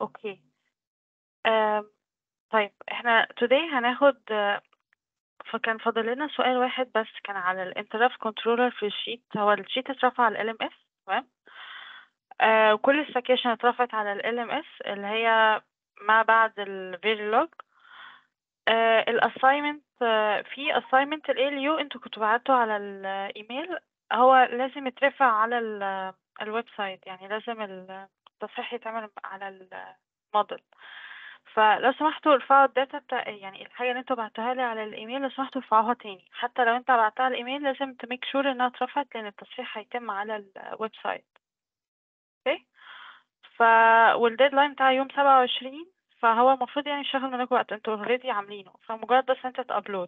اوكي آم، طيب احنا today هناخد آه، فكان فاضل لنا سؤال واحد بس كان على الانترابت كنترولر في الشيت هو الشيت اترفع على ال LMS تمام آه وكل السكيشن اترفعت على ال LMS اللي هي ما بعد ال Verilog آه الاساينمنت آه في assignment ال ALU انتوا كنتوا بعتوا على الايميل هو لازم يترفع على ال- الويب سايت يعني لازم التصحيح يتعمل على الموديل فلو سمحتوا ارفعوا الداتا بتاع يعني الحاجة اللي انتوا بعتوها لي على الايميل لو سمحتوا ارفعوها تاني حتى لو انت بعتها على الايميل لازم تميك شور انها اترفعت لان التصحيح هيتم على الويب سايت اوكي ف والديدلاين بتاع يوم سبعة وعشرين فهو المفروض يعني مش هياخد منكم وقت انتوا اوريدي عاملينه فمجرد بس انت تابلود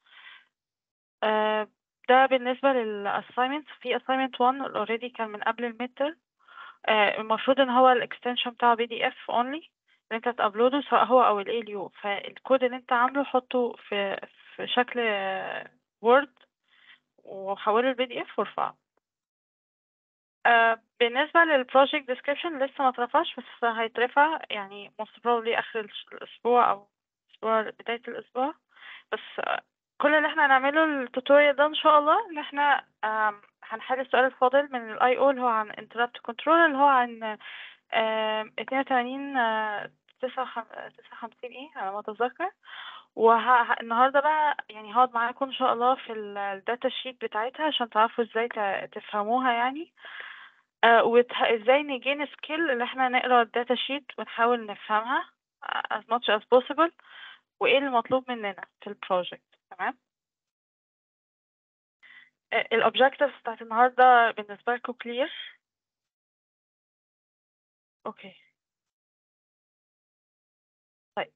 آه ده بالنسبة للأسايمنت في assignment 1 اوريدي كان من قبل الميتر آه المفروض ان هو الاكستنشن بتاعه بي دي اف اونلي ان انت تابلوده سواء هو او الاي اليو فالكود اللي انت عامله حطه في في شكل وورد وحوله البي دي اف وارفعه آه بالنسبة للبروجكت ديسكريبشن لسه ما اترفعش بس هيترفع يعني most probably آخر الش- الأسبوع أو أسبوع بداية الأسبوع بس آه كل اللي احنا هنعمله التوتوريال ده إن شاء الله إن احنا آم، هنحل السؤال الفاضل من ال I.O. اللي هو عن interrupt control اللي هو عن اتنين وتمانين تسعة وخمسين ايه على ما أتذكر والنهاردة بقى يعني هقعد معاكم إن شاء الله في الداتا شيت بتاعتها عشان تعرفوا ازاي ت- تفهموها يعني آه، وازاي نجين سكيل اللي احنا نقرا الداتا شيت ونحاول نفهمها آه، as much as possible وايه المطلوب مننا في البروجكت تمام الاوبجكتيفز بتاعت النهارده بالنسبه لكم كلير اوكي طيب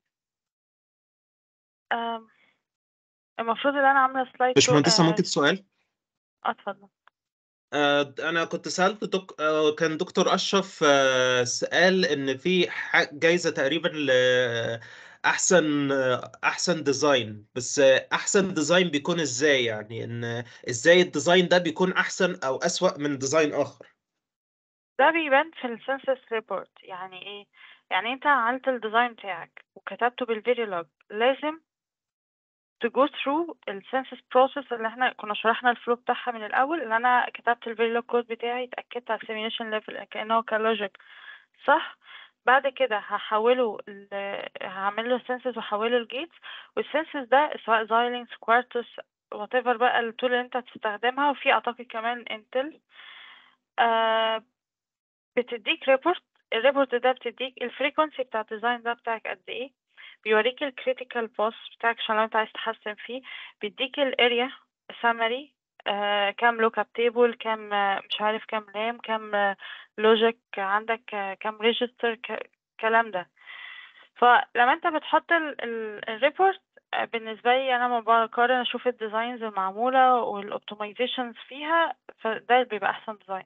آم، المفروض ان انا عامله سلايد باشمهندسة ممكن سؤال اتفضل آه، أنا كنت سألت دك... آه، كان دكتور أشرف آه، سأل إن في ح- جايزة تقريبا لأحسن أحسن ديزاين بس آه، أحسن ديزاين بيكون إزاي يعني إن إزاي الديزاين ده بيكون أحسن أو أسوأ من ديزاين آخر ده بيبان في السنسس ريبورت يعني ايه يعني انت عملت الديزاين بتاعك وكتبته بالفيريلوج لازم to go through السنسس process اللي احنا كنا شرحنا الفلو بتاعها من الاول اللي انا كتبت الفيريلوج كود بتاعي اتاكدت على السيميوليشن ليفل كانه كلوجيك صح بعد كده هحوله ل... هعمل له سنسس واحوله لجيتس والسنسس ده سواء زايلينكس كوارتوس whatever بقى التول اللي انت هتستخدمها وفي اعتقد كمان انتل آه بتديك ريبورت الريبورت ده بتديك الفريكونسي بتاع الديزاين ده بتاعك قد ايه بيوريك الكريتيكال باث بتاعك عشان لو انت عايز تحسن فيه بيديك الاريا سامري آه كام لوك اب تيبل كام آه مش عارف كام لام كام لوجيك عندك آه كام ريجستر الكلام ده فلما انت بتحط الريبورت بالنسبة لي انا لما بقارن اشوف الديزاينز المعمولة والاوبتمايزيشنز فيها فده بيبقى احسن ديزاين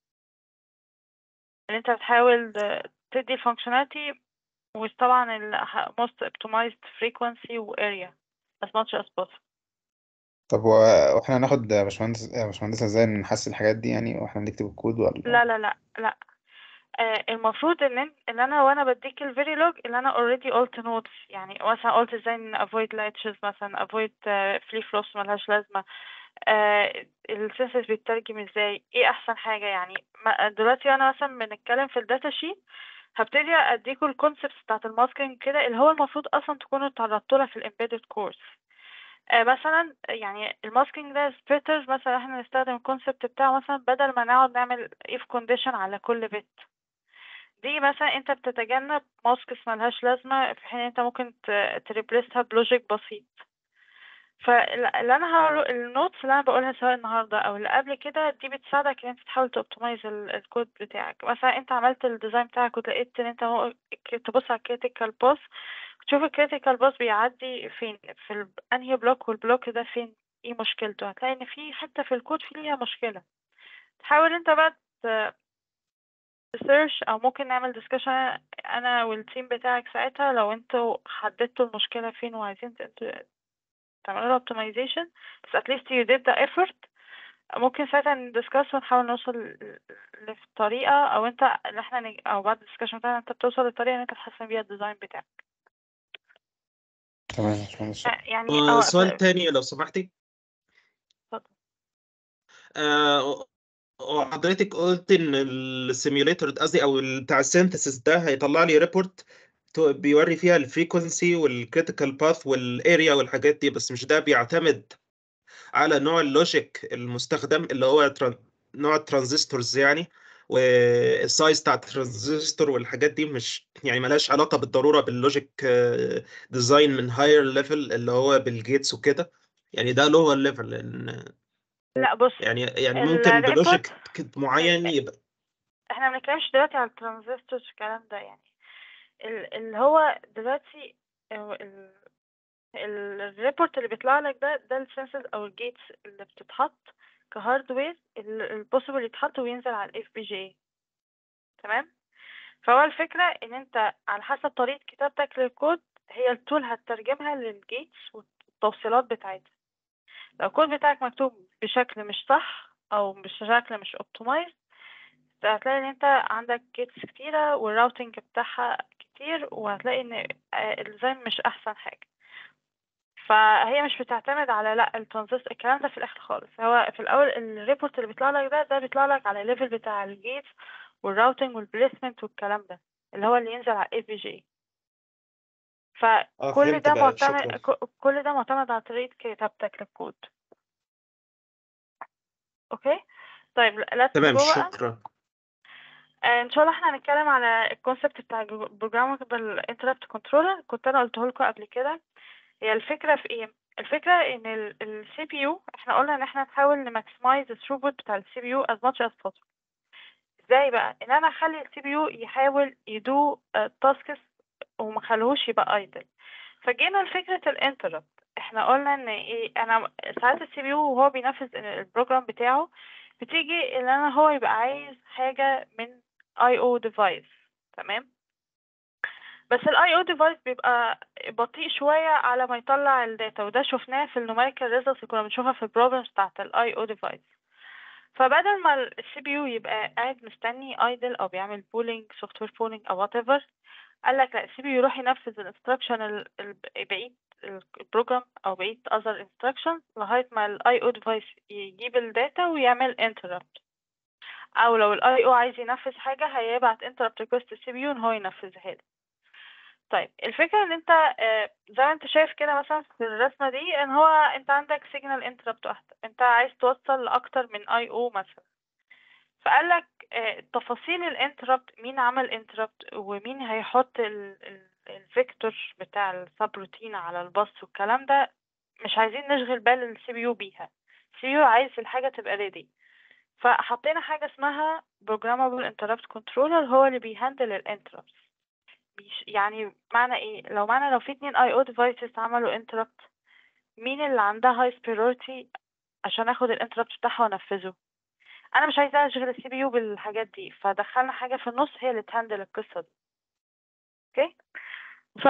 ان انت بتحاول تدي الفانكشناليتي وطبعا ال most optimized frequency و area as much as possible طب هو- واحنا هناخد يا باشمهندس يا باشمهندسة ازاي نحسن الحاجات دي يعني واحنا بنكتب الكود ولا لا لا لا لا آه المفروض ان انت ان انا وانا بديك الفيري لوج اللي انا already قلت نوتس يعني مثلا قلت ازاي ن avoid latches مثلا avoid uh, free flows ملهاش لازمة آه السنسس بيترجم ازاي ايه احسن حاجة يعني ما- دلوقتي انا مثلا بنتكلم في الداتا شيت هبتدي اديكوا الكونسبتس بتاعت الماسكينج كده اللي هو المفروض اصلا تكونوا اتعرضتوا لها في الامبيدد كورس آه مثلا يعني الماسكينج ده سبيترز مثلا احنا نستخدم الكونسبت بتاعه مثلا بدل ما نقعد نعمل if condition على كل بت دي مثلا انت بتتجنب ماسكس ملهاش لازمة في حين انت ممكن تريبليسها بلوجيك بسيط فاللي انا هقوله النوتس اللي انا بقولها سواء النهارده او اللي قبل كده دي بتساعدك ان انت تحاول توبتمايز الكود بتاعك مثلا انت عملت الديزاين بتاعك ولقيت ان انت مو- تبص على الكريتيكال باث تشوف الكريتيكال باث بيعدي فين في ال- انهي بلوك والبلوك ده فين ايه مشكلته هتلاقي ان في حتة في الكود في ليها مشكلة تحاول انت بقى تسيرش او ممكن نعمل ديسكشن انا والتيم بتاعك ساعتها لو انتوا حددتوا المشكلة فين وعايزين ت- ت- تعملوا لها optimization بس at least you did the effort ممكن ساعتها ندسكاس ونحاول نوصل ل- لطريقة أو أنت إن احنا نج... أو بعد الدسكشن بتاعنا أنت بتوصل لطريقة إن أنت تحسن بيها الديزاين بتاعك تمام يا باشمهندس آه، يعني أو سؤال تاني لو سمحتي اتفضل. آه، وحضرتك قلت ان السيميوليتر قصدي او بتاع السينثيسيس ده هيطلع لي ريبورت بيوري فيها الفريكونسي والكريتيكال باث والاريا والحاجات دي بس مش ده بيعتمد على نوع اللوجيك المستخدم اللي هو تران... نوع الترانزستورز يعني والسايز بتاع الترانزستور والحاجات دي مش يعني ملهاش علاقة بالضرورة باللوجيك ديزاين من هاير ليفل اللي هو بالجيتس وكده يعني ده لور ليفل لان لا بص يعني يعني ممكن الريبورت- بلوجيك كد- معين يبقى احنا ما بنتكلمش دلوقتي على الترانزستورز والكلام ده يعني ال- اللي هو دلوقتي ال- ال- الريبورت اللي بيطلع لك ده ده السنسز او الجيتس اللي بتتحط كهاردوير البوسيبل يتحط وينزل على الاف بي جي تمام فهو الفكرة ان انت على حسب طريقة كتابتك للكود هي التول هتترجمها للجيتس والتوصيلات بتاعتها لو الكود بتاعك مكتوب بشكل مش صح او بشكل مش اوبتمايز هتلاقي ان انت عندك جيتس كتيرة والراوتنج بتاعها كتير وهتلاقي ان آه، الديزاين مش احسن حاجة فهي مش بتعتمد على لا الترانزستور الكلام ده في الاخر خالص هو في الاول الريبورت اللي بيطلع لك ده ده بيطلع لك على الليفل بتاع الجيتس والراوتنج والبليسمنت والكلام ده اللي هو اللي ينزل على الاي بي جي فكل فهمت ده بقى، معتمد شكراً. ك- كل ده معتمد على طريقة كتابتك للكود اوكي طيب let's تمام go بقى شكرا آه، ان شاء الله احنا هنتكلم على الكونسبت بتاع programmable interrupt controller كنت انا قلته لكم قبل كده هي الفكرة في ايه الفكرة ان ال CPU احنا قلنا ان احنا نحاول نماكسمايز الثروبوت بتاع ال CPU as much as possible ازاي بقى ان انا اخلي ال CPU يحاول يدو تاسكس وما خلوهوش يبقى idle فجينا لفكرة الانتربت احنا قلنا ان ايه انا ساعات السي بي يو وهو بينفذ البروجرام بتاعه بتيجي ان انا هو يبقى عايز حاجة من اي او ديفايس تمام بس الاي او ديفايس بيبقى بطيء شوية على ما يطلع الداتا وده شفناه في النوميريكال ريزلتس اللي كنا بنشوفها في البروبلمز بتاعت الاي او ديفايس فبدل ما السي بي يو يبقى قاعد مستني ايدل او بيعمل بولينج سوفت وير بولينج او وات ايفر قال لك لا السي بي يو يروح ينفذ الانستراكشن بقيه البروجرام او بقيه other instructions لغايه ما الاي او ديفايس يجيب الداتا ويعمل interrupt او لو الاي او عايز ينفذ حاجه هيبعت interrupt request للسي بي يو ان هو ينفذها له طيب الفكره ان انت آه، زي ما انت شايف كده مثلا في الرسمه دي ان هو انت عندك signal interrupt واحده انت عايز توصل لاكتر من اي او مثلا فقال لك تفاصيل الانتربت مين عمل انتربت ومين هيحط الفيكتور بتاع السبروتين على الباص والكلام ده مش عايزين نشغل بال السي بي يو بيها السي بي يو عايز الحاجه تبقى ريدي فحطينا حاجه اسمها programmable interrupt controller هو اللي بيهندل الانتربت يعني معنى ايه لو معنى لو في اتنين اي او ديفايسز عملوا انتربت مين اللي عندها هاي priority عشان اخد الانتربت بتاعها وانفذه انا مش عايزه اشغل السي بي يو بالحاجات دي فدخلنا حاجه في النص هي اللي تهندل القصه دي اوكي ف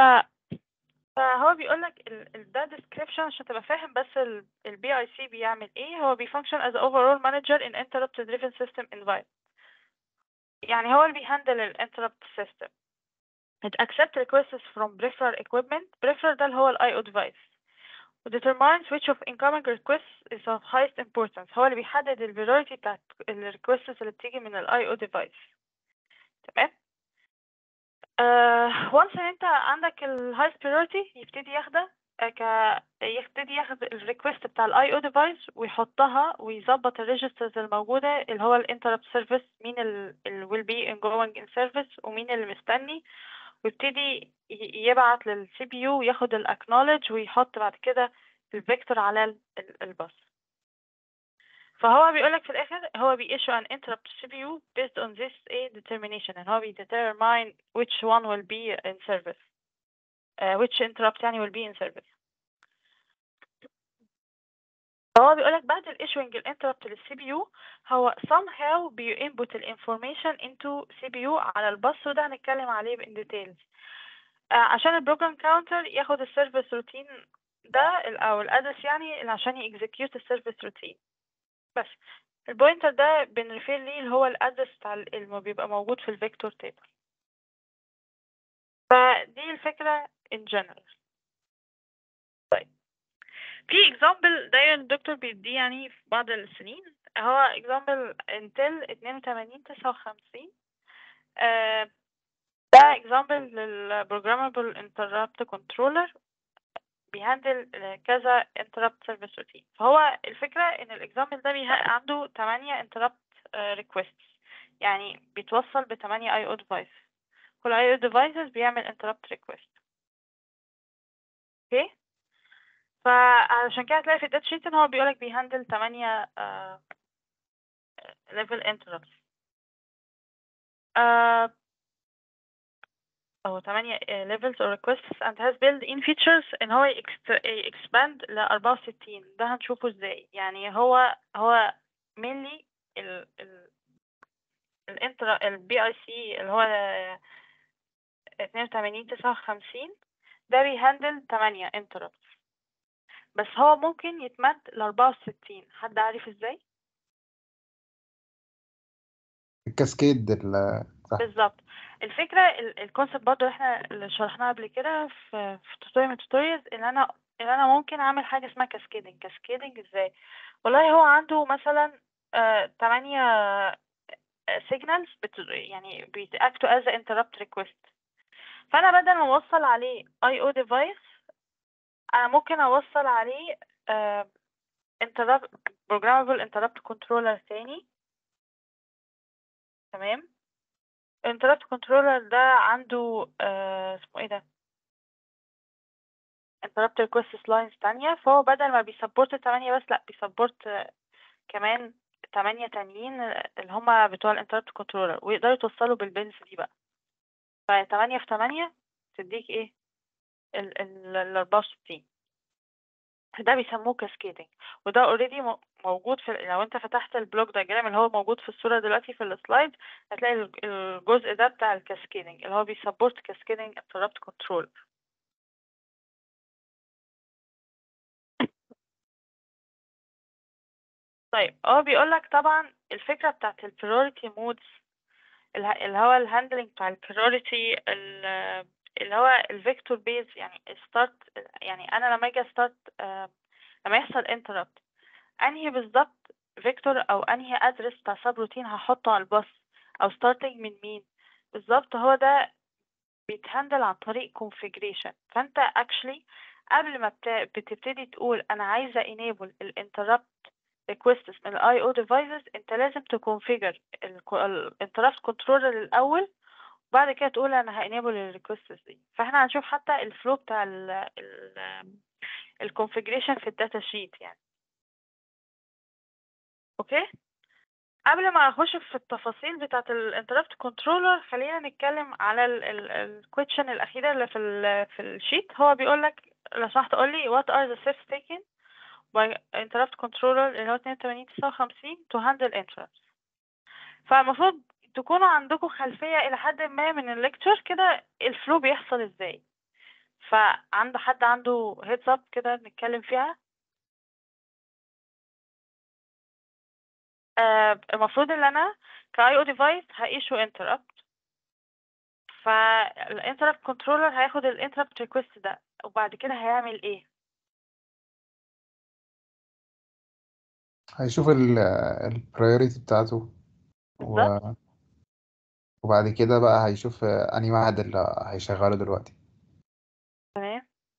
فهو بيقول لك ده description عشان تبقى فاهم بس البي اي سي بيعمل ايه هو بيفانكشن as overall manager in interrupt driven system environment يعني هو اللي بيهندل ال interrupt system it accept requests from peripheral equipment peripheral ده اللي هو ال IO device و determines which of incoming requests is of highest importance هو اللي بيحدد ال priority بتاعت ال requests اللي بتيجي من ال IO device تمام uh, once ان انت عندك ال highest priority يبتدي ياخدها آه، ك يبتدي ياخد ال request بتاع ال IO device ويحطها ويظبط ال registers الموجودة اللي هو ال interrupt service مين ال ال will be in going in service ومين اللي مستني ويبتدي ي- يبعت للسي بي يو ياخد ال acknowledge ويحط بعد كده الفيكتور على ال- ال- الباص فهو بيقولك في الآخر هو بي issue an interrupt to CPU based on this a determination and هو بي determine which one will be in service uh, which interrupt يعني will be in service فهو بيقولك بعد ال issuing ال interrupt لل CPU هو somehow بي input ال information into CPU على الباص وده هنتكلم عليه in details آه، عشان البروجرام كاونتر ياخد السيرفيس روتين ده ال- او الادرس يعني اللي عشان يexecute السيرفيس روتين بس البوينتر ده بنريفير ليه اللي هو الادرس بتاع ال- اللي بيبقى موجود في الفيكتور تيبل فدي الفكرة in general طيب في example دايما الدكتور بيديه يعني في بعض السنين هو example انتل 82 59 آه، ده example لل programmable interrupt controller بيهندل كذا interrupt service routine فهو الفكرة ان الاكزامبل ده بيه- عنده 8 interrupt آه، requests يعني بيتوصل ب 8 IO devices كل IO devices بيعمل interrupt request اوكي فعشان كده هتلاقي في الداتا شيت ان هو بيقولك بيهندل 8 آه، level interrupts آه، أو 8 آه، levels or requests and has built-in features إن هو يكست- expand ل 64 ده هنشوفه ازاي يعني هو هو mainly ال ال الانترا البي اي سي اللي هو 82 59 ده بيهندل 8 interrupts بس هو ممكن يتمد ل 64 حد عارف ازاي؟ الكاسكيد ال- صح بالظبط الفكرة الكونسيبت برضه احنا اللي شرحناها قبل كده في في توتوريال من التوتوريالز ان انا ان انا ممكن اعمل حاجة اسمها كاسكيدنج كاسكيدنج ازاي والله هو عنده مثلا آه، تمانية سيجنالز يعني بيتاكتوا as a interrupt request فانا بدل ما اوصل عليه اي او ديفايس انا ممكن اوصل عليه آه، interrupt programmable interrupt controller تاني تمام interrupt controller ده عنده آه، اسمه ايه ده interrupt request lines تانية فهو بدل ما بيسبورت تمانية بس لأ بيسبورت آه، كمان تمانية تانيين آه، اللي هما بتوع ال interrupt controller ويقدروا يتوصلوا بالبنز دي بقى فتمانية في تمانية تديك ايه ال ال ال 64 ده بيسموه كاسكيدنج وده اوريدي موجود في لو انت فتحت البلوك دياجرام اللي هو موجود في الصورة دلوقتي في السلايد هتلاقي الج- الجزء ده بتاع الكاسكيدنج اللي هو بيسبورت كاسكيدنج interrupt control طيب هو بيقولك طبعا الفكرة بتاعت البريوريتي مودز اللي هو الهاندلنج بتاع البريوريتي اللي هو الفيكتور بيز يعني ستارت يعني انا لما اجي ستارت لما يحصل انتربت انهي بالظبط فيكتور او انهي ادرس بتاع سب روتين هحطه على الباص او ستارتنج من مين بالظبط هو ده بيتهندل عن طريق configuration فانت actually قبل ما بت- بتبتدي تقول انا عايزه enable ال interrupt requests من ال IO devices انت لازم تكونفيجر ال ال interrupt controller الاول وبعد كده تقول انا هانيبل ال requests دي فاحنا هنشوف حتى الفلو بتاع ال ال الكونفيجريشن في الداتا شيت يعني اوكي قبل ما اخش في التفاصيل بتاعه الانتربت كنترولر خلينا نتكلم على الكويشن الاخيره اللي في ال في الشيت هو بيقول لك لو سمحت تقول لي what are the steps taken by interrupt controller اللي هو 82 59 to handle interrupts فالمفروض تكونوا عندكم خلفيه الى حد ما من الليكتشر كده الفلو بيحصل ازاي فعنده حد عنده هيدز اب كده نتكلم فيها آه المفروض ان انا كاي او ديفايس هايشو انتربت فالانتربت كنترولر هياخد الانتربت ريكوست ده وبعد كده هيعمل ايه هيشوف البرايوريتي بتاعته و... بالظبط وبعد كده بقى هيشوف أنهي واحد اللي هيشغله دلوقتي تمام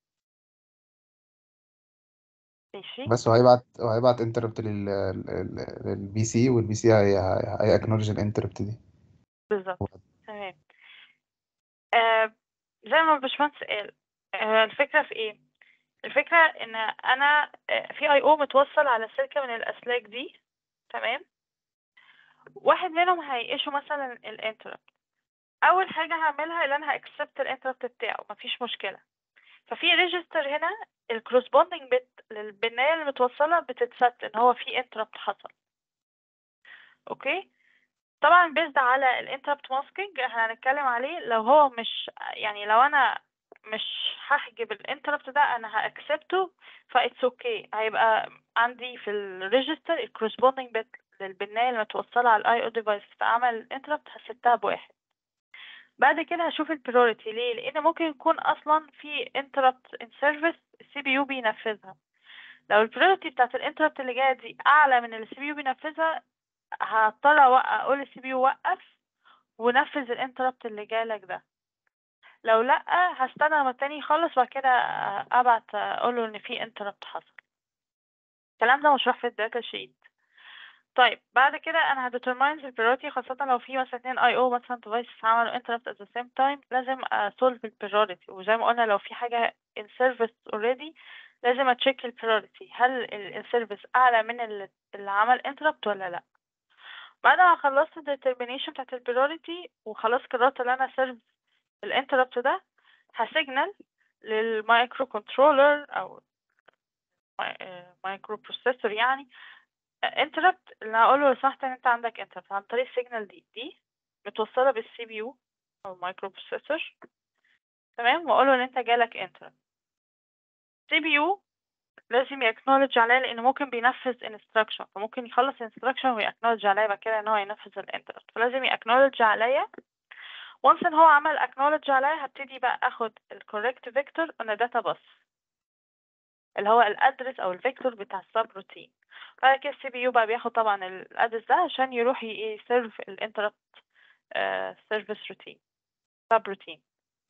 ماشي بس وهيبعت وهيبعت انتربت لل... لل... للبي سي والبي سي هي هي اكنولج الانتربت دي بالظبط تمام آه زي ما الباشمهندس قال آه الفكرة في ايه الفكرة ان انا آه في اي او متوصل على سلكة من الاسلاك دي تمام واحد منهم هيقيشه مثلا الانتربت اول حاجة هعملها ان انا هاكسبت الانتربت بتاعه مفيش مشكلة ففي ريجستر هنا الكورسبوندنج بت للبناية اللي متوصلة بتتست ان هو في انتربت حصل اوكي طبعا بيزد على الانتربت ماسكينج احنا هنتكلم عليه لو هو مش يعني لو انا مش هحجب الانتربت ده انا هاكسبته فايتس اوكي هيبقى عندي في الريجستر الكورسبوندينج بت للبنايه اللي متوصله على الاي او ديفايس فعمل الانتربت هسبتها بواحد بعد كده هشوف البريوريتي ليه لان ممكن يكون اصلا في انتربت ان سيرفيس السي بي يو بينفذها لو البريوريتي بتاعت الانتربت اللي جايه دي اعلى من اللي السي بي يو بينفذها هضطر أوق- اقول للسي بي يو وقف ونفذ الانتربت اللي جالك ده لو لا هستنى لما التاني يخلص وبعد كده ابعت اقوله ان في انتربت حصل الكلام ده مشروح في الداتا شيت طيب بعد كده انا هديترماين البريوريتي خاصة لو في مثلا اتنين اي او مثلا ديفايس عملوا انتربت at the same time لازم اسولف البريوريتي وزي ما قلنا لو في حاجة in service already لازم اتشيك البريوريتي هل السيرفيس اعلى من اللي اللي عمل انتربت ولا لا بعد ما خلصت الديترمينيشن بتاعت البريوريتي وخلاص قررت ان انا سيرف الانتربت ده هسيجنال للمايكرو كنترولر او مايكرو بروسيسور يعني انتربت اللي هقول له لو سمحت ان انت عندك انتربت عن طريق السيجنال دي دي متوصله بالسي بي يو او المايكرو بروسيسور تمام واقول له ان انت جالك انتربت سي بي يو لازم يأكنولج عليا لان ممكن بينفذ انستراكشن فممكن يخلص انستراكشن ويأكنولج عليا بعد كده ان هو ينفذ الانتربت فلازم يأكنولج عليا وانس ان هو عمل اكنولج عليا هبتدي بقى اخد الكوريكت فيكتور on a data bus اللي هو الادرس او الفيكتور بتاع السب روتين بعد كده السي بي يو بقى بياخد طبعا الادرس ده عشان يروح يسيرف الانتربت سيرفيس روتين سب روتين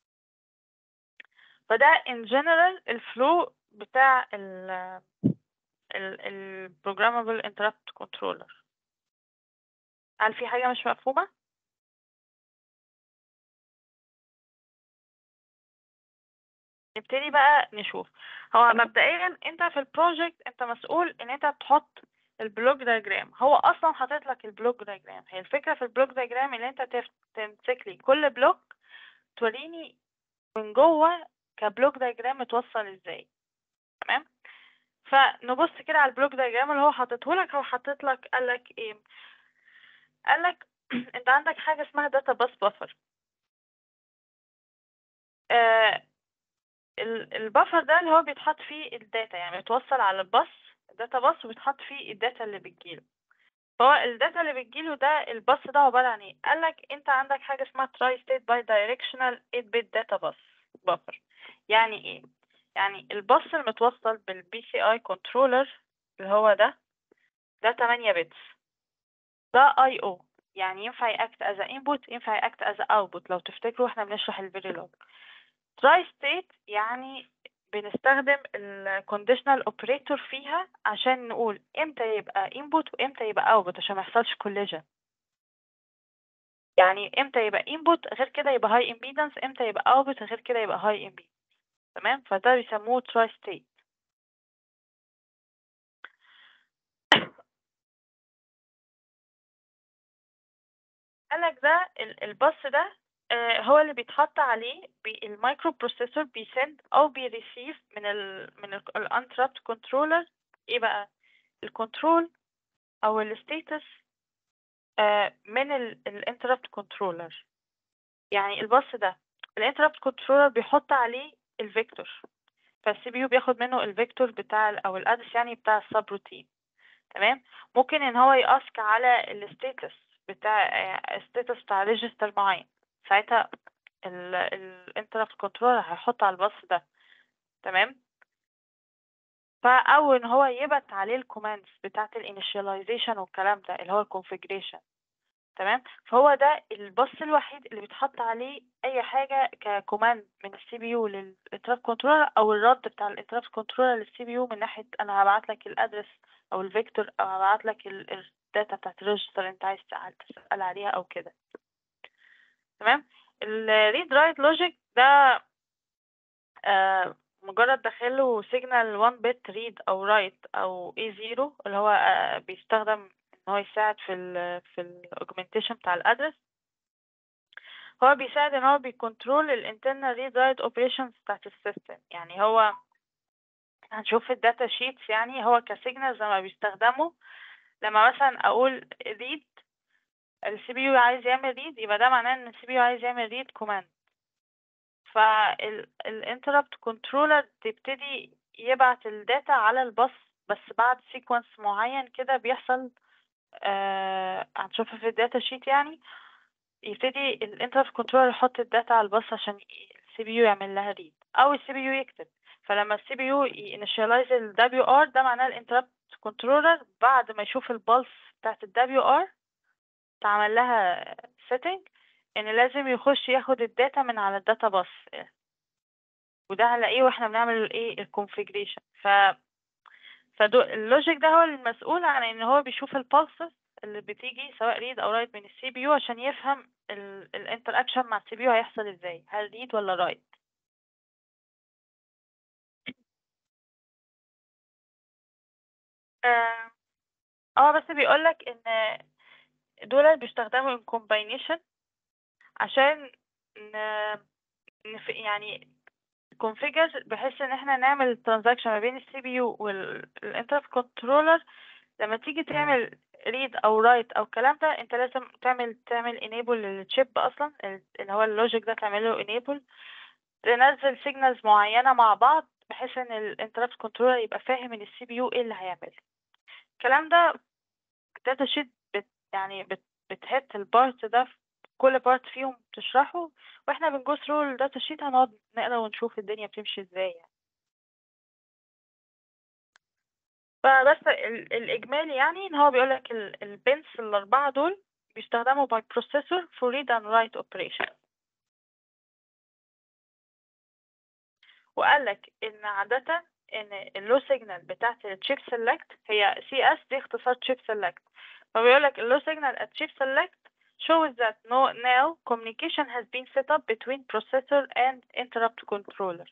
فده in general الفلو بتاع ال ال ال programmable interrupt controller هل في حاجة مش مفهومة؟ نبتدي بقى نشوف هو مبدئيا انت في البروجكت انت مسؤول ان انت تحط البلوك دايجرام هو اصلا حاطط لك البلوك دايجرام هي الفكره في البلوك دايجرام ان انت تف- تمسك لي كل بلوك توريني من جوه كبلوك دايجرام متوصل ازاي تمام فنبص كده على البلوك دايجرام اللي هو حاطته لك هو حاطط لك قال لك ايه قال لك انت عندك حاجه اسمها داتا باس بفر آه ال- البفر ده اللي هو بيتحط فيه الداتا يعني بيتوصل على الباص الداتا باص وبيتحط فيه الداتا اللي بتجيله فهو الداتا اللي بتجيله ده الباص ده عبارة عن ايه قالك انت عندك حاجة اسمها تراي ستيت باي دايركشنال 8 بت داتا باص بفر يعني ايه يعني الباص المتوصل بالبي سي اي كنترولر اللي هو ده ده 8 بتس ده اي او يعني ينفع ياكت از انبوت ينفع ياكت از اوتبوت لو تفتكروا احنا بنشرح الفيريلوج تراي ستيت يعني بنستخدم ال conditional operator فيها عشان نقول امتى يبقى input وامتى يبقى output عشان ما يحصلش collision يعني امتى يبقى input غير كده يبقى high impedance امتى يبقى output غير كده يبقى high impedance تمام فده بيسموه تراي ستيت قالك ده ال- الباص ده آه، هو اللي بيتحط عليه بي- المايكرو بروسيسور بيسند او بيريسيف من ال من الانترابت كنترولر ايه بقى الكنترول او الستاتس من الانترابت كنترولر يعني الباص ده الانترابت كنترولر بيحط عليه الفيكتور فالسي بي يو بياخد منه الفيكتور بتاع ال- او الادرس يعني بتاع السب روتين تمام ممكن ان هو ياسك على الستاتس بتاع الستاتس بتاع ريجستر معين ساعتها الانتربت كنترولر هيحط على الباص ده تمام فأو ان هو يبت عليه الكوماندز بتاعة الانيشاليزيشن والكلام ده اللي هو الكونفيجريشن تمام فهو ده الباص الوحيد اللي بيتحط عليه اي حاجه ككوماند من السي بي يو للانتربت كنترولر او الرد بتاع الانتربت كنترولر للسي بي يو من ناحيه انا هبعت لك الادرس او الفيكتور او هبعت لك الداتا بتاعت الريجستر اللي انت عايز تسال تسأل عليها او كده تمام الريد رايت لوجيك ده آه مجرد داخله سيجنال 1 بت ريد او رايت او اي زيرو اللي هو آه بيستخدم ان هو يساعد في ال في الاوجمنتيشن بتاع الادرس هو بيساعد ان هو بيكنترول الانترنال ريد رايت اوبريشنز بتاعت السيستم يعني هو هنشوف في الداتا شيتس يعني هو كسيجنال زي ما بيستخدمه لما مثلا اقول ريد السي بي يو عايز يعمل ريد يبقى ده معناه ان السي بي يو عايز يعمل ريد كوماند فالانتربت كنترولر تبتدي يبعت الداتا على الباص بس بعد سيكونس معين كده بيحصل آه هنشوفها في الداتا شيت يعني يبتدي الانتربت كنترولر يحط الداتا على الباص عشان السي بي يو يعمل لها ريد او السي بي يو يكتب فلما السي بي يو ينيشاليز ال WR ده معناه الانتربت كنترولر بعد ما يشوف البلس بتاعت ال WR تعمل لها setting ان لازم يخش ياخد الداتا من على الداتا باص وده هنلاقيه واحنا بنعمل الايه الكونفيجريشن ف فدو اللوجيك ده هو المسؤول عن ان هو بيشوف البلسز اللي بتيجي سواء ريد او رايت من السي بي يو عشان يفهم الانتر اكشن مع السي بي يو هيحصل ازاي هل ريد ولا رايت اه آه، بس بيقولك ان دول بيستخدموا in combination عشان ن... نف... يعني configure بحيث ان احنا نعمل transaction ما بين السي بي يو والانتربت كنترولر لما تيجي تعمل read او write او الكلام ده انت لازم تعمل تعمل enable للشيب اصلا اللي هو اللوجيك ده تعمله enable تنزل signals معينة مع بعض بحيث ان الانتربت كنترولر يبقى فاهم ان السي بي يو ايه اللي هيعمل الكلام ده داتا شيت بت يعني بت بتهت البارت ده في كل بارت فيهم بتشرحه واحنا بنجو ثرو الداتا شيت هنقعد نقرا ونشوف الدنيا بتمشي ازاي يعني. فبس ال- الإجمالي يعني إن هو بيقولك البنس الأربعة دول بيستخدموا by processor for read and write operation وقالك إن عادة إن اللو سيجنال بتاعت الشيب سيلكت هي سي اس دي اختصار chip select فبيقولك اللو سيجنال at chip select shows that no now communication has been set up between processor and interrupt controller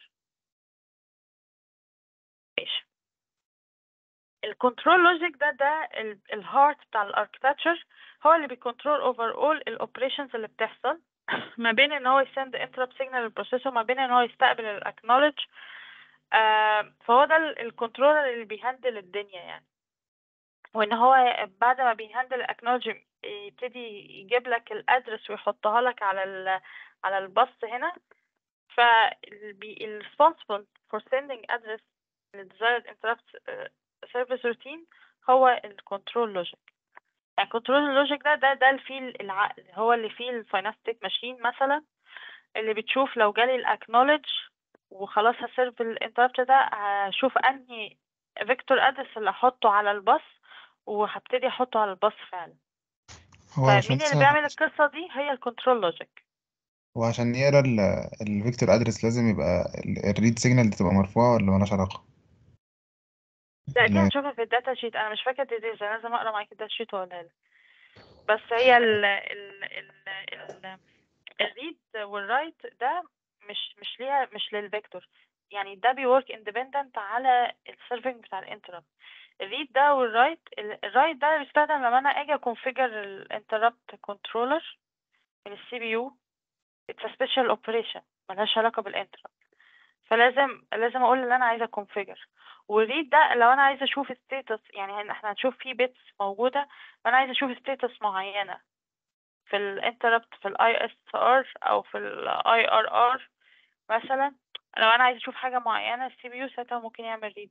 ماشي الكنترول لوجيك ده ده الهارت بتاع الاركتكتشر هو اللي بيكنترول اوفر اول الاوبريشنز اللي بتحصل ما بين ان هو يسند انتربت سيجنال للبروسيسور ما بين ان هو يستقبل الاكنولج آه فهو ده الكنترولر اللي بيهندل الدنيا يعني وان هو بعد ما بيهندل الاكنولج يبتدي يجيب لك الادرس ويحطها لك على ال على الباص هنا ف responsible for sending address desired interrupt service routine هو الكنترول لوجيك يعني الكنترول لوجيك ده ده ده اللي فيه العقل هو اللي فيه الفايناستيك ماشين مثلا اللي بتشوف لو جالي الاكنولج وخلاص هسيرف الانتربت ده هشوف انهي فيكتور ادرس اللي احطه على الباص وهبتدي احطه على الباص فعلا هو عشان فمين اللي بيعمل القصة دي هي الكنترول لوجيك وعشان يقرا الفيكتور ادرس لازم يبقى الريد سيجنال دي تبقى مرفوعة ولا مالهاش علاقة لا دي لا. هنشوفها في الداتا شيت انا مش فاكره ديتيلز انا لازم اقرا معاكي الداتا شيت ولا لا بس هي ال ال ال ال الريد والرايت ده مش مش ليها مش للفيكتور يعني ده بيورك اندبندنت على السيرفنج بتاع الانتربت الريد ده والرايت الرايت ده بيستخدم لما انا اجي اكونفيجر الانتربت كنترولر من السي بي يو اتس سبيشال اوبريشن ملهاش علاقه بالانتربت فلازم لازم اقول اللي انا عايزه اكونفيجر والريد ده لو انا عايزه اشوف ستيتس يعني احنا هنشوف فيه بيتس موجوده فانا عايزه اشوف ستيتس معينه في الانتربت في الاي اس ار او في الاي ار ار مثلا لو انا عايزه اشوف حاجه معينه السي بي يو ساعتها ممكن يعمل ريد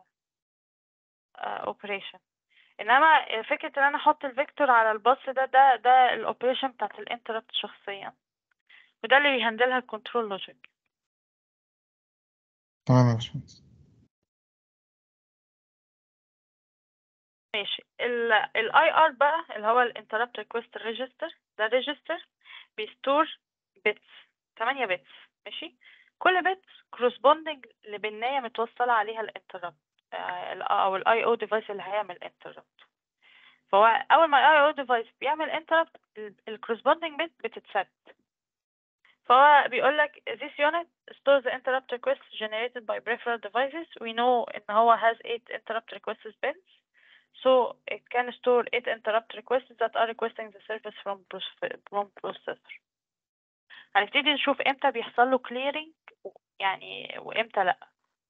اوبريشن انما فكره ان انا احط الفيكتور على الباص ده ده ده الاوبريشن بتاعت الانتربت شخصيا وده اللي بيهندلها الكنترول لوجيك تمام يا باشمهندس ماشي الاي ار بقى اللي هو الانتربت ريكوست ريجستر ده ريجستر بيستور بيتس 8 بيتس ماشي كل بيت كورسبوندنج لبنايه متوصله عليها الانتربت او الاي او ديفايس اللي هيعمل انتربت فهو اول ما الاي او ديفايس بيعمل انتربت الكورسبوندنج بيت بتتسد فهو بيقول لك this unit stores the interrupt requests generated by peripheral devices we know ان هو has 8 interrupt requests bins so it can store 8 interrupt requests that are requesting the service from from processor هنبتدي نشوف امتى بيحصل له clearing يعني وامتى لا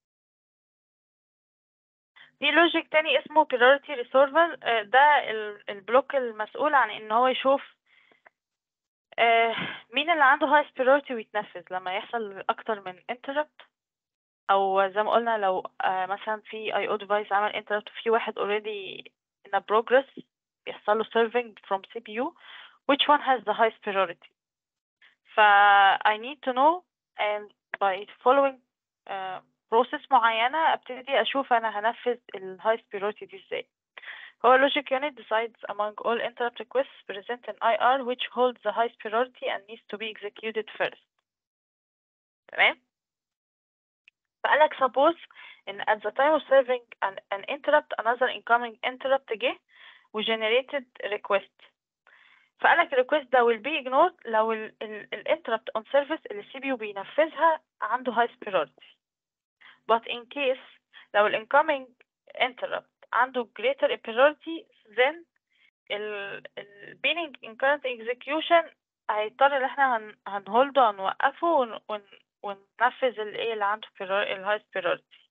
في لوجيك تاني اسمه priority resolver ده البلوك المسؤول عن ان هو يشوف مين اللي عنده highest priority ويتنفذ لما يحصل اكتر من interrupt او زي ما قلنا لو آه، مثلا في IO device عمل interrupt وفي واحد already in a progress بيحصل له serving from CPU which one has the highest priority ف I need to know and by following uh, process معينة ابتدي اشوف انا هنفذ ال highest priority دي ازاي هو logic unit decides among all interrupt requests present in IR which holds the highest priority and needs to be executed first تمام فقالك suppose in at the time of serving an, an interrupt another incoming interrupt جه و generated request فقالك ال request ده will be ignored لو ال, ال, ال interrupt on service اللي السي بي يو بينفذها عنده highest priority but in case لو ال incoming interrupt عنده greater priority then ال ال being in current execution هيضطر ان احنا هن هنهولده هنوقفه ون, ون, وننفذ الايه اللي عنده ال highest priority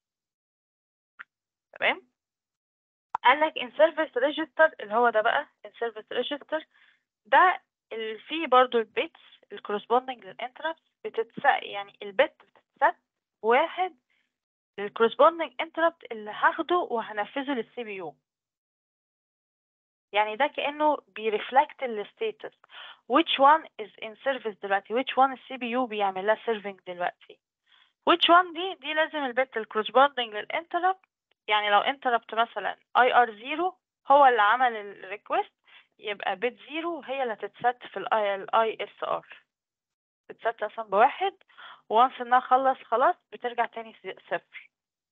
تمام قالك in service register اللي هو ده بقى in service register ده اللي فيه برضو البيتس ال corresponding للinterrupts بتتس يعني البت بتتست واحد لل corresponding interrupt اللي هاخده وهنفذه للسي بي يو يعني ده كأنه بيرفلكت ال status which one is in service دلوقتي which one السي بي يو بيعمل لها serving دلوقتي which one دي دي لازم البت ال corresponding للinterrupt يعني لو interrupt مثلا IR0 هو اللي عمل ال request يبقى bit 0 هي اللي هتتست في ال ISR تتست اصلا بواحد وانس انها خلص خلاص بترجع تاني صفر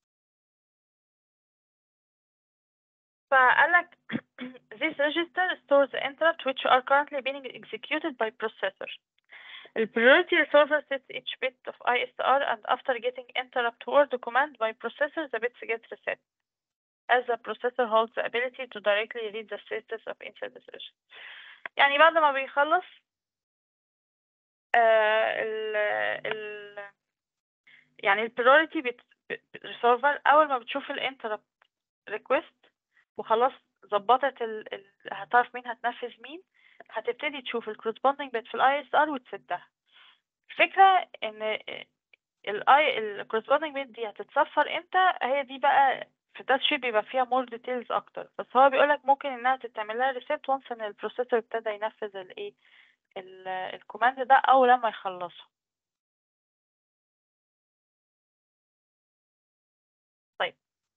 فقالك this register stores the interrupt which are currently being executed by processor. The priority resolver sets each bit of ISR and after getting interrupt word command by processor the bits get reset as the processor holds the ability to directly read the status of in-service register. يعني بعد ما بيخلص آه ال ال يعني ال priority بت resolver أول ما بتشوف ال interrupt request وخلاص ظبطت ال... ال... هتعرف مين هتنفذ مين هتبتدي تشوف ال corresponding bit في ال ISR وتسدها الفكرة ان ال I ال corresponding bit دي هتتصفر امتى هي دي بقى في ده شيء بيبقى فيها more details اكتر بس هو بيقولك ممكن انها تتعمل لها reset once ان البروسيسور ابتدى ينفذ الايه الكوماند ده او لما يخلصه طيب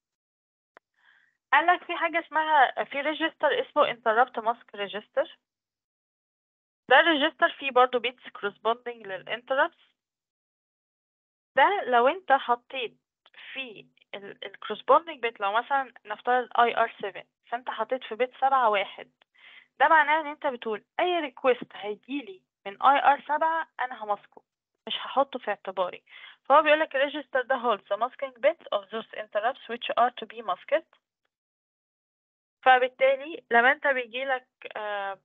قال لك في حاجة اسمها في ريجستر اسمه interrupt mask register ده الريجستر فيه برضو بيتس corresponding للinterrupts ده لو انت حطيت في ال corresponding bit لو مثلا نفترض IR7 فانت حطيت في بيت سبعة واحد ده معناه ان انت بتقول اي request هيجيلي من IR7 انا همسكه مش هحطه في اعتباري فهو بيقولك الريجستر ده holds the masking bit of those interrupts which are to be masked فبالتالي لما انت بيجيلك آه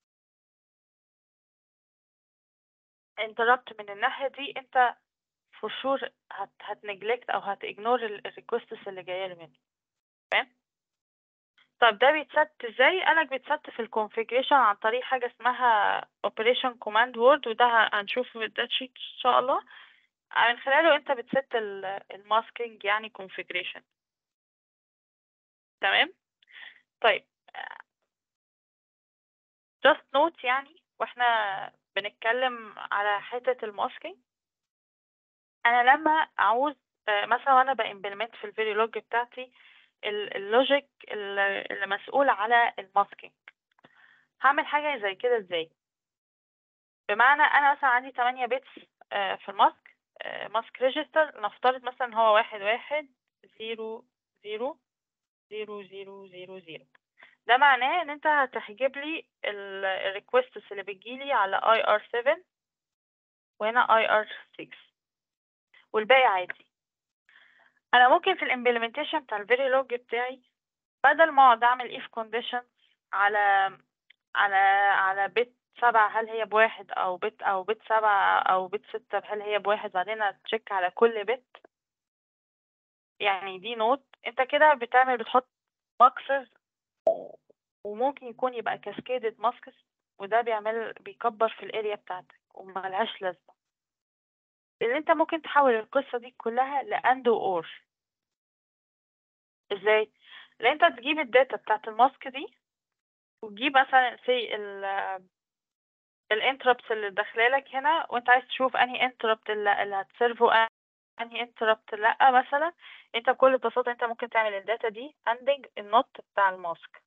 interrupt من الناحية دي انت for sure هت هتنجلكت او هتignore الريكوستس اللي جاية منه فاهم طب ده بيتست ازاي قالك بيتست في الكونفيجريشن عن طريق حاجة اسمها operation command word وده هنشوفه في الدات شيت ان شاء الله من خلاله انت بتست الماسكينج يعني configuration تمام طيب just note يعني واحنا بنتكلم على حتة الماسكينج انا لما عاوز مثلا وانا بإمبلمنت في الفيريلوج بتاعتي اللوجيك اللي مسؤول على الماسكينج هعمل حاجة زي كده ازاي بمعنى انا مثلا عندي 8 بيتس في الماسك ماسك ريجستر نفترض مثلا هو واحد واحد زيرو زيرو زيرو زيرو زيرو زيرو ده معناه ان انت هتحجب لي الريكوستس اللي بتجيلي على اي ار 7 وهنا اي ار 6 والباقي عادي انا ممكن في الامبلمنتيشن بتاع الفيريلوج بتاعي بدل ما اقعد اعمل if condition على على على بت سبعة هل هي بواحد او بت او بت سبعة او بت ستة هل هي بواحد بعدين اتشيك على كل بت يعني دي نوت انت كده بتعمل بتحط ماكسز وممكن يكون يبقى كاسكيدد ماسكس وده بيعمل بيكبر في الاريا بتاعتك وملهاش لازمة اللي انت ممكن تحول القصة دي كلها لأند وأور ازاي؟ لان انت تجيب الداتا بتاعت الماسك دي وتجيب مثلا سي ال الانتربتس اللي داخله لك هنا وانت عايز تشوف انهي انتربت اللي, اللي هتسيرفه انهي انتربت لا مثلا انت بكل بساطه انت ممكن تعمل الداتا دي اندنج النوت بتاع الماسك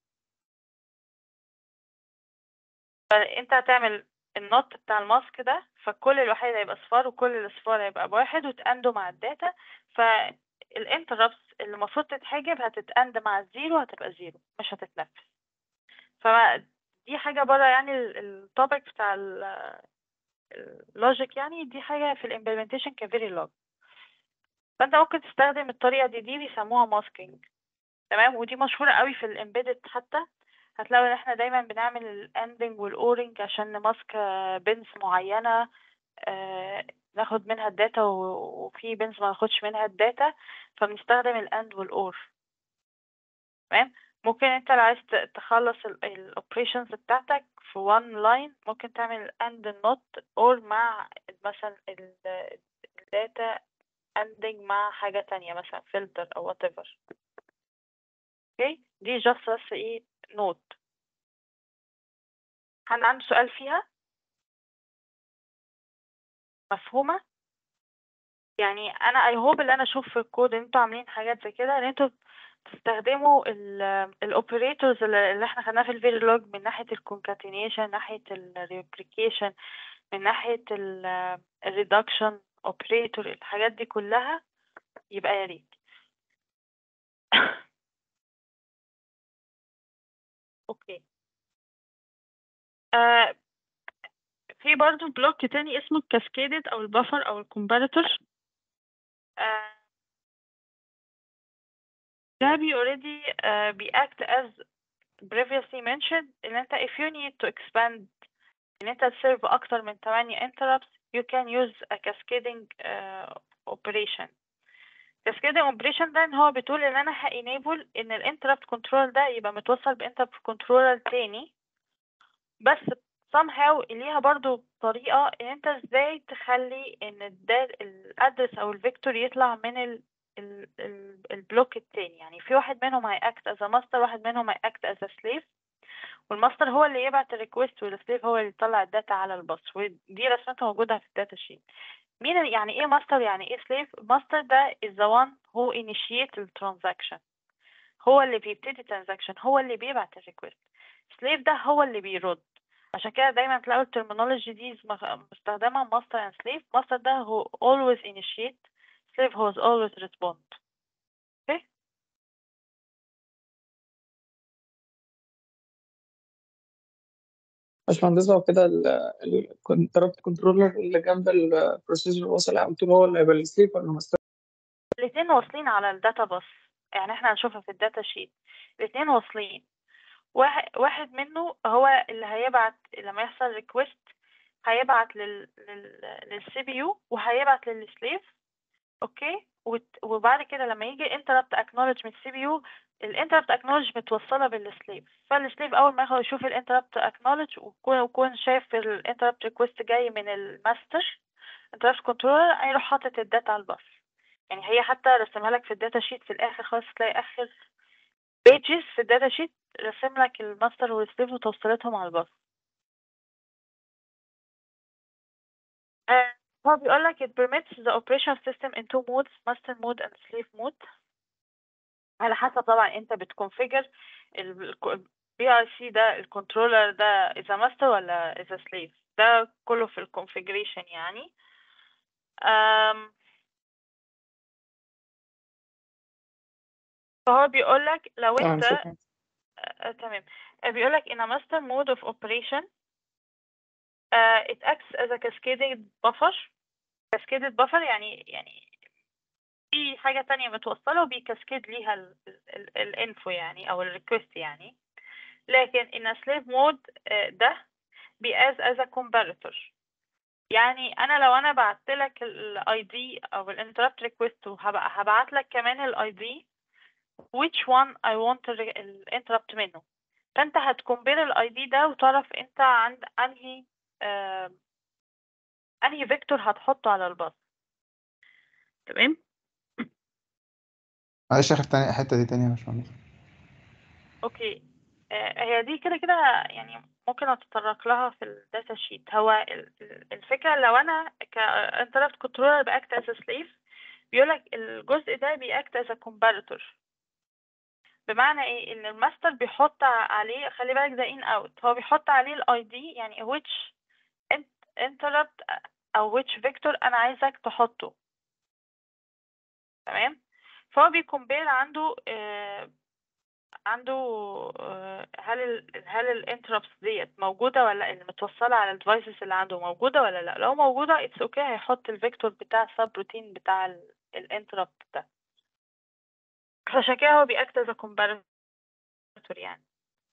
فانت هتعمل النوت بتاع الماسك ده فكل الوحيد هيبقى صفار وكل الاصفار هيبقى بواحد وتأنده مع الداتا فالانتربتس اللي المفروض تتحجب هتتأند مع الزيرو هتبقى زيرو مش هتتنفذ فدي حاجة بره يعني التوبيك بتاع اللوجيك يعني دي حاجة في الامبلمنتيشن كفيري لوج فانت ممكن تستخدم الطريقة دي دي بيسموها ماسكينج تمام ودي مشهورة قوي في الامبيدد حتى هتلاقوا ان احنا دايما بنعمل الاندنج والاورنج عشان نماسك بنز معينة آه ناخد منها الداتا وفي بنز ما ناخدش منها الداتا فبنستخدم الاند والاور تمام ممكن انت لو عايز تخلص الاوبريشنز بتاعتك في one line ممكن تعمل and not or مع مثلا الداتا ending مع حاجة تانية مثلا filter او whatever اوكي دي just بس ايه نوت حد عنده سؤال فيها مفهومة يعني انا اي هوب اللي انا اشوف في الكود ان انتوا عاملين حاجات زي كده ان انتوا تستخدموا الاوبريتورز اللي احنا خدناها في الفيريلوج من ناحيه الكونكاتينيشن ناحيه الريبليكيشن من ناحيه الريدكشن اوبريتور الحاجات دي كلها يبقى يا ريت اوكي آه في برضو بلوك تاني اسمه الكاسكيدد او البفر او الكومباريتور آه ده بي already uh, بي act as previously mentioned ان انت if you need to expand ان انت تسيرف اكتر من 8 interrupts you can use a cascading uh, operation cascading operation ده ان هو بتقول ان انا هenable ان ال interrupt control ده يبقى متوصل ب interrupt controller تاني بس somehow ليها برضو طريقة ان انت ازاي تخلي ان الادرس او الفيكتور يطلع من ال البلوك التاني يعني في واحد منهم هيأكت as a master واحد منهم هيأكت as a slave والماستر هو اللي يبعت الريكوست والسليف هو اللي يطلع الداتا على الباص ودي رسمتها موجودة في الداتا شيت مين يعني ايه ماستر يعني ايه سليف ماستر ده is the one who initiate the transaction هو اللي بيبتدي transaction هو اللي بيبعت الريكوست سليف ده هو اللي بيرد عشان كده دايما تلاقوا الترمينولوجي دي مستخدمة ماستر and slave ماستر ده هو always initiate slave was always respond okay باشمهندس هو كده الانتربت كنترولر اللي جنب البروسيسور واصل على طول هو اللي هيبقى السليف ولا ماستر؟ الاثنين واصلين على الداتا بس يعني احنا هنشوفها في الداتا شيت الاثنين واصلين واحد, واحد منه هو اللي هيبعت لما يحصل ريكوست هيبعت لل لل للسي بي يو وهيبعت للسليف اوكي وبعد كده لما يجي interrupt acknowledge من السي بي يو الانتربت اكنولج متوصله بالسليف فالسليف اول ما يشوف الانتربت اكنولج ويكون شايف الانتربت ريكوست جاي من الماستر انتربت كنترولر هيروح حاطط الداتا على الباص يعني هي حتى رسمها لك في الداتا شيت في الاخر خالص تلاقي اخر بيجز في الداتا شيت رسم لك الماستر والسليف وتوصيلتهم على الباص هو بيقول لك it permits the operation system in two modes master mode and slave mode على حسب طبعا انت بتكونفيجر البي اي سي ده الكنترولر ده اذا ماستر ولا اذا سليف ده كله في الكونفيجريشن يعني أم فهو بيقول لك لو تمام انت شكرا آه، تمام بيقول لك in a master mode of operation uh, it acts as a cascading buffer cascaded buffer يعني يعني في حاجة تانية متوصلة وبيكاسكيد ليها الانفو يعني او الريكوست يعني لكن in a slave mode uh, ده بي as as a comparator يعني انا لو انا بعت لك الاي دي او الانتربت ريكوست وهبعت لك كمان الاي دي which one I want الانتربت منه فانت هتكمبير الاي دي ده وتعرف انت عند انهي انهي فيكتور هتحطه على الباص تمام معلش اخر تاني الحتة دي تاني يا باشمهندس اوكي آه، هي دي كده كده يعني ممكن اتطرق لها في الداتا شيت هو ال- ال- الفكره لو انا كانتربت كنترولر باكت از سليف بيقولك الجزء ده بيأكت از كومباريتور بمعنى ايه ان الماستر بيحط عليه خلي بالك ده ان اوت هو بيحط عليه الاي دي يعني which interrupt او which vector انا عايزك تحطه تمام فهو بيكمبير عنده آه عنده آه هل ال هل الانتربتس ديت موجوده ولا اللي متوصله على الديفايسز اللي عنده موجوده ولا لا لو موجوده اتس اوكي هيحط الفيكتور بتاع السب روتين بتاع الانتربت ده عشان كده هو بيأكت as a comparator يعني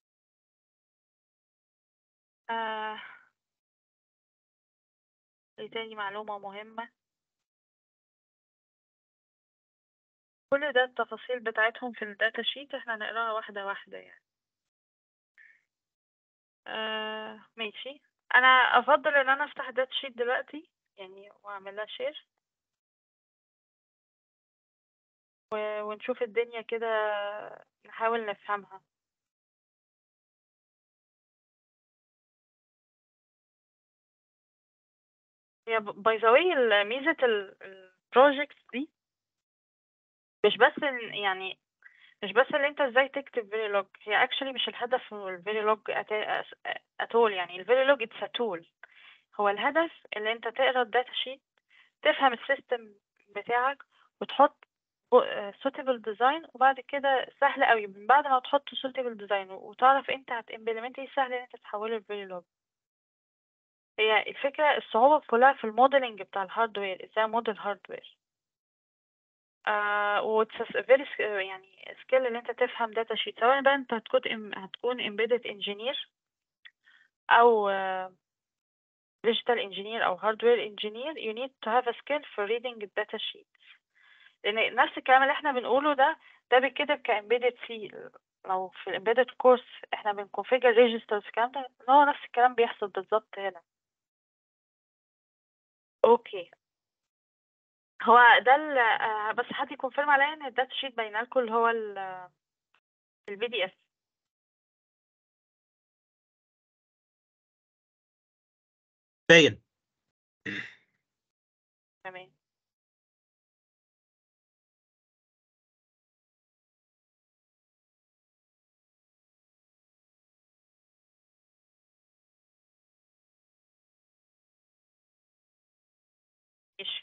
آه. ايه تاني معلومة مهمة كل ده التفاصيل بتاعتهم في الداتا شيت احنا نقراها واحدة واحدة يعني آه ماشي انا افضل ان انا افتح الداتا شيت دلوقتي يعني واعمل لها شير و- ونشوف الدنيا كده نحاول نفهمها هي باي ذا واي ميزة البروجكتس دي مش بس إن- يعني مش بس اللي انت ازاي تكتب فيريلوج هي اكشلي مش الهدف من الفيريلوج اتول يعني الفيريلوج اتس تول هو الهدف اللي انت تقرا الداتا شيت تفهم السيستم بتاعك وتحط suitable design وبعد كده سهل قوي من بعد ما تحط suitable design وتعرف انت هتimplement ايه سهل ان انت تحوله لفيريلوج هي الفكرة الصعوبة كلها في الموديلنج بتاع الهاردوير ازاي موديل هاردوير آه و it's a very sk- يعني سكيل اللي انت تفهم داتا شيت سواء بقى انت هتكون em- هتكون embedded engineer او آه digital engineer او hardware engineer you need to have a skill for reading the data sheets لان نفس الكلام اللي احنا بنقوله ده ده بيتكتب ك embedded C لو في ال embedded course احنا بنconfigure registers الكلام ده هو نفس الكلام بيحصل بالظبط هنا اوكي هو ده ال آه، بس حد يكونفيرم عليا ان الداتا شيت باينه لكم اللي هو البي دي اف باين تمام ماشي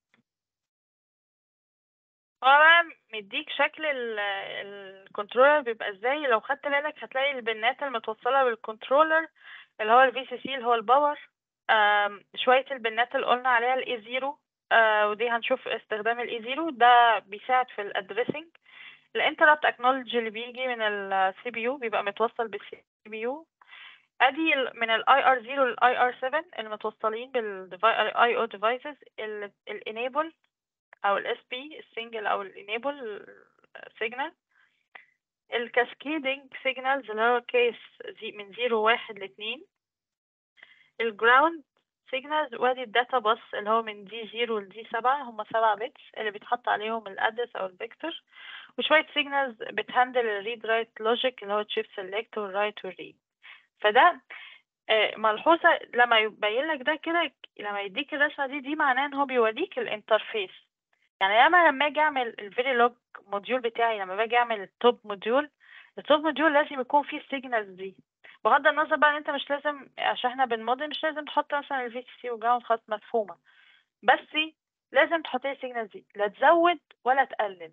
هو بقى مديك شكل ال- الكنترولر بيبقى ازاي لو خدت بالك هتلاقي البنات المتوصلة بالكنترولر اللي هو الفي سي سي اللي هو الباور آم، شوية البنات اللي قلنا عليها الاي زيرو ودي هنشوف استخدام الاي زيرو ده بيساعد في الادريسنج الانتربت اكنولوجي اللي بيجي من السي بي يو بيبقى متوصل بالسي بي يو ادي ال- من الاي ار 0 للاي ار 7 المتوصلين بالاي او ديفايسز الانيبل او الاس بي السنجل او الانيبل سيجنال الكاسكيدنج سيجنالز اللي هو كيس من 0 1 ل 2 الجراوند سيجنالز وادي الداتا باص اللي هو من دي 0 لدي 7 هم 7 بيتس اللي بيتحط عليهم الادرس او الفيكتور وشوية سيجنالز بتهندل الريد رايت لوجيك اللي هو تشيب سيلكت والرايت والريد فده آه، ملحوظة لما يبين لك ده كده لما يديك الرسمة دي دي معناه ان هو بيوريك الانترفيس يعني انا لما اجي اعمل الفيريلوج موديول بتاعي لما باجي اعمل التوب موديول التوب موديول لازم يكون فيه السيجنالز دي بغض النظر بقى ان انت مش لازم عشان احنا بنموديل مش لازم تحط مثلا الفي سي سي وجراوند خلاص مفهومة بس لازم تحط لي السيجنالز دي لا تزود ولا تقلل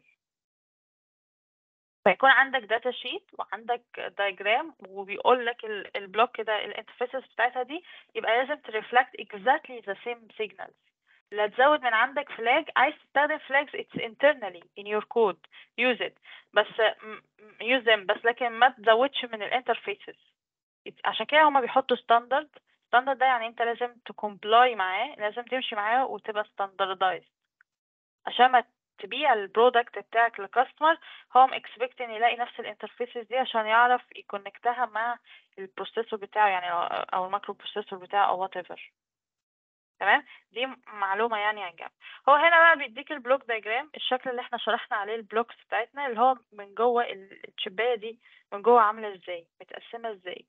فيكون عندك داتا شيت وعندك دايجرام وبيقول لك ال- البلوك ده الانترفيسز بتاعتها دي يبقى لازم ترفلكت exactly the same signals لا تزود من عندك فلاج عايز تستخدم flags it's internally in your code use it بس م- م- use them بس لكن ما تزودش من الانترفيسز عشان كده هما بيحطوا ستاندرد ستاندرد ده يعني انت لازم تكومبلاي معاه لازم تمشي معاه وتبقى standardized عشان ما تبيع البرودكت بتاعك للكاستمر هو اكسبكت ان يلاقي نفس الانترفيسز دي عشان يعرف يكونكتها مع البروسيسور بتاعه يعني او أو المايكرو بروسيسور بتاعه او وات ايفر تمام دي معلومة يعني عن جنب هو هنا بقى بيديك البلوك دايجرام الشكل اللي احنا شرحنا عليه البلوكس بتاعتنا اللي هو من جوه ال- الشباية دي من جوه عاملة ازاي متقسمة ازاي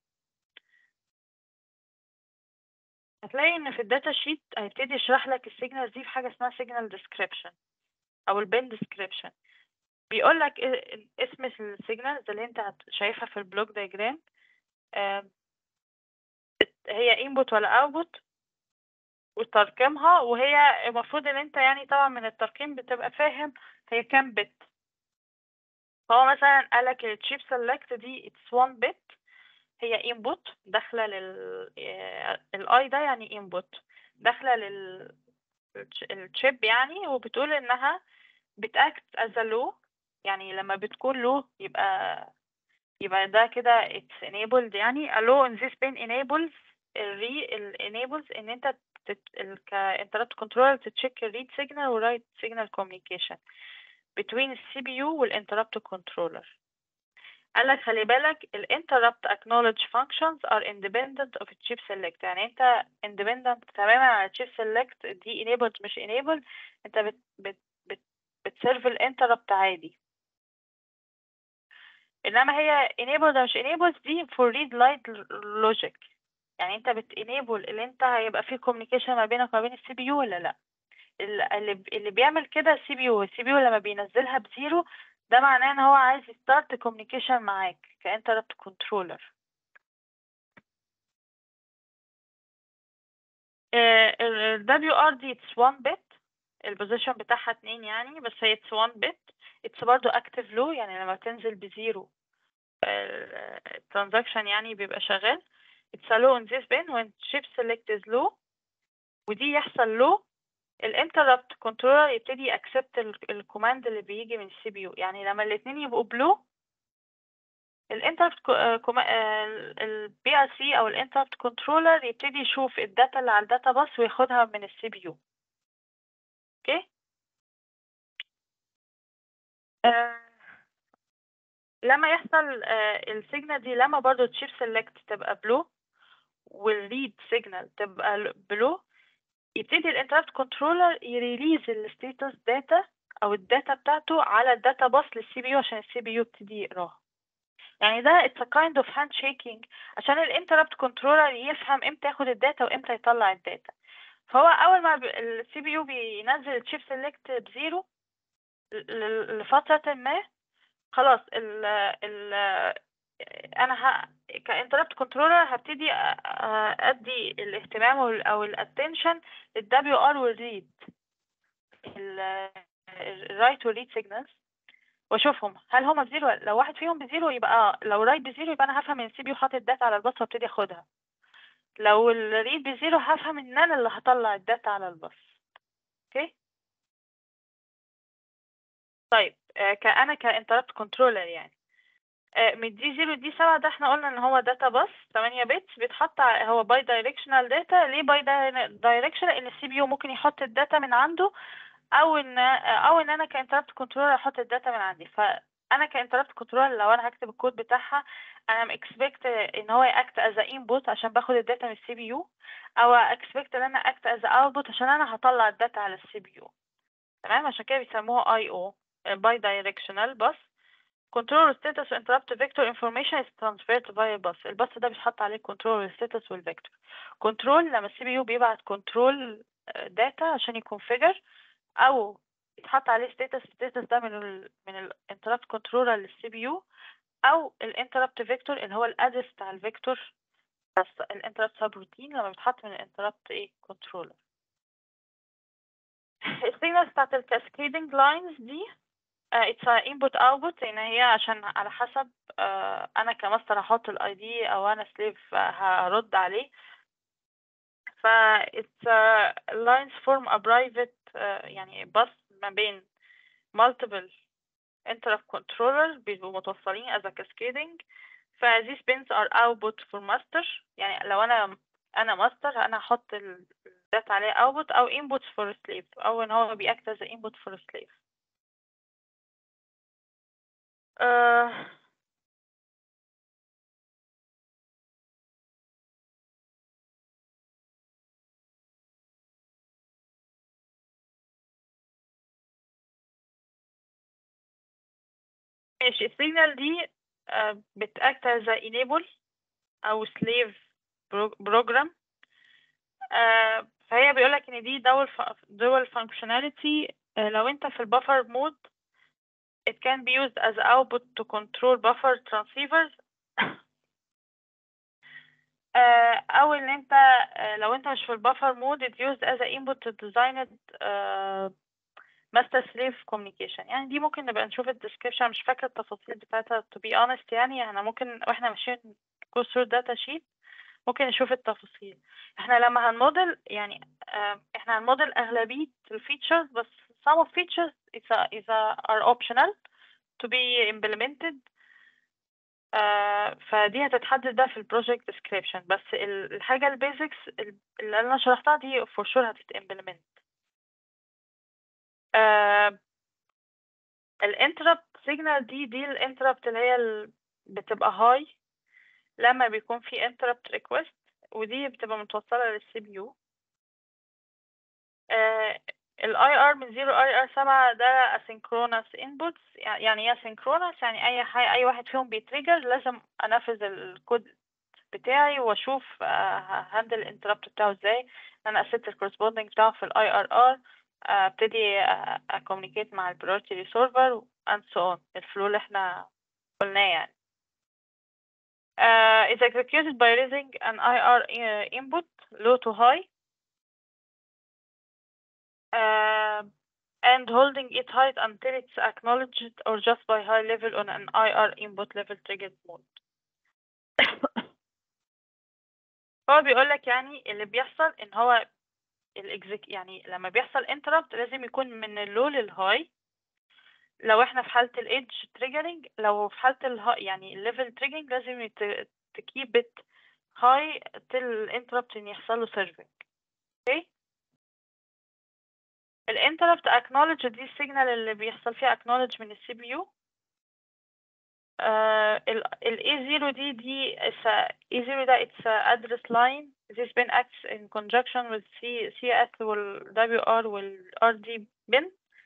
هتلاقي ان في الداتا شيت هيبتدي يشرح لك السيجنالز دي في حاجة اسمها سيجنال ديسكريبشن او البين ديسكريبشن بيقول لك اسم السيجنالز اللي انت هت- شايفها في البلوك دايجرام آم، هي input ولا output وترقيمها وهي المفروض ان انت يعني طبعا من الترقيم بتبقى فاهم هي كام بت فهو مثلا قالك الشيب سيلكت دي it's one bit هي input داخلة لل الاي ده يعني input داخلة لل الشيب يعني وبتقول انها بتاكت as a low يعني لما بتكون low يبقى يبقى ده كده it's enabled يعني a low in this pin enables الري ال enables ان انت تت... ال... كانتربت كنترولر تتشيك الريد سيجنال والرايت سيجنال كوميونيكيشن between السي بي يو والانتربت كنترولر قال لك خلي بالك ال interrupt acknowledge functions are independent of chip select يعني انت independent تماما على chip select دي enabled مش enabled انت بت بت بت بتسيرف ال interrupt عادي انما هي enabled أو مش enabled دي for read light logic يعني انت بت enable اللي انت هيبقى فيه communication ما بينك وما بين السي بي يو ولا لا ال- اللي اللي بيعمل كده السي بي يو السي بي يو لما بينزلها بزيرو ده معناه ان هو عايز يستارت كوميونيكيشن معاك كانتربت كنترولر ال WR دي it's one bit البوزيشن بتاعها اتنين يعني بس هي it's one bit it's برضو active low يعني لما تنزل بزيرو الترانزاكشن يعني بيبقى شغال it's a low in this bin when chip select is low ودي يحصل low الانتربت كنترولر يبتدي accept الكوماند اللي بيجي من السي بي يو يعني لما الاتنين يبقوا بلو الانتربت البي ار سي او الانتربت كنترولر يبتدي يشوف الداتا اللي على الداتا باص وياخدها من السي بي يو اوكي آه، لما يحصل السيجنال دي لما برضو تشيب سيلكت تبقى بلو والريد سيجنال تبقى بلو يبتدي الانتربت كنترولر يريليز الستيتس داتا او الداتا بتاعته على الداتا باص للسي بي يو عشان السي بي يو يبتدي يقراها يعني ده it's a kind of handshaking عشان الانتربت كنترولر يفهم امتى ياخد الداتا وامتى يطلع الداتا فهو اول ما السي بي يو بينزل الشيب سيلكت بزيرو ل- لفترة ما خلاص ال ال انا ه... كانتربت كنترولر هبتدي أ- أ- ادي الاهتمام وال- او الاتنشن للدبليو ار والريد الرايت والريد سيجنالز واشوفهم هل هما بزيرو ولا- لو واحد فيهم بزيرو يبقى اه لو رايت بزيرو يبقى انا هفهم ان السي بي يو حاطط داتا على الباص وابتدي اخدها لو الريد بزيرو هفهم ان انا اللي هطلع الداتا على الباص اوكي طيب آه كأنا كانتربت كنترولر يعني آه من دي زيرو دي سبعة ده احنا قلنا ان هو داتا باص 8 بيتس بيتحط ع- هو باي دايركشنال داتا ليه باي دايركشنال ان السي بي يو ممكن يحط الداتا من عنده او ان او ان انا كانتربت كنترولر احط الداتا من عندي فانا كانتربت كنترولر لو انا هكتب الكود بتاعها انا اكسبكت ان هو ياكت از انبوت عشان باخد الداتا من السي بي يو او اكسبكت ان انا اكت از اوتبوت عشان انا هطلع الداتا على السي بي يو تمام عشان كده بيسموها اي او باي دايركشنال بس control status و interrupt vector information is transferred by bus الباص ده بيتحط عليه control status والvector control لما السي بي يو بيبعت control data عشان يكونفيجر او يتحط عليه status status ده من ال من ال interrupt controller للسي بي يو او ال interrupt vector اللي هو الادرس بتاع الفيكتور بس ال interrupt subroutine لما بيتحط من ال interrupt ايه controller السيجنالز بتاعت الكاسكيدنج لاينز دي uh, it's a input output ان هي عشان على حسب uh, انا كماستر هحط الاي دي او انا سليف هرد عليه ف it's uh, lines form a private uh, يعني بس ما بين multiple interrupt controllers بيبقوا متوصلين as a cascading ف these pins are output for master يعني لو انا انا master انا هحط الداتا عليه output او inputs for slave او ان هو بيأكت as a input for slave آه ماشي السيجنال دي آه، بتاكت as a enable او slave program آه، فهي بيقولك ان دي دول dual functionality آه، لو انت في البفر مود it can be used as output to control buffer transceivers آه، او ان انت آه، لو انت مش في البفر مود it used as a input to design آه، master slave communication يعني دي ممكن نبقى نشوف الديسكريبشن مش فاكرة التفاصيل بتاعتها to be honest يعني احنا ممكن واحنا ماشيين go through data sheet ممكن نشوف التفاصيل احنا لما هنموديل يعني آه، احنا هنموديل اغلبية الفيتشرز بس some of features is a, is a, are optional to be implemented آه، فدي هتتحدد ده في البروجكت ديسكريبشن بس ال- الحاجة البيزكس اللي انا شرحتها دي for sure هتتimplement آه الانتربت سيجنال دي دي الانتربت اللي هي ال- بتبقى هاي لما بيكون في انتربت ريكوست ودي بتبقى متوصلة للسي بي يو الاي ار من 0 اي ار 7 ده asynchronous inputs يعني ايه asynchronous يعني اي حاجة اي واحد فيهم بيتريجر لازم انفذ الكود بتاعي واشوف هاندل الانتربت بتاعه ازاي انا اسيت الكورسبوندنج بتاعه في الاي ار ار ابتدي اكومينيكيت مع البريورتي ريسولفر and so on الفلو اللي احنا قلناه يعني uh, is executed by raising an IR uh, input low to high uh, and holding it high until it's acknowledged or just by high level on an IR input level triggered mode هو بيقولك يعني اللي بيحصل ان هو الاكزيك يعني لما بيحصل interrupt لازم يكون من اللو للهاي لو احنا في حالة الايدج triggering لو في حالة الهاي يعني الليفل triggering لازم تكيب it high till interrupt ان يحصل له serving اوكي الانتربت acknowledge دي السيجنال اللي بيحصل فيها acknowledge من السي بي يو ال A0 دي دي is a, A0 ده it's a address line this bin acts in conjunction with C, CS وال WR وال RD bin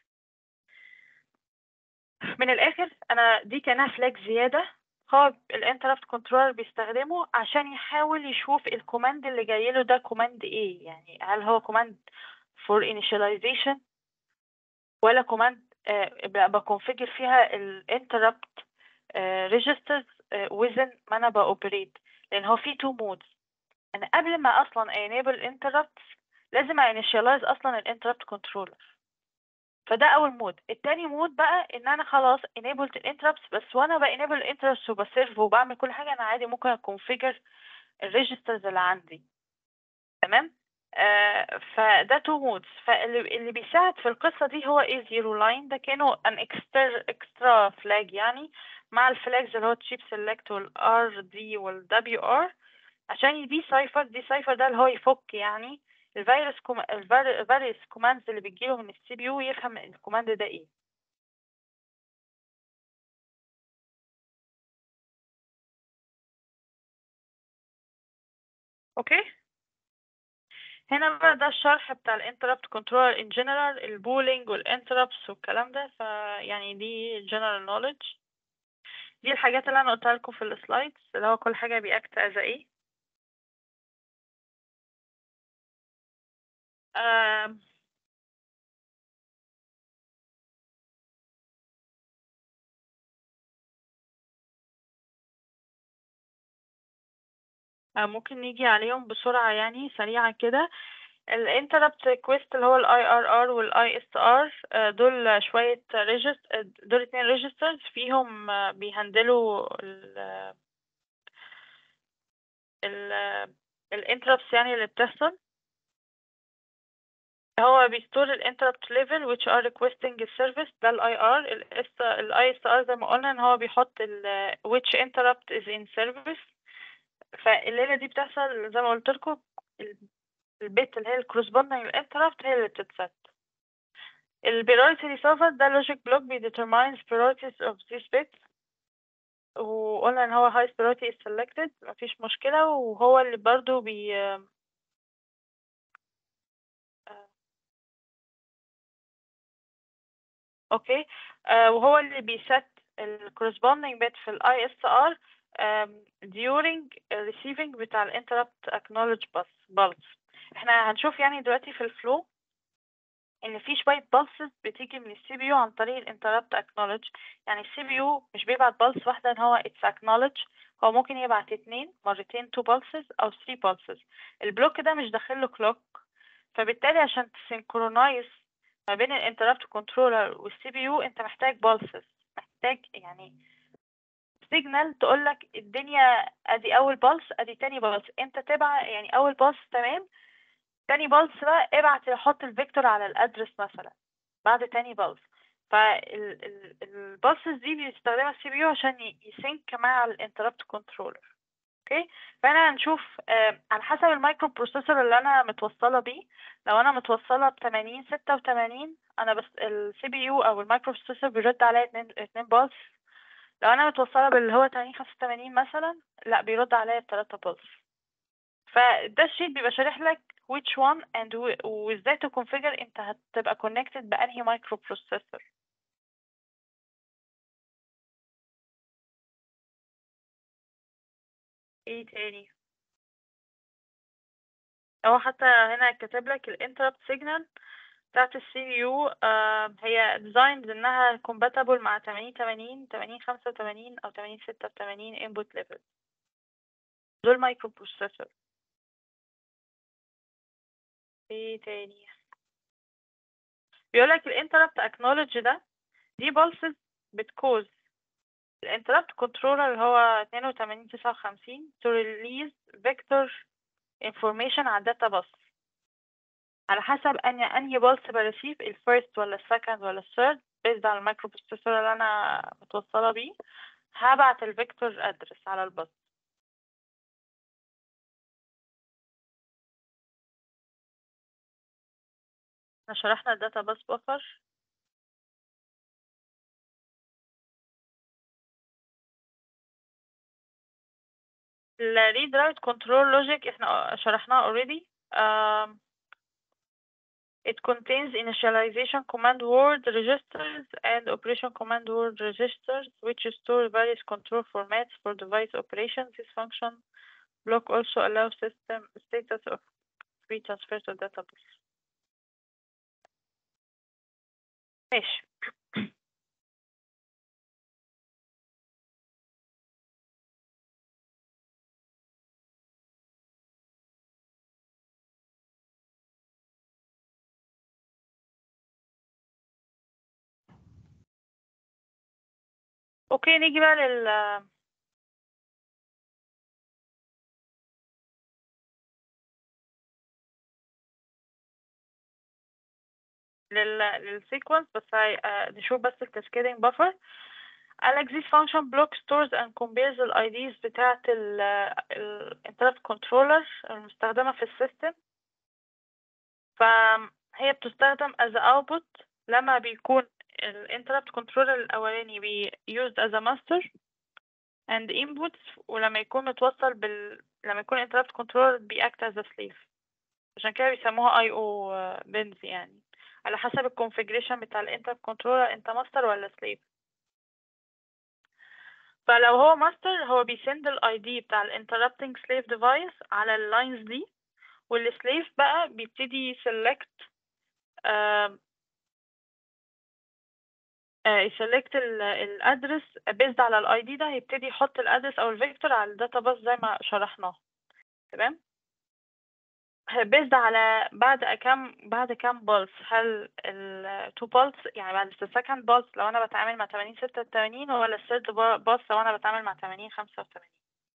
من الآخر أنا دي كأنها فلاج زيادة هو الانتربت كنترولر بيستخدمه عشان يحاول يشوف الكوماند اللي جاي له ده كوماند ايه يعني هل هو كوماند for initialization ولا كوماند بكونفيجر فيها الانتربت registers within ما انا باوبريت لان هو في two modes انا قبل ما اصلا enable interrupts لازم initialize اصلا الانتربت كنترولر فده اول مود التاني مود بقى ان انا خلاص enabled الانتربتس بس وانا بانيبل الانتربتس وبسيرف وبعمل كل حاجه انا عادي ممكن اكونفيجر الريجسترز اللي عندي تمام آه فده تو مودز فاللي اللي بيساعد في القصه دي هو ايه زيرو لاين ده كانوا ان اكسترا اكسترا فلاج يعني مع الفلاجز اللي هو تشيب سيلكت والار دي والدبليو ار عشان دي سايفر دي سايفر ده اللي هو يفك يعني الفيروس كوم... الفيروس كوماندز اللي بتجيله من السي بي يو يفهم الكوماند ده ايه اوكي هنا بقى ده الشرح بتاع الانتربت كنترول ان جنرال البولينج والانتربتس والكلام ده فيعني دي جنرال نوليدج دي الحاجات اللي انا قلتها لكم في السلايدز اللي هو كل حاجه بيأكت از ايه آم، آه، ممكن نيجي عليهم بسرعة يعني سريعا كده الانتربت ريكويست اللي هو الاي ار ار والاي اس ار دول شوية ريجست دول اتنين ريجسترز فيهم آه، بيهندلوا ال ال الانتربتس يعني اللي بتحصل هو بيستور الانتربت ليفل which are requesting the service ده الاي ار الاي اس ار زي ما قلنا ان هو بيحط ال which interrupt is in service فالليلة دي بتحصل زي ما قلت لكم البيت اللي هي الكورسبوندنج الانتربت هي اللي بتتست البريوريتي ريسولفر ده لوجيك بلوك بيديترماينز priorities of this bit وقلنا ان هو highest priority is selected مفيش مشكلة وهو اللي برضو بي اوكي آه وهو اللي بيست ال corresponding bit في ال ISR um, during receiving بتاع ال interrupt acknowledge bus pulse احنا هنشوف يعني دلوقتي في الفلو ان في شويه pulses بتيجي من السي بي يو عن طريق ال interrupt acknowledge يعني السي بي يو مش بيبعت pulse واحده ان هو it's acknowledge هو ممكن يبعت اتنين مرتين two pulses او three pulses البلوك ده مش داخل له clock فبالتالي عشان تسynchronise ما بين الانتربت كنترولر والسي بي يو انت محتاج pulses محتاج يعني سيجنال تقول لك الدنيا ادي اول بالس ادي تاني بالس انت تبع يعني اول بالس تمام تاني بالس بقى ابعت حط الفيكتور على الادرس مثلا بعد تاني بالس فالبالسز دي بيستخدمها السي بي يو عشان يسync مع الانتربت كنترولر اوكي فانا هنشوف آه على حسب المايكرو بروسيسور اللي انا متوصله بيه لو انا متوصله ب 80 86 انا بس السي بي يو او المايكرو بروسيسور بيرد عليا اتنين اتنين بالس لو انا متوصله باللي هو 80 85 مثلا لا بيرد عليا بتلاتة بالس فده الشيت بيبقى شارح لك which one and و- وازاي تكونفيجر انت هتبقى connected بانهي مايكرو بروسيسور ايه تاني هو حتى هنا كاتب لك الانتربت سيجنال بتاعت السي بي يو هي designed انها compatible مع 80 80 80 85 او 80 86 input level دول مايكرو بروسيسور ايه تاني بيقولك الانتربت acknowledge ده دي pulses بتكوز الانتربت كنترولر اللي هو 82 59 to release vector information على الداتا بس على حسب اني انهي بلس بريسيف الفيرست ولا السكند ولا الثيرد بيزد على المايكرو بروسيسور اللي انا متوصله بيه هبعت الفيكتور ادرس على الباص احنا شرحنا الداتا باس بفر الريد رايت كنترول لوجيك احنا شرحناها already um, It contains initialization command word registers and operation command word registers which store various control formats for device operations. This function block also allows system status of free transfer to database. ماشي اوكي نيجي بقى لل لل للسيكونس بس هاي آه، نشوف بس الكاسكيدنج بفر قالك this function block stores and compares ال IDs بتاعة ال ال interrupt controller المستخدمة في السيستم فهي بتستخدم as a output لما بيكون ال interrupt controller الأولاني بي used as a master and inputs ولما يكون متوصل بال لما يكون interrupt controller بي act as a slave عشان كده بيسموها IO bins يعني على حسب الكونفيجريشن بتاع ال interrupt controller انت master ولا slave فلو هو ماستر هو بيسند الاي دي بتاع ال interrupting slave device على اللاينز دي والسليف بقى بيبتدي يسلكت يسلكت الادرس بيزد على الاي دي ده هيبتدي يحط الادرس او الفيكتور على الداتا باس زي ما شرحناه تمام بيزد على بعد كام بعد كام بولس هل التو بولس يعني بعد السكند بولس لو انا بتعامل مع 80 86 ولا الثيرد بولس لو انا بتعامل مع 80 85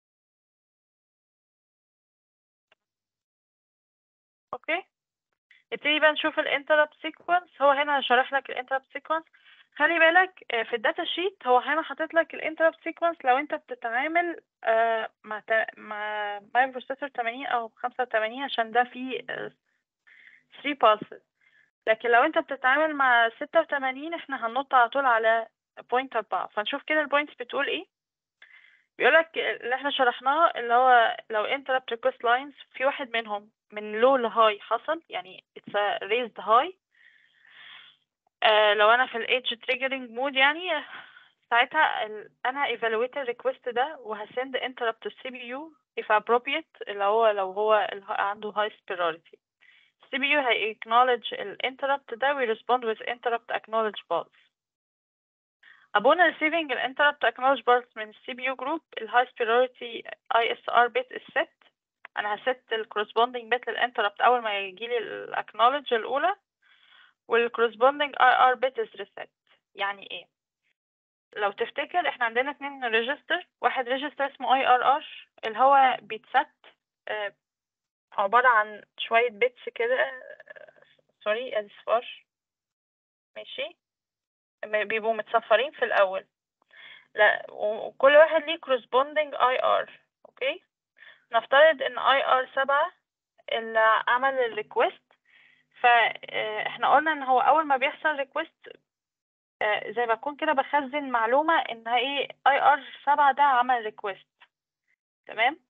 اوكي نبتدي بقى نشوف الانتربت سيكونس هو هنا شارح لك الانتربت سيكونس خلي بالك آه، في الداتا شيت هو هنا حاطط لك الانتربت سيكونس لو انت بتتعامل آه، مع تا- مع مايكرو بروسيسور 80 او 85 عشان ده فيه 3 pulses لكن لو انت بتتعامل مع 86 احنا هننط على طول على بوينت 4 فنشوف كده البوينتس بتقول ايه بيقولك اللي احنا شرحناه اللي هو لو interrupt request lines في واحد منهم من low ل high حصل يعني it's a raised high آه لو انا في ال edge triggering mode يعني ساعتها ال... انا evaluate الريكوست ده وهسند interrupt to CPU if appropriate اللي هو لو هو ال- عنده high priority CPU هي acknowledge ال interrupt ده و respond with interrupt acknowledge pulse upon receiving ال interrupt acknowledge pulse من CPU group ال high priority ISR bit is set انا هست ال corresponding bit لل interrupt اول ما يجيلي ال acknowledge الاولى وال corresponding IR bit is reset يعني ايه لو تفتكر احنا عندنا اتنين ريجستر واحد ريجستر اسمه اي ار ار اللي هو بيتست آه، عبارة عن شوية بيتس كده سوري اصفار ماشي م- بيبقوا متصفرين في الأول لا وكل واحد ليه corresponding اي ار اوكي نفترض ان اي ار سبعة اللي عمل الريكوست فاحنا قلنا ان هو اول ما بيحصل ريكوست آه، زي ما اكون كده بخزن معلومة ان ايه اي ار سبعة ده عمل ريكوست تمام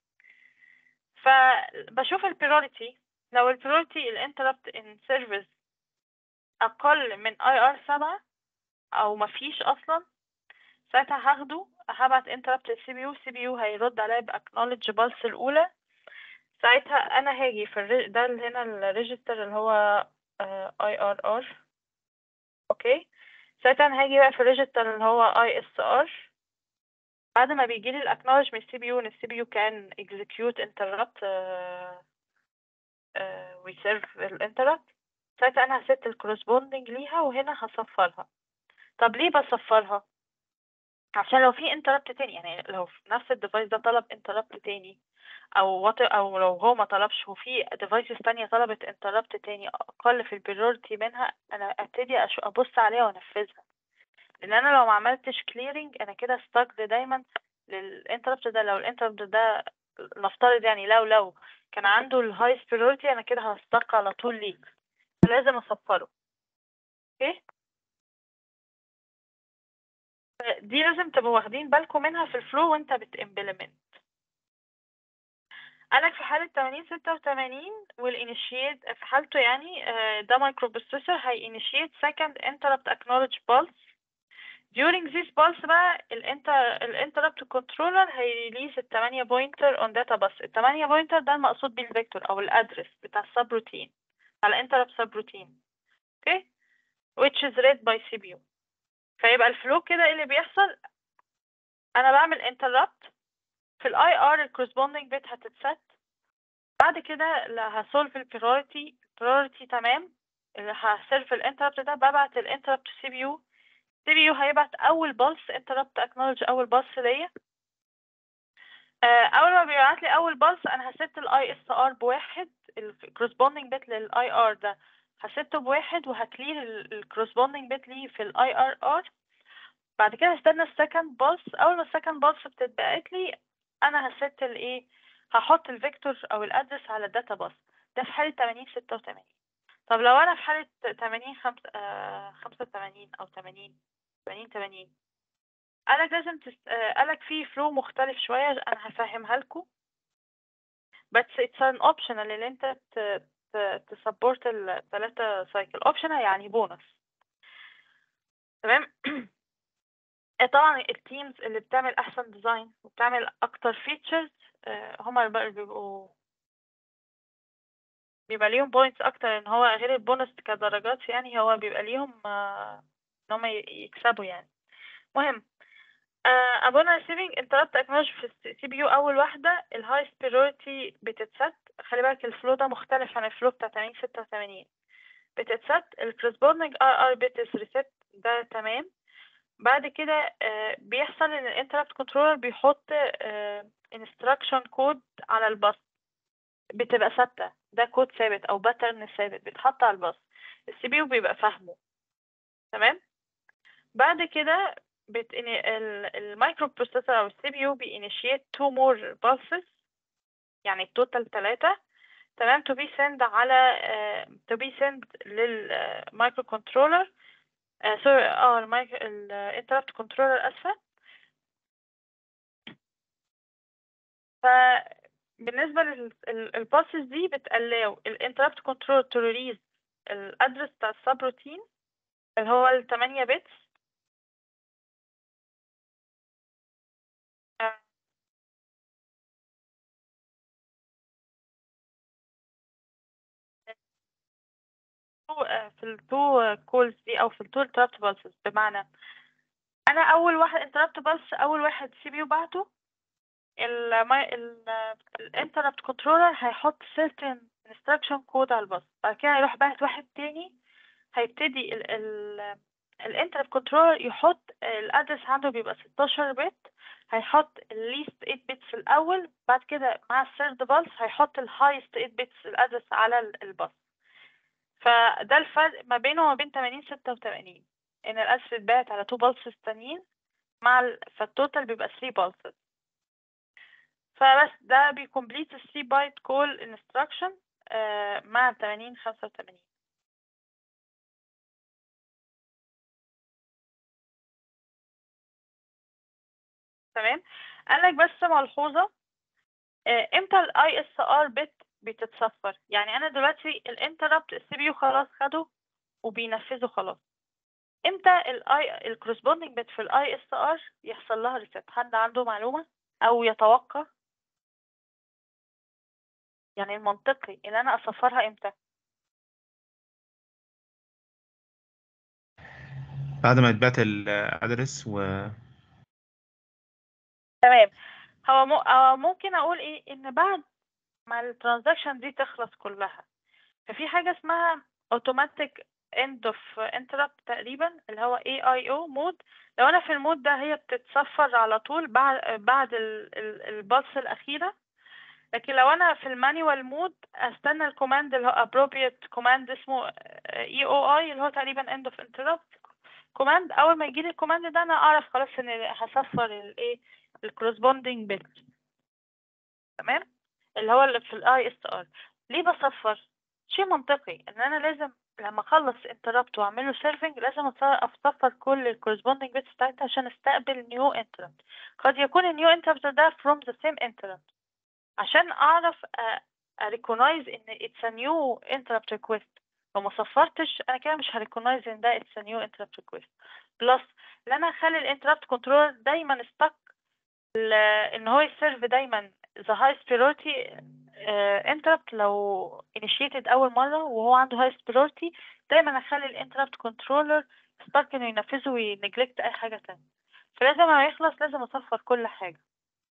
فبشوف البريوريتي لو البريوريتي الانتربت ان سيرفيس اقل من اي ار سبعة او مفيش اصلا ساعتها هاخده هبعت انتربت للسي بي يو السي بي يو هيرد عليا باكنولج بالس الاولى ساعتها انا هاجي في الري... ده اللي هنا الريجستر اللي هو اي ار ار اوكي ساعتها انا هاجي بقى في الريجستر اللي هو اي اس ار بعد ما بيجي لي الاكنولج من السي بي يو ان السي بي يو كان execute interrupt uh, uh, we serve الانتربت ساعتها انا هست الكورسبوندنج ليها وهنا هصفرها طب ليه بصفرها عشان لو في انتربت تاني يعني لو في نفس الديفايس ده طلب انتربت تاني او وات او لو هو ما طلبش وفي ديفايسز تانية طلبت انتربت تاني اقل في البريورتي منها انا ابتدي أش- ابص عليها وانفذها لان انا لو ما عملتش كليرنج انا كده استقد دايما للانتربت ده لو الانتربت ده نفترض يعني لو لو كان عنده الهايست بريورتي انا كده هستق على طول ليك فلازم اصفره اوكي دي لازم تبقوا واخدين بالكم منها في الفلو وانت بتimplement قالك في حالة 80 86 والinitiate في حالته يعني آه، ده مايكرو بروسيسور هي initiate second interrupt acknowledge pulse during this pulse بقى الانتر الانتربت كنترولر هيريليز ال 8 pointer on data bus ال 8 pointer ده المقصود بيه الفيكتور او الادرس بتاع السبروتين على interrupt subroutine اوكي which is read by CPU فيبقى الفلو كده ايه اللي بيحصل انا بعمل interrupt في الاي ار الكورسبوندينج بيت هتتست بعد كده لا هسولف البريوريتي priority تمام اللي هسيرف الانتربت ده ببعت الانتربت سي بي يو سي بي يو هيبعت اول بالس انتربت اكنولج اول بالس ليا آه، اول ما بيبعت لي اول بالس انا هست الاي اس ار بواحد الكورسبوندينج بيت للاي ار ده هسته بواحد وهكلير الكورسبوندينج بيت ليه في الاي ار ار بعد كده هستنى السكند بالس اول ما السكند بالس بتتبعت لي انا هست الايه هحط الفيكتور او الادرس على الداتا باس ده في حالة 80 86 طب لو انا في حالة 80 خمسة آه 85 او 80 80 80 قالك لازم تس... آه قالك في فلو مختلف شوية انا هفهمها لكم بس it's an optional اللي انت ت... ت... تسبورت الثلاثة سايكل optional يعني بونص تمام طبعا التيمز اللي بتعمل احسن ديزاين وبتعمل اكتر فيتشرز هما اللي بيبقوا بيبقى ليهم بوينتس اكتر ان هو غير البونص كدرجات يعني هو بيبقى ليهم آه، ان هما ي- يكسبوا يعني مهم ابونا ريسيفنج انتربت اكنولج في السي بي يو اول واحده الهايست بريورتي بتتست خلي بالك الفلو ده مختلف عن الفلو بتاع 80 86 بتتست الكورسبوندنج ار ار بت ريست ده تمام بعد كده آه، بيحصل ان الانتربت كنترولر بيحط انستراكشن كود على الباص بتبقى ثابته ده كود ثابت او باترن ثابت بيتحط على الباص السي بي يو بيبقى فاهمه تمام بعد كده بت... المايكرو بروسيسور او السي بي يو بيinitiate two more pulses يعني التوتال ثلاثة تمام to be send على uh, to be send للمايكرو كنترولر سوري اه المايك الانتربت كنترولر اسفة فبالنسبة للباسز دي بتقلاو الانتربت كنترول to release الادرس بتاع السبروتين اللي هو التمانية بيتس التو في التو كولز دي او في التو interrupt pulses بمعنى انا اول واحد interrupt pulse اول واحد سي بي يو بعته ال ال الانتربت كنترولر هيحط certain instruction code على الباص بعد كده هيروح باعت واحد تاني هيبتدي ال ال الانتربت كنترولر يحط الادرس عنده بيبقى 16 بت هيحط الليست 8 بيتس الاول بعد كده مع الثيرد بالس هيحط الهايست 8 بيتس الادرس على ال- الباص فده الفرق ما بينه وما بين 80 86 ان الادرس بيتبعت على 2 بالسز تانيين مع ال... فالتوتال بيبقى 3 بالسز فبس ده بيكمبليت ال 3 بايت كول انستراكشن مع 80 85 تمام قال لك بس ملحوظة آه، امتى الاي اس ار بت بتتصفر يعني انا دلوقتي الانتربت السي بي يو خلاص خده وبينفذه خلاص امتى الاي الكورسبوندنج بت في الاي اس ار يحصل لها ريست حد عنده معلومة او يتوقع يعني المنطقي ان انا اصفرها امتى بعد ما يتبعت الادرس و تمام هو مو... آه، ممكن اقول ايه ان بعد ما الترانزاكشن دي تخلص كلها ففي حاجة اسمها automatic end of interrupt تقريبا اللي هو AIO مود لو انا في المود ده هي بتتصفر على طول بعد بعد ال- ال- البلس الأخيرة لكن لو انا في المانيوال مود استنى الكوماند اللي هو appropriate كوماند اسمه EOI اللي هو تقريبا end of interrupt كوماند اول ما يجيلي الكوماند ده انا اعرف خلاص ان هصفر الايه الكورسبوندينج بت تمام اللي هو اللي في الاي اس ار ليه بصفر شيء منطقي ان انا لازم لما اخلص انتربت واعمل له سيرفنج لازم أص- اصفر كل الكورسبوندينج بيتس بتاعتها عشان استقبل نيو انتربت قد يكون النيو انتربت ده from the same interrupt عشان اعرف اريكونايز ان it's a new interrupt request لو ما صفرتش انا كده مش هريكونايز ان ده it's a new interrupt request بلس ان انا اخلي الانتربت كنترولر دايما stuck ال- ان هو يسيرف دايما the highest priority uh, interrupt لو initiated اول مرة وهو عنده highest priority دايما اخلي الانتربت كنترولر stuck انه ينفذه وينجلكت اي حاجة تانية فلازم لما يخلص لازم اصفر كل حاجة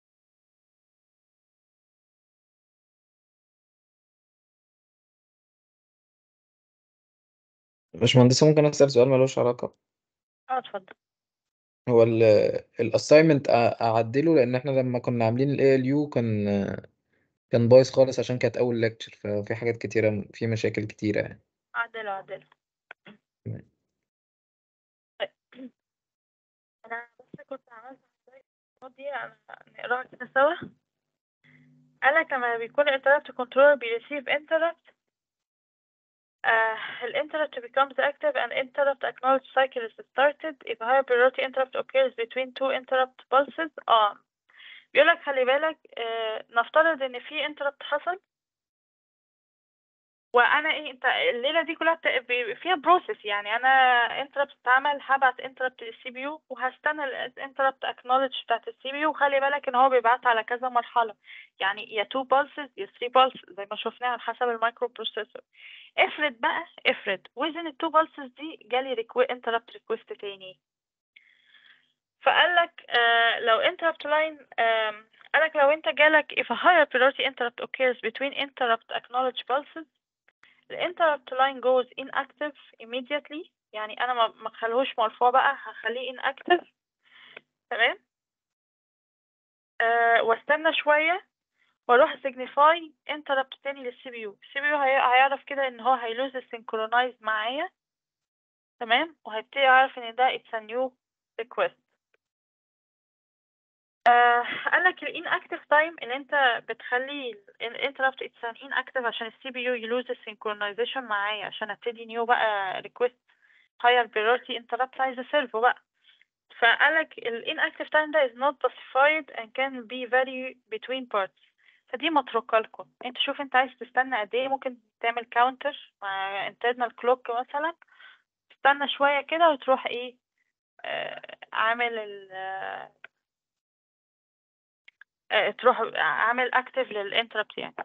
باشمهندس ممكن أسأل سؤال ملوش علاقة اه اتفضل هو ال الأسايمنت أعدله لأن إحنا لما كنا عاملين ال ALU كان كان بايظ خالص عشان كانت أول ليكتشر ففي حاجات كتيرة في مشاكل كتيرة يعني عدله عدله تمام. طيب. انا بس كنت عملت دي أنا نقراها كده سوا قالك لما بيكون interrupt controller بيريسيف interrupt uh, الانتربت becomes active and interrupt acknowledge cycle is started if higher priority interrupt occurs between two interrupt pulses اه بيقولك خلي بالك آه نفترض ان في interrupt حصل وانا ايه انت الليله دي كلها بت- بي- فيها بروسيس يعني انا انتربت اتعمل هبعت انتربت للسي بي يو وهستنى الانتربت اكنولج بتاعت السي بي يو وخلي بالك ان هو بيبعت على كذا مرحله يعني يا 2 pulses يا 3 pulses زي ما شفنا على حسب المايكرو بروسيسور افرض بقى افرض within ال 2 pulses دي جالي ريكو انتربت ريكوست تاني فقال لك آه لو interrupt line آم، قال لك لو انت جالك if a higher priority interrupt occurs between interrupt acknowledge pulses the interrupt line goes inactive immediately يعني انا ما ما اخليهوش مرفوع بقى هخليه inactive تمام أه واستنى شوية واروح signify interrupt تاني للسي بي يو السي بي يو هيعرف كده ان هو هيلوز synchronize معايا تمام وهيبتدي يعرف ان ده it's a new request آه قالك ال inactive time اللي انت بتخلي ال interrupt it's an inactive عشان السي بي يو يلوز synchronization معايا عشان ابتدي new بقى request higher priority interrupt عايزة serve بقى فقالك ال inactive time ده is not specified and can be vary between parts فدي متروكة لكم انت شوف انت عايز تستنى قد ايه ممكن تعمل counter مع internal clock مثلا تستنى شوية كده وتروح ايه آه عامل ال آه، تروح عامل اكتف للانتربت يعني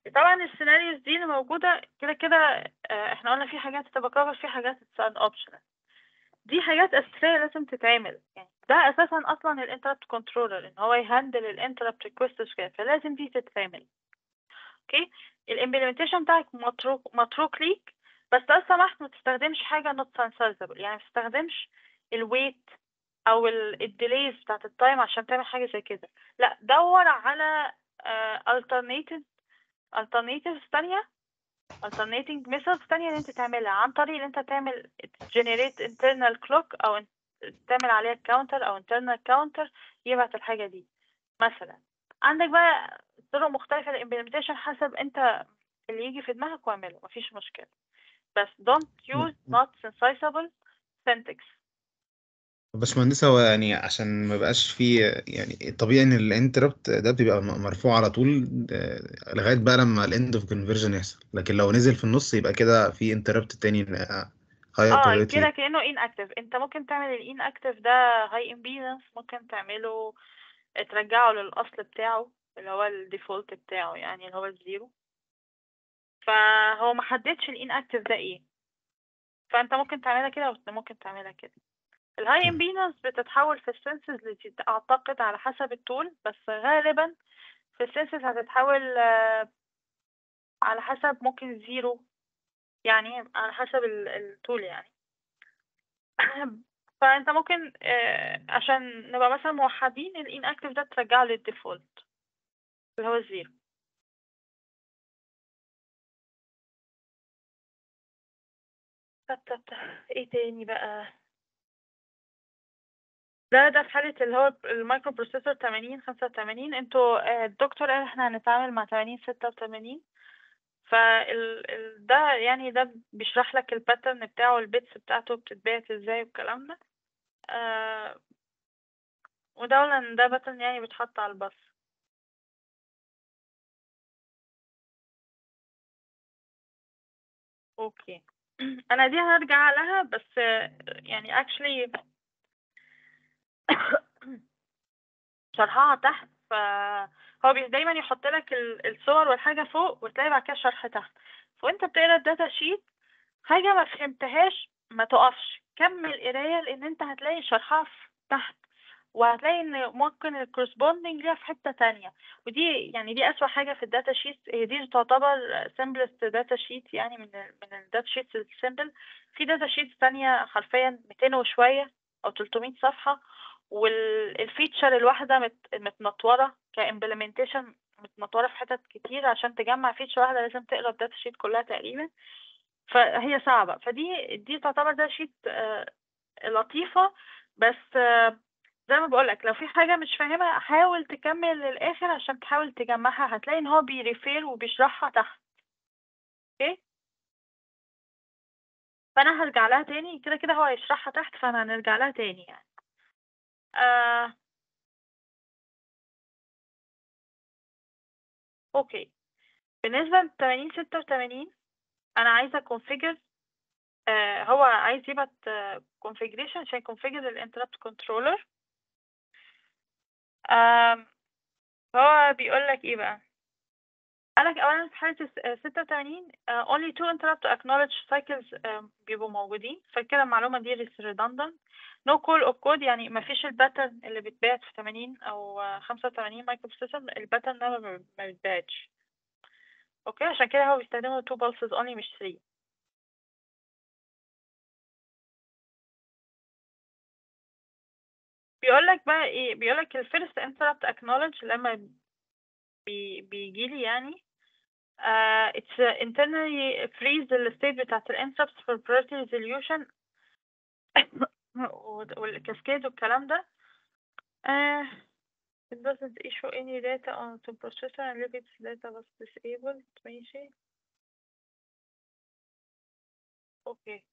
طبعا السيناريوز دي اللي موجودة كده كده آه، احنا قلنا في حاجات تبقى كفر في حاجات تساعد اوبشنال دي حاجات أساسية لازم تتعمل يعني ده أساسا أصلا الانتربت كنترولر إن هو يهندل الانتربت ريكوست كده فلازم دي تتعمل اوكي الامبلمنتيشن بتاعك متروك متروك ليك بس لو سمحت ما تستخدمش حاجة not sensible يعني ما تستخدمش الويت أو الديليز بتاعت التايم عشان تعمل حاجة زي كده لا دور على آه، alternative alternatives تانية alternating methods تانية اللي انت تعملها عن طريق ان انت تعمل generate internal clock او ان- تعمل عليها counter او internal counter يبعت الحاجة دي مثلا عندك بقى طرق مختلفة للimplementation حسب انت اللي يجي في دماغك واعمله مفيش مشكلة بس don't use not sensible syntax باشمهندس هو يعني عشان ما بقاش فيه يعني طبيعي ان الانتربت ده بيبقى م- مرفوع على طول آه، لغايه بقى لما الاند اوف كونفرجن يحصل لكن لو نزل في النص يبقى كده في انتربت تاني هاير اه برايورتي كده كأنه inactive انت ممكن تعمل ال inactive ده high impedance ممكن تعمله ترجعه للأصل بتاعه اللي هو الديفولت بتاعه يعني اللي هو الزيرو فهو محددش ال inactive ده ايه فانت ممكن تعملها كده وممكن تعملها كده الهاي تمام. امبيدنس بتتحول في السنسز اللي اعتقد على حسب التول بس غالبا في السنسز هتتحول آه، على حسب ممكن زيرو يعني على حسب ال- التول يعني فانت ممكن آه، عشان نبقى مثلا موحدين الان اكتف ده ترجعه للديفولت اللي هو الزيرو طب طب طب، ايه تاني بقى ده ده في حالة اللي هو المايكرو بروسيسور 80 85 انتوا آه، الدكتور قال احنا هنتعامل مع 80 86 فال ال- ده يعني ده بيشرح لك الباترن بتاعه البيتس بتاعته بتتبعت ازاي والكلام ده آه وده قلنا ان ده باترن يعني بيتحط على الباص اوكي انا دي هرجع لها بس آه، يعني actually شرحها تحت فهو بي- دايما يحط لك ال- الصور والحاجة فوق وتلاقي بعد كده شرح تحت وانت بتقرا الداتا شيت حاجة ما فهمتهاش ما تقفش كمل قراية لان انت هتلاقي شرحها في تحت وهتلاقي ان ممكن الكورسبوندنج ليها في حتة تانية ودي يعني دي اسوأ حاجة في الداتا شيت هي دي تعتبر simplest داتا شيت يعني من ال من الداتا شيتس السيمبل في داتا شيتس تانية حرفيا 200 وشوية او 300 صفحة والفيتشر الواحدة مت متنطورة كإمبلمنتيشن متنطورة في حتت كتير عشان تجمع فيتشر واحدة لازم تقرا الداتا شيت كلها تقريبا فهي صعبة فدي دي تعتبر داتا شيت آه، لطيفة بس آه، زي ما بقولك لو في حاجة مش فاهمها حاول تكمل للآخر عشان تحاول تجمعها هتلاقي ان هو بيريفير وبيشرحها تحت اوكي فانا هرجع لها تاني كده كده هو هيشرحها تحت فانا هنرجع لها تاني يعني آه اوكي بالنسبة ل 80 86 انا عايزة configure آه هو عايز يبعت آه configuration عشان configure ال interrupt controller آم، هو بيقول لك ايه بقى قالك اولا في حالة الس- آه، 86 آه، only two interrupt acknowledge cycles آم، بيبقوا موجودين فكده المعلومة دي is redundant no call of code يعني ما فيش الباترن اللي بيتبعت في 80 او آه، 85 مايكرو بروسيسور الباترن ده ما ما بيتبعتش اوكي عشان كده هو بيستخدموا two pulses only مش 3 بيقولك بقى ايه بيقولك ال first interrupt acknowledge لما بي بيجي لي يعني uh, it's uh, internally freeze the state بتاعت ال interrupts for priority resolution والكاسكيد والكلام ده uh, it doesn't issue any data on the processor and leave its data was disabled ماشي اوكي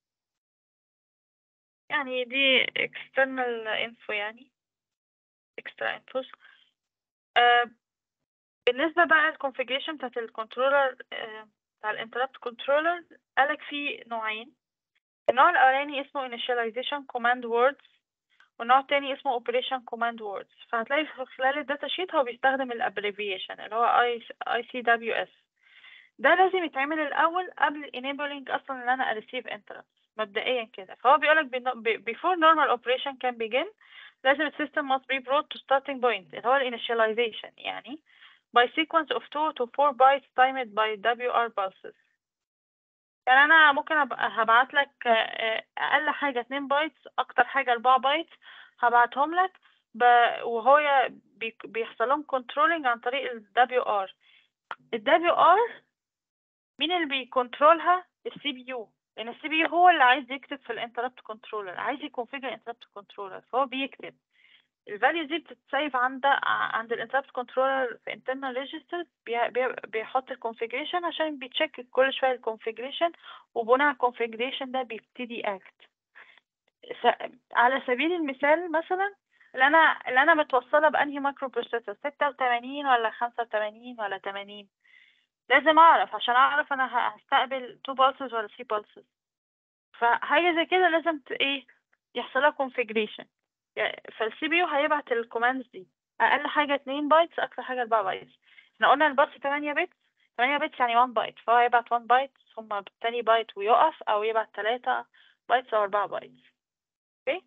يعني دي external info يعني extra infos uh, بالنسبة بقى الكونفيجريشن بتاعت الكنترولر بتاع الانتربت كنترولر قالك في نوعين النوع الأولاني اسمه initialization command words والنوع التاني اسمه operation command words فهتلاقي في خلال الداتا شيت هو بيستخدم ال abbreviation اللي هو ICWS ده لازم يتعمل الاول قبل enabling اصلا ان انا receive interrupts مبدئيا كده فهو بيقولك بن- ب- before normal operation can begin لازم ال system must be brought to starting point اللي هو ال initialization يعني by sequence of 2 to 4 bytes timed by WR pulses يعني انا ممكن ابقى هبعت لك اقل حاجه 2 بايتس اكتر حاجه 4 بايتس هبعتهم لك ب... وهو بي... بيحصل لهم كنترولنج عن طريق ال WR ال WR مين اللي بيكنترولها السي بي يو لان السي بي يو هو اللي عايز يكتب في الانتربت كنترولر عايز يكونفيجر الانتربت كنترولر فهو بيكتب الفاليو دي بتتسيف عند عند الانتربت كنترولر في internal registers بي... بي... بيحط الكونفيجريشن عشان بيتشيك كل شويه الكونفيجريشن وبناء على الكونفيجريشن ده بيبتدي اكت س... على سبيل المثال مثلا اللي انا اللي انا متوصله بانهي مايكرو بروسيسور 86 ولا 85 ولا 80 لازم اعرف عشان اعرف انا ه- هستقبل 2 pulses ولا 3 pulses فحاجه زي كده لازم ت... ايه يحصل لها configuration فالسي بي يو هيبعت الكوماندز دي اقل حاجه 2 بايتس اكتر حاجه 4 بايتس احنا قلنا الباص 8 بت 8 بت يعني 1 بايت فهو هيبعت 1 بايت ثم تاني بايت ويقف او يبعت 3 بايتس او 4 بايتس اوكي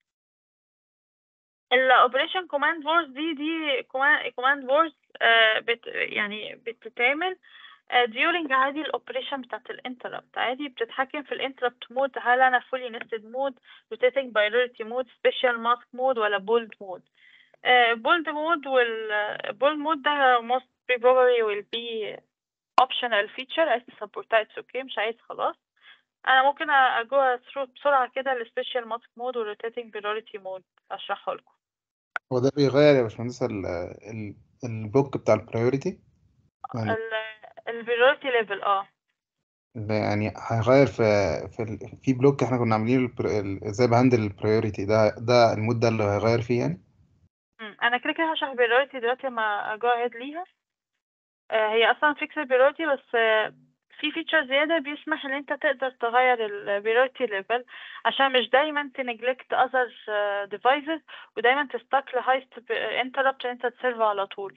الاوبريشن كوماند فورس دي دي كوماند فورس بت يعني بتتعمل آه، during عادي الاوبريشن بتاعت الانتربت عادي بتتحكم في الانتربت مود هل انا fully nested mode rotating priority mode special mask mode ولا bold mode uh, bold mode وال bold mode ده most probably will be optional feature عايز تسبورتها it's okay مش عايز خلاص انا ممكن اجو through بسرعة كده ال special mask mode وال rotating priority mode اشرحه لكم هو ده بيغير يا باشمهندس ال- ال- البلوك بتاع البرايورتي يعني ال ال priority level اه ده يعني هيغير في في ال- في بلوك احنا كنا عاملين البر- ال- ازاي بهندل البرايورتي ده ده المود ده اللي هيغير فيه يعني مم. انا كده كده هشرح priority دلوقتي لما اجو ahead ليها آه، هي اصلا fixed priority بس آه، في فيتشر زيادة بيسمح ان انت تقدر تغير ال priority level عشان مش دايما تنجلكت other آه، devices ودايما تستك ل highest interrupt ان انت تسيرف على طول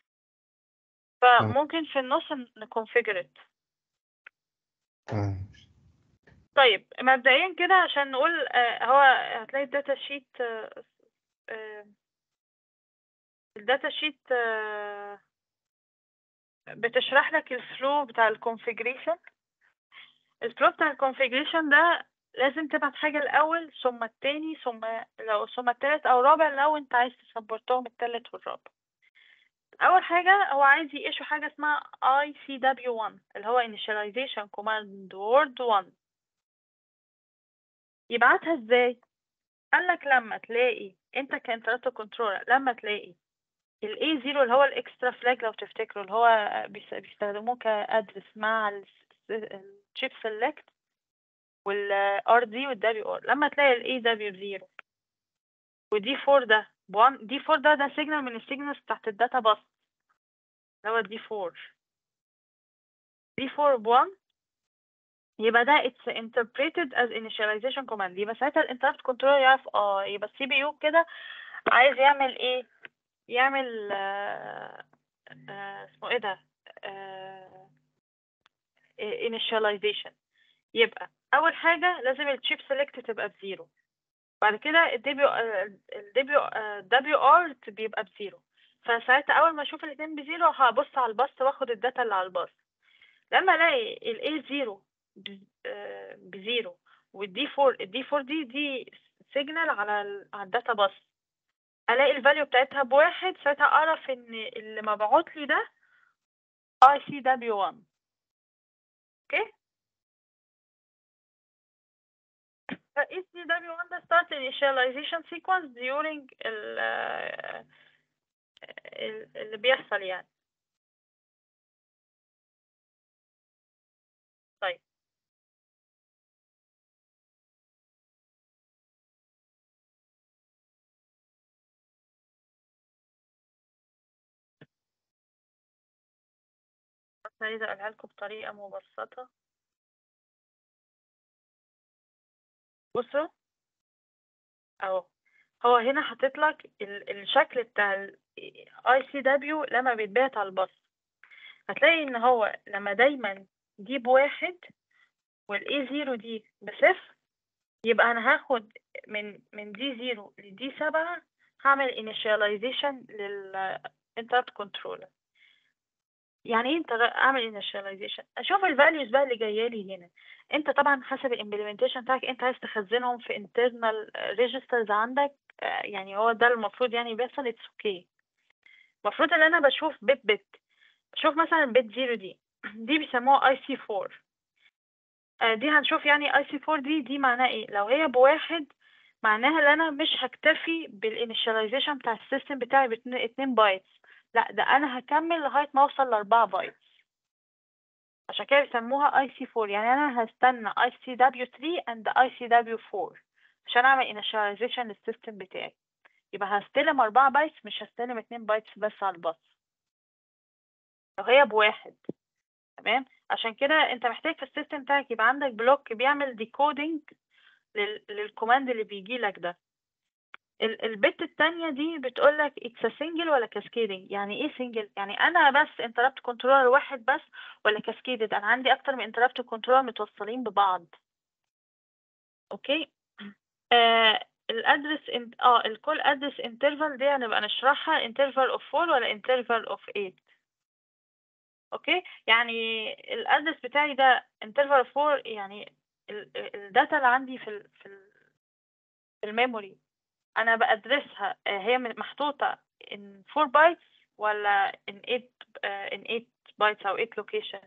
فممكن في النص نكونفيجر تمام طيب مبدئيا كده عشان نقول آه، هو هتلاقي الداتا شيت الداتا شيت بتشرح لك الفلو بتاع الكونفيجريشن الفلو بتاع الكونفيجريشن ده لازم تبعت حاجة الأول ثم التاني ثم لو ثم التالت أو الرابع لو أنت عايز تسبورتهم التالت والرابع أول حاجة هو عايز يقشوا حاجة اسمها ICW1 اللي هو Initialization Command Word 1 يبعتها ازاي؟ قالك لما تلاقي انت كانترات كنترولر لما تلاقي ال A0 اللي هو الاكسترا فلاج لو تفتكروا اللي هو بيس- بيستخدموه كأدرس مع الشيب سيلكت وال RD وال WR لما تلاقي ال AW0 ودي 4 ده بوان دي 4 ده ده سيجنال من السيجنالز بتاعت الداتا باس اللي هو دي 4 دي 4 بوان يبقى ده it's interpreted as initialization command يبقى ساعتها الانتربت كنترول يعرف اه يبقى السي بي يو كده عايز يعمل ايه يعمل آه آه اسمه ايه ده آه initialization يبقى اول حاجه لازم الشيب سيلكت تبقى بزيرو بعد كده الدبليو الدبليو دبليو ار بيبقى بزيرو فساعتها اول ما اشوف الاثنين بزيرو هبص على الباص واخد الداتا اللي على الباص لما الاقي الاي زيرو بزيرو والدي 4 الدي 4 دي دي سيجنال على ال على الداتا باص الاقي الفاليو بتاعتها بواحد ساعتها اعرف ان اللي مبعوت لي ده اي سي دبليو 1 اوكي اي سي دبليو 1 ده start initialization sequence during ال ال- اللي بيحصل يعني طيب بس عايزة أقولها لكم بطريقة مبسطة بصوا أهو هو هنا حاطط لك ال- الشكل بتاع ال ICW لما بيتبعت على الباص هتلاقي ان هو لما دايما دي بواحد والاي زيرو دي بصفر يبقى انا هاخد من من دي زيرو لدي سبعة هعمل initialization لل interrupt controller يعني ايه انت اعمل initialization اشوف الفاليوز بقى اللي جايه لي هنا انت طبعا حسب الامبلمنتيشن بتاعك انت عايز تخزنهم في internal registers عندك آه، يعني هو ده المفروض يعني بيحصل اتس اوكي المفروض ان انا بشوف بت بت بشوف مثلا بت زيرو دي دي بيسموها اي سي 4 آه، دي هنشوف يعني اي سي 4 دي دي معناها ايه لو هي بواحد معناها ان انا مش هكتفي بالانيشاليزيشن بتاع السيستم بتاعي باتنين بايتس لا ده انا هكمل لغايه ما اوصل لاربعة بايتس عشان كده بيسموها اي سي 4 يعني انا هستنى اي سي دبليو 3 اند اي سي دبليو 4 عشان اعمل انيشاليزيشن للسيستم بتاعي يبقى هستلم أربعة بايتس مش هستلم اتنين بايتس بس على الباص لو هي بواحد تمام عشان كده انت محتاج في السيستم بتاعك يبقى عندك بلوك بيعمل ديكودينج للكوماند اللي بيجي لك ده ال- البت التانية دي بتقولك it's a single ولا cascading يعني ايه single يعني انا بس interrupt controller واحد بس ولا cascaded انا عندي اكتر من interrupt controller متوصلين ببعض اوكي آه الادرس انت اه الكول ادرس انترفال دي هنبقى نشرحها interval of 4 ولا interval of 8 اوكي يعني الادرس بتاعي ده interval of 4 يعني ال- ال- الداتا اللي عندي في ال في ال في الميموري انا بدرسها آه، هي م- محطوطة in 4 bytes ولا in 8 آه، in 8 bytes او 8 location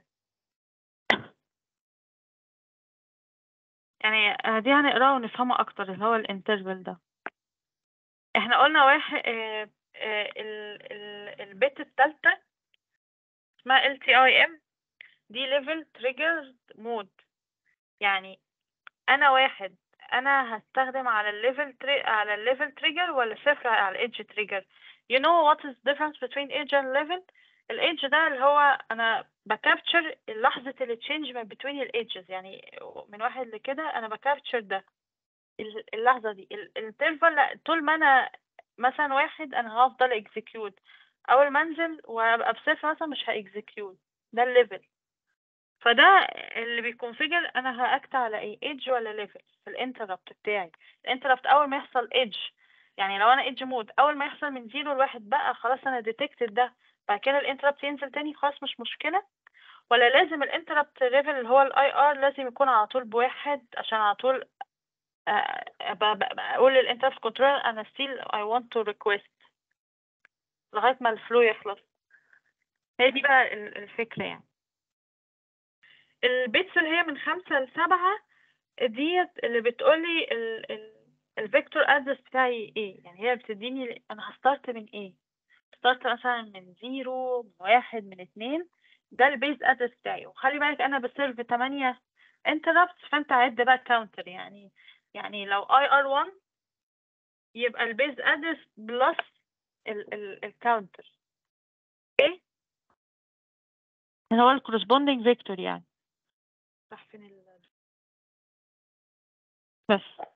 يعني آه، دي هنقراها ونفهمها اكتر اللي هو الانترفال ده احنا قلنا واحد آه، آه، ال- ال- البت التالتة اسمها LTIM دي level triggered mode يعني انا واحد انا هستخدم على الليفل تري... على الليفل تريجر ولا صفر على الايدج تريجر you know what is the difference between edge and level الايدج ده اللي هو انا بكابتشر لحظة التشينج ما between الايدجز يعني من واحد لكده انا بكابتشر ده ال- اللحظة دي الانترفال لا طول ما انا مثلا واحد انا هفضل اكزيكيوت اول ما انزل وابقى بصفر مثلا مش هاكزيكيوت ده الليفل فده اللي بيكونفيجر انا هاكت على ايه ايدج ولا ليفل في الانتربت بتاعي الانتربت اول ما يحصل ايدج يعني لو انا ايدج مود اول ما يحصل من زيرو لواحد بقى خلاص انا ديتكتد ده بعد كده الانتربت ينزل تاني خلاص مش مشكلة ولا لازم الانتربت ليفل اللي هو الاي ار لازم يكون على طول بواحد عشان على طول آه، ب- ب- بقول للانتربت كنترول انا still I want to request لغاية ما الفلو يخلص هي دي بقى ال- الفكرة يعني البيتس اللي هي من خمسة لسبعة ديت اللي بتقولي ال ال الفيكتور ادرس بتاعي ايه يعني هي بتديني انا هستارت من ايه ستارت مثلا من زيرو من واحد من اتنين ده البيز ادرس بتاعي وخلي بالك انا بسيرف تمانية انتربت فانت عد بقى كاونتر يعني يعني لو اي ار 1 يبقى البيز ادرس بلس الكاونتر اوكي اللي هو الكورسبوندينج فيكتور يعني راح فين ال بس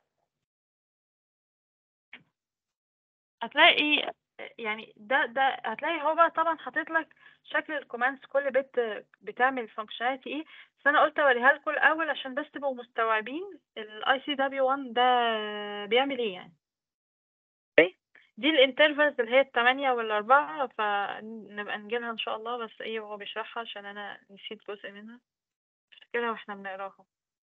هتلاقي يعني ده ده هتلاقي هو بقى طبعا حاطط لك شكل الكوماندز كل بت بتعمل فانكشناليتي ايه بس انا قلت اوريها لكم الاول عشان بس تبقوا مستوعبين الاي سي دبليو 1 ده بيعمل ايه يعني أوكي؟ دي الانترفلز اللي هي الثمانية والأربعة فنبقى نجيلها إن شاء الله بس إيه وهو بيشرحها عشان أنا نسيت جزء منها افتكرها واحنا بنقراها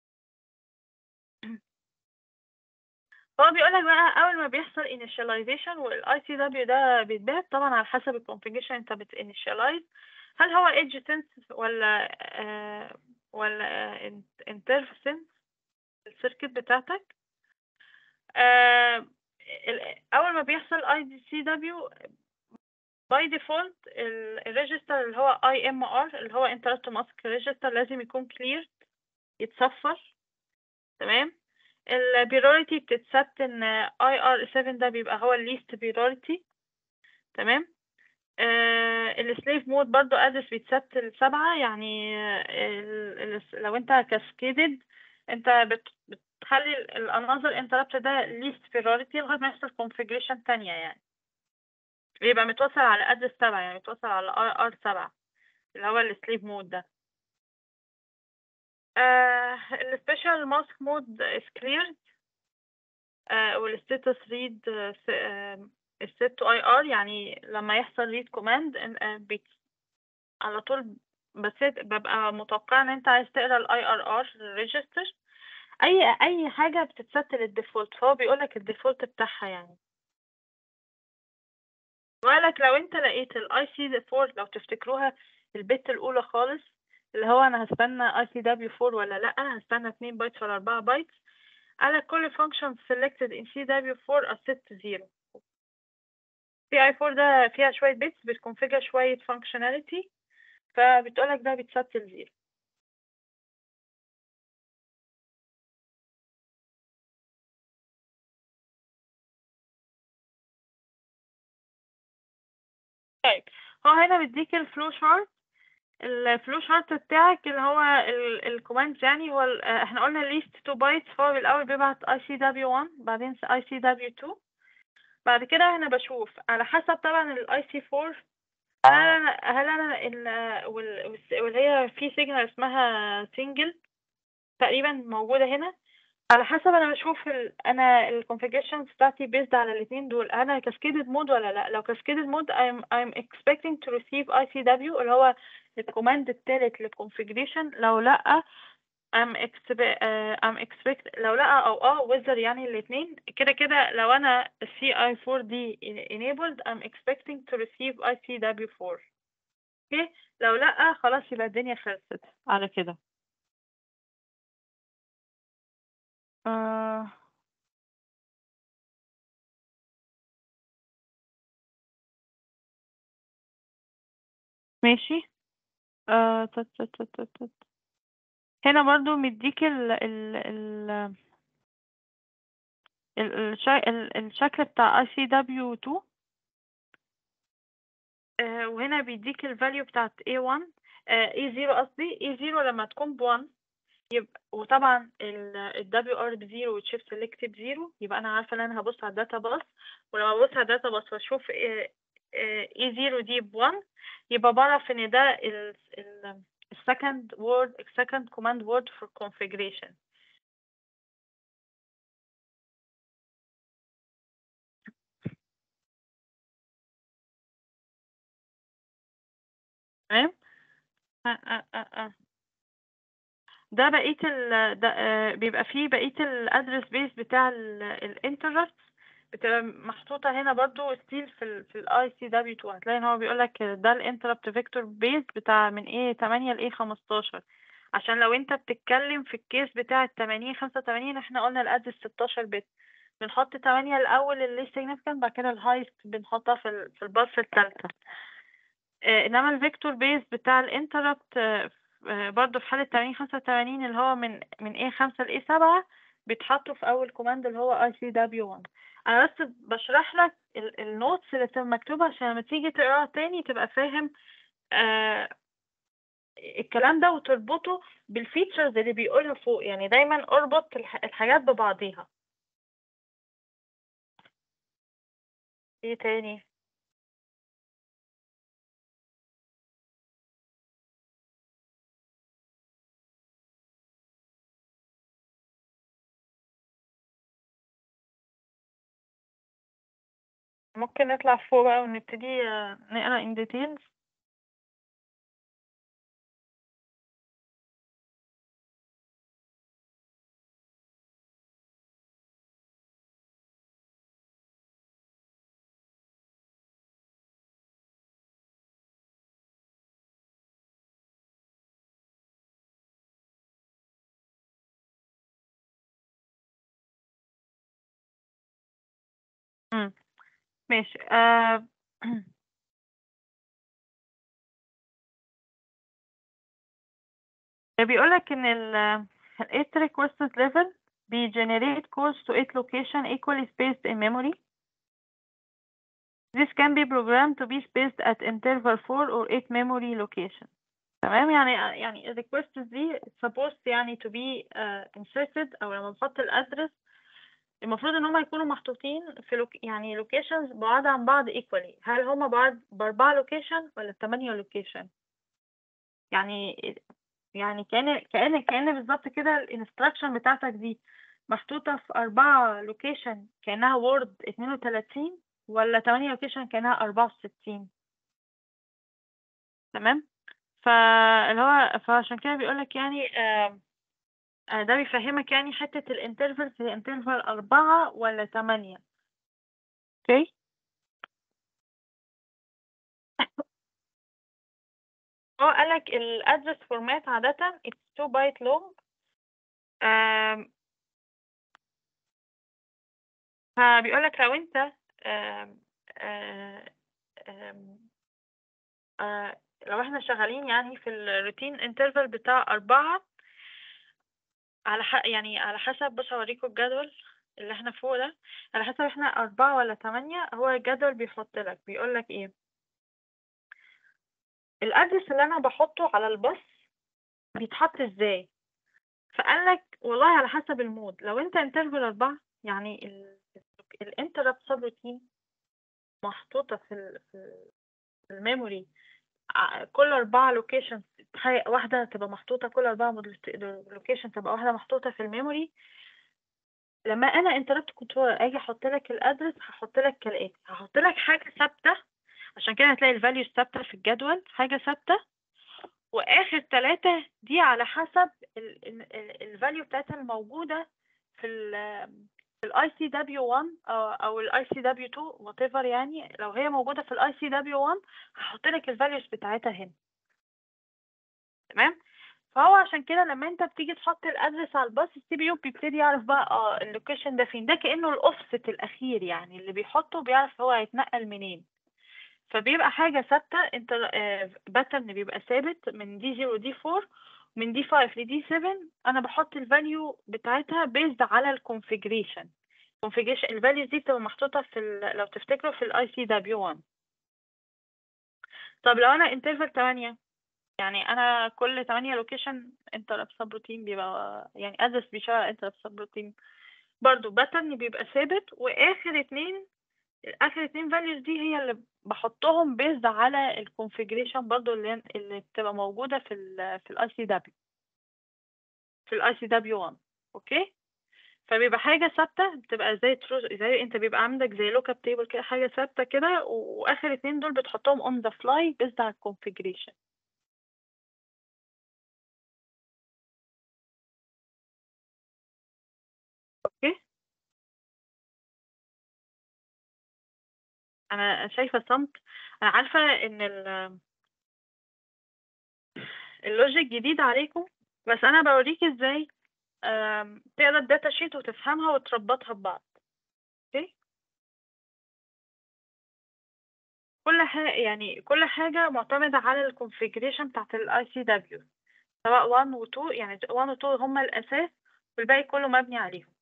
هو بيقول لك بقى اول ما بيحصل initialization والاي سي دبليو ده بيتبعت طبعا على حسب الكونفيجريشن انت بت initialize هل هو edge sense ولا آه ولا interf sense السيركت بتاعتك آه ال- اول ما بيحصل اي دي سي دبليو باي ديفولت الريجستر اللي هو اي ام ار اللي هو interrupt mask register لازم يكون clear يتصفر تمام البيروريتي بتتثبت ان اي ار 7 ده بيبقى هو الليست بيروريتي تمام آه السليف مود برضو ادرس بيتثبت لسبعة يعني ال ال لو انت كاسكيدد انت بت بتخلي الانظر انتربت ده ليست بيروريتي لغاية ما يحصل كونفيجريشن تانية يعني بيبقى متوصل على ادرس سبعة يعني متوصل على اي ار سبعة اللي هو السليب مود ده آه السبيشال ماسك مود is cleared آه والستاتس ريد الست تو اي ار يعني لما يحصل ريد كوماند على طول بس ببقى متوقعه ان انت عايز تقرا الاي ار ار ريجستر اي اي حاجه بتتست للديفولت فهو بيقولك الديفولت بتاعها يعني وقالك لو انت لقيت الاي سي 4 لو تفتكروها البت الاولى خالص اللي هو انا هستنى اي سي دبليو 4 ولا لا هستنى 2 بايتس ولا 4 بايتس قالك كل function selected in CW4 are set to zero في اي 4 ده فيها شوية بيتس بتكونفيجر شوية functionality فبتقولك ده بيتست لزيرو طيب هو هنا بيديك الفلو شارت الفلو شارت بتاعك اللي هو الكوماند يعني هو ال- آه، احنا قلنا least 2 بايتس فهو بالاول بيبعت اي سي دبليو 1 بعدين اي سي دبليو 2 بعد كده هنا بشوف على حسب طبعا الاي سي 4 هل انا هل انا ال- وال- والس- واللي هي في سيجنال اسمها سنجل تقريبا موجودة هنا على حسب انا بشوف ال... انا الكونفيجريشنز بتاعتي بيزد على الاثنين دول انا كاسكيدد مود ولا لا لو كاسكيدد مود I'm I'm expecting to receive ICW اللي هو الكوماند التالت للكونفيجريشن لو لا I'm expect uh, I'm expect لو لا او اه whether يعني الاثنين كده كده لو انا CI4 دي enabled I'm expecting to receive ICW4 اوكي لو لا خلاص يبقى الدنيا خلصت على كده آه ماشي آه تت تت تت تت تت. هنا برضو مديك ال ال ال ال- الشا- ال- الشكل بتاع ICW2 آه وهنا بيديك الفاليو بتاعت A1 آه A0 قصدي A0 لما تكون ب1 يبقى وطبعا ال ال WR بزيرو والشيب سيلكت بزيرو يبقى انا عارفه ان انا هبص على الداتا باس ولما ابص على الداتا باس واشوف اي زيرو دي ب1 يبقى بعرف ان ده ال ال السكند word second command word for configuration تمام آه آه آه آه. ده بقية ال ده آه، بيبقى فيه بقية الادرس بيس بتاع الانتربت بتبقى محطوطة هنا برضو ستيل في ال في الاي سي دبليو 2 هتلاقي ان هو بيقولك ده الانتربت فيكتور بيس بتاع من ايه 8 ل ايه 15 عشان لو انت بتتكلم في الكيس بتاع ال 80 85 احنا قلنا الادرس 16 بت بنحط 8 الاول اللي significant بعد كده الهايست بنحطها في ال في الباص الثالثة آه، انما الفيكتور بيس بتاع الانتربت برضه في حالة 80 85 اللي هو من من ايه 5 ل ايه 7 بيتحطوا في اول كوماند اللي هو اي سي دبليو 1 انا بس بشرح لك النوتس اللي بتبقى مكتوبة عشان لما تيجي تقراها تاني تبقى فاهم آه الكلام ده وتربطه بالفيتشرز اللي بيقولها فوق يعني دايما اربط الح- الحاجات ببعضيها ايه تاني ممكن نطلع فوق بقى ونبتدي آه، نقرا in details مم. ماشي آه بيقولك ان ال ال 8 requested level بي generate calls to 8 location equally spaced in memory. This can be programmed to be spaced at interval 4 or 8 memory location. تمام يعني يعني ال requests دي supposed يعني to be uh, inserted او لما بحط الادرس المفروض ان هم يكونوا محطوطين في لوك يعني locations بعاد عن بعض equally هل هم بعاد باربعة location ولا بتمانية location يعني يعني كأن كأن كأن بالظبط كده الانستراكشن بتاعتك دي محطوطة في أربعة لوكيشن كأنها وورد اتنين وتلاتين ولا تمانية لوكيشن كأنها أربعة وستين تمام فاللي هو فعشان كده بيقولك يعني آم، آه، ده بيفهمك يعني حتة الانترفل في الانترفل أربعة ولا تمانية اوكي هو قالك الادرس فورمات عادة it's 2 byte long آم، فبيقولك لو انت آم، آه، آم، آه، لو احنا شغالين يعني في الروتين انترفال بتاع أربعة على ح... يعني على حسب بص هوريكم الجدول اللي احنا فوق ده على حسب احنا أربعة ولا تمانية هو الجدول بيحط لك بيقول لك ايه الأدرس اللي أنا بحطه على الباص بيتحط ازاي فقال لك والله على حسب المود لو انت انترفال أربعة يعني ال... الانتربت سب روتين محطوطة في ال... في الميموري ع- كل أربعة لوكيشن واحدة تبقى محطوطة كل أربعة لوكيشن تبقى واحدة محطوطة في الميموري لما أنا انتربت كنترول أجي أحط لك الأدرس هحط لك كالآتي هحط لك حاجة ثابتة عشان كده هتلاقي الفاليوز ثابتة في الجدول حاجة ثابتة وآخر ثلاثة دي على حسب الفاليو بتاعتها الموجودة في ال في الاي سي دبليو 1 او الاي سي دبليو 2 وات ايفر يعني لو هي موجوده في الاي سي دبليو 1 هحط لك الفاليوز بتاعتها هنا تمام فهو عشان كده لما انت بتيجي تحط الادرس على الباص السي بي يو بيبتدي يعرف بقى اه اللوكيشن ده فين ده كانه الاوفست الاخير يعني اللي بيحطه بيعرف هو هيتنقل منين فبيبقى حاجه ثابته انت باترن بيبقى ثابت من دي 0 دي 4 من دي 5 لدي 7 انا بحط الفاليو بتاعتها بيزد على الكونفيجريشن configuration الفاليوز دي بتبقى محطوطة في ال... لو تفتكروا في الاي سي دبليو 1 طب لو انا انترفال 8 يعني انا كل 8 لوكيشن انتر سب روتين بيبقى يعني ادرس بيشتغل انتر سب روتين برضو باترن بيبقى ثابت واخر اتنين اخر اتنين فاليوز دي هي اللي بحطهم بيزد على الكونفيجريشن برضو اللي اللي بتبقى موجودة في ال في الاي سي دبليو في الاي سي دبليو 1 اوكي فبيبقى حاجة ثابتة بتبقى زي ترو زي انت بيبقى عندك زي لوك اب تيبل كده حاجة ثابتة كده واخر اتنين دول بتحطهم اون ذا فلاي بيزد على الكونفيجريشن اوكي انا شايفة صمت انا عارفة ان ال اللوجيك جديد عليكم بس انا بوريك ازاي آم، تقرا الداتا شيت وتفهمها وتربطها ببعض اوكي كل حاجة يعني كل حاجة معتمدة على الكونفيجريشن بتاعت الاي سي دبليو سواء 1 و 2 يعني 1 و 2 هما الأساس والباقي كله مبني عليهم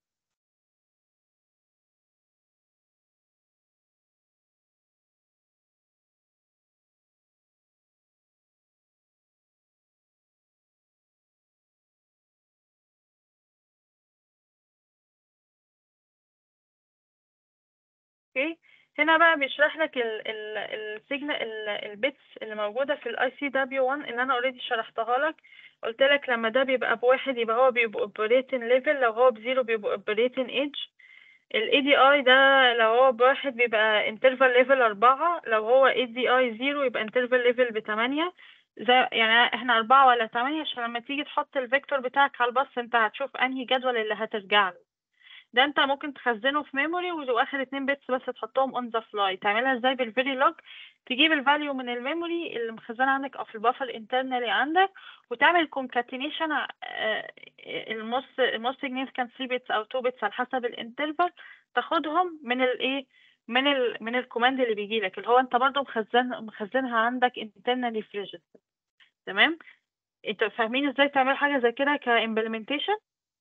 اوكي هنا بقى بيشرح لك السيجنال البيتس اللي موجودة في الاي سي دبليو 1 اللي انا اوريدي شرحتها لك قلت لك لما ده بيبقى بواحد يبقى هو بيبقى اوبريتنج ليفل لو هو بزيرو بيبقى اوبريتنج ايدج ال ADI ده لو هو بواحد بيبقى interval level أربعة لو هو ADI زيرو يبقى interval level بتمانية زي يعني احنا أربعة ولا تمانية عشان لما تيجي تحط الفيكتور بتاعك على الباص انت هتشوف انهي جدول اللي هترجع له ده انت ممكن تخزنه في ميموري واخر اتنين بيتس بس تحطهم اون ذا فلاي تعملها ازاي بالفيري لوج تجيب الفاليو من الميموري اللي مخزنه عندك او في البفر انترنالي عندك وتعمل كونكاتينيشن الموست الموست significant 3 بيتس او 2 بيتس على حسب الانترفال تاخدهم من الايه من ال من الكوماند اللي بيجي لك اللي هو انت برضو مخزن مخزنها عندك internally في register تمام انتوا فاهمين ازاي تعملوا حاجه زي كده كامبلمنتيشن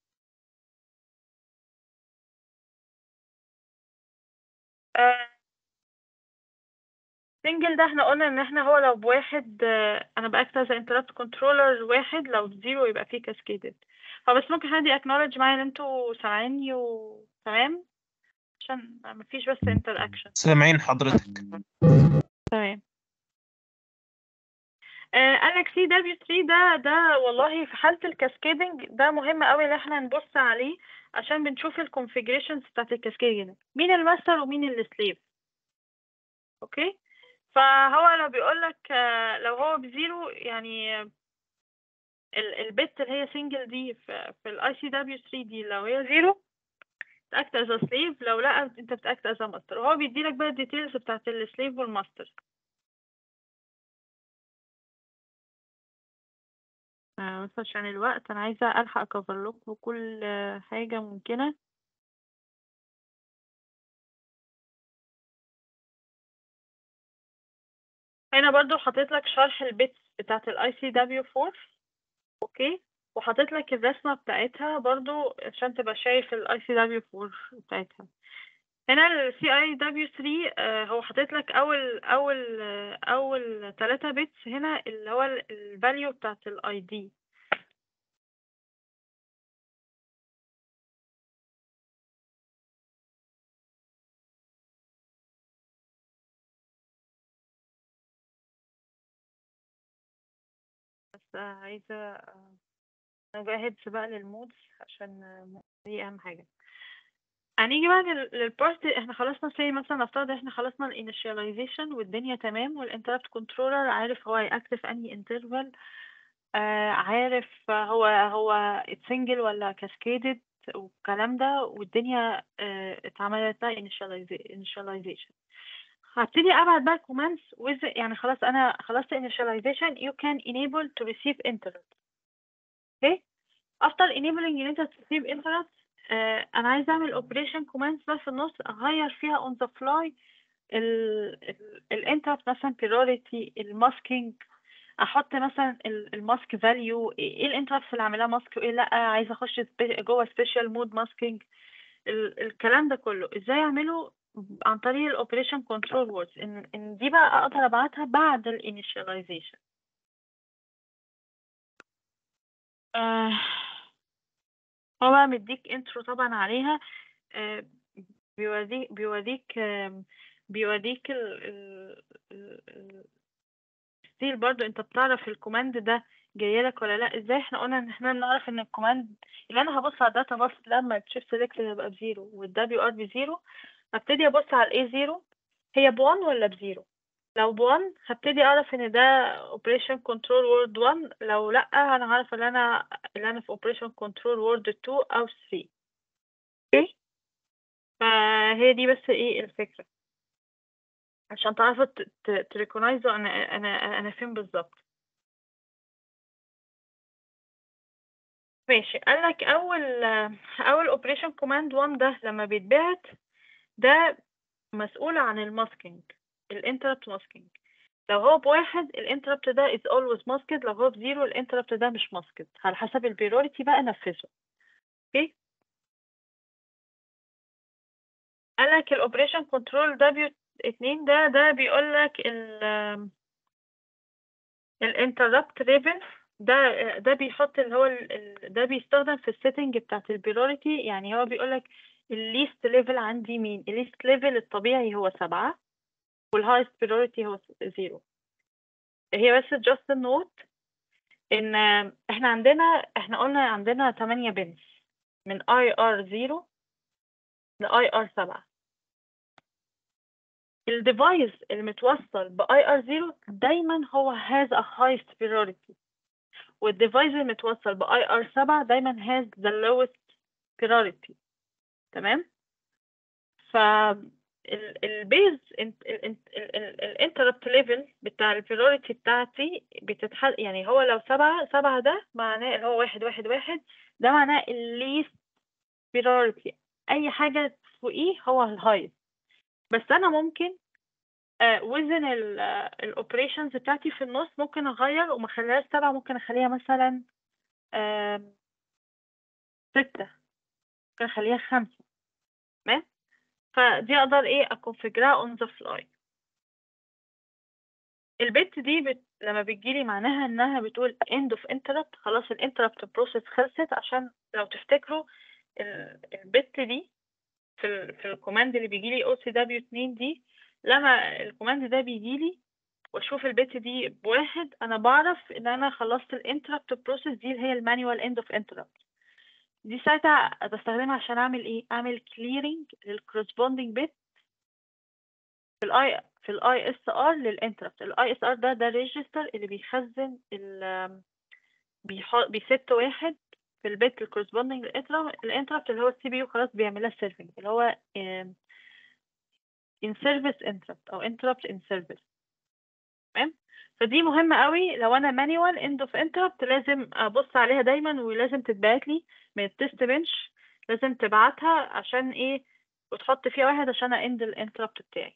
سنجل ده احنا قلنا ان احنا هو لو بواحد آه، انا باكت از انتربت كنترولر واحد لو بزيرو يبقى فيه كاسكيدد فبس ممكن حد اكنولج معايا ان انتوا سامعيني وتمام عشان مفيش بس انتر اكشن سامعين حضرتك تمام آه قال لك سي دبليو 3 ده ده والله في حالة الكاسكيدنج ده مهم قوي ان احنا نبص عليه عشان بنشوف الكونفيجريشنز بتاعت الكاسكيدنج مين الماستر ومين السليف اوكي فهو لو بيقول لك آه لو هو بزيرو يعني آه، ال- البت اللي هي سنجل دي في, في الاي سي دبليو 3 دي لو هي زيرو تاكت از سليف لو لا انت بتاكت از ماستر وهو بيديلك بقى الديتيلز بتاعت السليف والماستر آه، بس عشان الوقت انا عايزه الحق اكفر لكم كل آه، حاجه ممكنه هنا برضو حطيت لك شرح البيتس بتاعت الاي سي دبليو 4 اوكي وحطيت لك الرسمه بتاعتها برضو عشان تبقى شايف الاي سي دبليو 4 بتاعتها هنا السي اي دبليو 3 آه، هو حاطط لك اول اول آه، اول 3 بيتس هنا اللي هو الفاليو بتاعت الاي دي بس آه، عايزه آه، نجهز بقى للمودز عشان آه، دي اهم حاجه هنيجي بقى لل- للبارت احنا خلصنا سي مثلا نفترض احنا خلصنا الانيشاليزيشن والدنيا تمام والانتربت كنترولر عارف هو هيأكتف انهي انترفال آه عارف هو هو سنجل ولا كاسكيدد والكلام ده والدنيا آه اتعملت لها initialization هبتدي ابعت بقى commands with يعني خلاص انا خلصت initialization you can enable to receive interrupt okay after enabling ان انت receive interrupt آه انا عايزه اعمل operation commands بس في النص اغير فيها on the fly ال ال الانتربت مثلا priority الماسكينج احط مثلا الماسك فاليو ايه الانتربتس اللي عاملاه ماسك وايه لا عايزه اخش سبي- جوه سبيشال مود ماسكينج الكلام ده كله ازاي اعمله عن طريق الاوبريشن كنترول ووردز ان ان دي بقى اقدر ابعتها بعد الانيشاليزيشن آه هو بقى مديك انترو طبعا عليها آه بيوريك بيوريك آه بيوريك ال ال ال- ال- ستيل برضو انت بتعرف الكوماند ده جايلك ولا لا ازاي احنا قلنا ان احنا نعرف ان الكوماند اللي انا هبص على الداتا بس لما تشيف سيلكت يبقى بزيرو والدبليو ار بزيرو هبتدي ابص على الاي زيرو هي بوان ولا بزيرو لو بوان هبتدي اعرف ان ده اوبريشن كنترول وورد 1 لو لا انا عارفه ان انا اللي انا في اوبريشن كنترول وورد 2 او 3 اوكي فهي دي بس ايه الفكره عشان تعرفوا تريكونايزوا انا انا انا فين بالظبط ماشي قالك اول اول اوبريشن كوماند 1 ده لما بيتبعت ده مسؤول عن الماسكينج الانتربت ماسكينج لو هو بواحد الانتربت ده is always masked لو هو بزيرو الانتربت ده مش masked على حسب البريوريتي بقى نفذه اوكي قالك الاوبريشن كنترول دبليو اتنين ده ده بيقولك ال الانتربت ليفل ده ده بيحط اللي هو ال- ال- ده بيستخدم في السيتنج بتاعت البريوريتي يعني هو بيقولك الليست ليفل عندي مين الليست ليفل الطبيعي هو سبعة والهايست بريوريتي هو زيرو هي بس just a note ان احنا عندنا احنا قلنا عندنا 8 بنز من اي ار 0 لاي ار 7 الديفايس المتوصل باي ار 0 دايما هو has a highest priority والديفايس المتوصل باي ار 7 دايما has the lowest priority تمام ف البيز الانتربت ليفل بتاع البريوريتي بتاعتي بتتحل يعني هو لو سبعة سبعة ده معناه اللي هو واحد واحد واحد ده معناه الليست priority اي حاجة فوقيه هو الهايست بس انا ممكن آه وزن الاوبريشنز بتاعتي في النص ممكن اغير وما اخليهاش سبعة ممكن اخليها مثلا آم، ستة ممكن اخليها خمسة تمام فدي اقدر ايه اكونفجرها on the fly البت دي بت... لما بتجيلي معناها انها بتقول end of interrupt خلاص الانتربت بروسيس خلصت عشان لو تفتكروا ال- البت دي في ال... في الكوماند اللي بيجيلي او سي دبليو 2 دي لما الكوماند ده بيجيلي واشوف البت دي بواحد انا بعرف ان انا خلصت الانتربت بروسيس دي اللي هي المانيوال اند اوف انتربت دي ساعتها بستخدمها عشان اعمل ايه اعمل كليرنج للكورسبوندينج بت في الاي في الاي اس ار للانتربت الاي اس ار ده ده الريجستر اللي بيخزن ال بيحط بيست واحد في البيت الكورسبوندينج الانتربت اللي هو السي بي يو خلاص بيعملها سيرفنج اللي هو in service interrupt او interrupt in service تمام فدي مهمة قوي لو انا manual end of interrupt لازم ابص عليها دايما ولازم تتبعت لي من التست بنش لازم تبعتها عشان ايه وتحط فيها واحد عشان end الانتربت بتاعي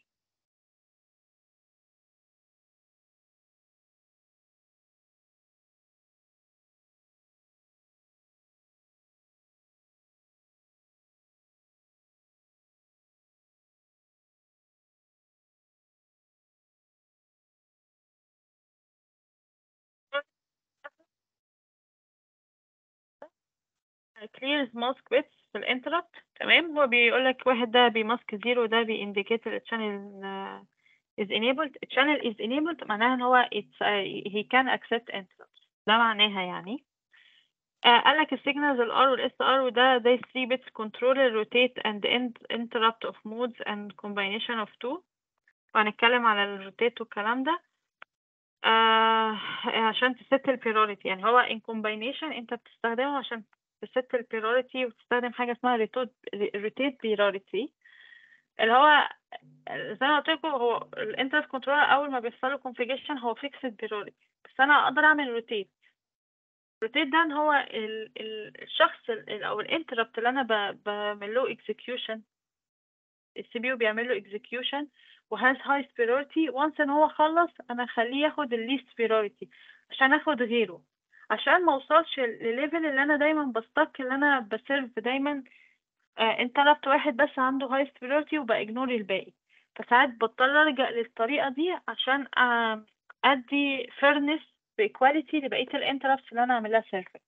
clears mask bits في الانتربت تمام هو بيقول لك واحد ده بيماسك زيرو ده بيindicate ال channel uh, is enabled channel is enabled معناها ان هو it's, uh, he can accept interrupts ده معناها يعني uh, قال لك السيجنالز ال R وال SR وده they 3 bits control ال rotate and end interrupt of modes and combination of two وهنتكلم على الروتيت والكلام ده آه عشان تست البريوريتي يعني هو in combination انت بتستخدمه عشان تست البريوريتي وتستخدم حاجة اسمها روتيت بريوريتي اللي هو زي ما قلت لكم هو الانترنت كنترولر اول ما بيحصل له كونفيجريشن هو فيكسد بريوريتي بس انا اقدر اعمل روتيت روتيت ده ان هو ال ال الشخص ال او الانتربت اللي انا بعمل له اكزكيوشن السي بي يو بيعمل له اكزكيوشن وهاز هاي بريوريتي وانس ان هو خلص انا اخليه ياخد الليست بريوريتي عشان اخد غيره عشان ما اوصلش لليفل اللي انا دايما بستك اللي انا بسيرف دايما انتربت واحد بس عنده هاي بريوريتي وباجنور الباقي فساعات بضطر ارجع للطريقه دي عشان ادي فيرنس بايكواليتي لبقيه الانتربتس اللي انا اعملها سيرفنج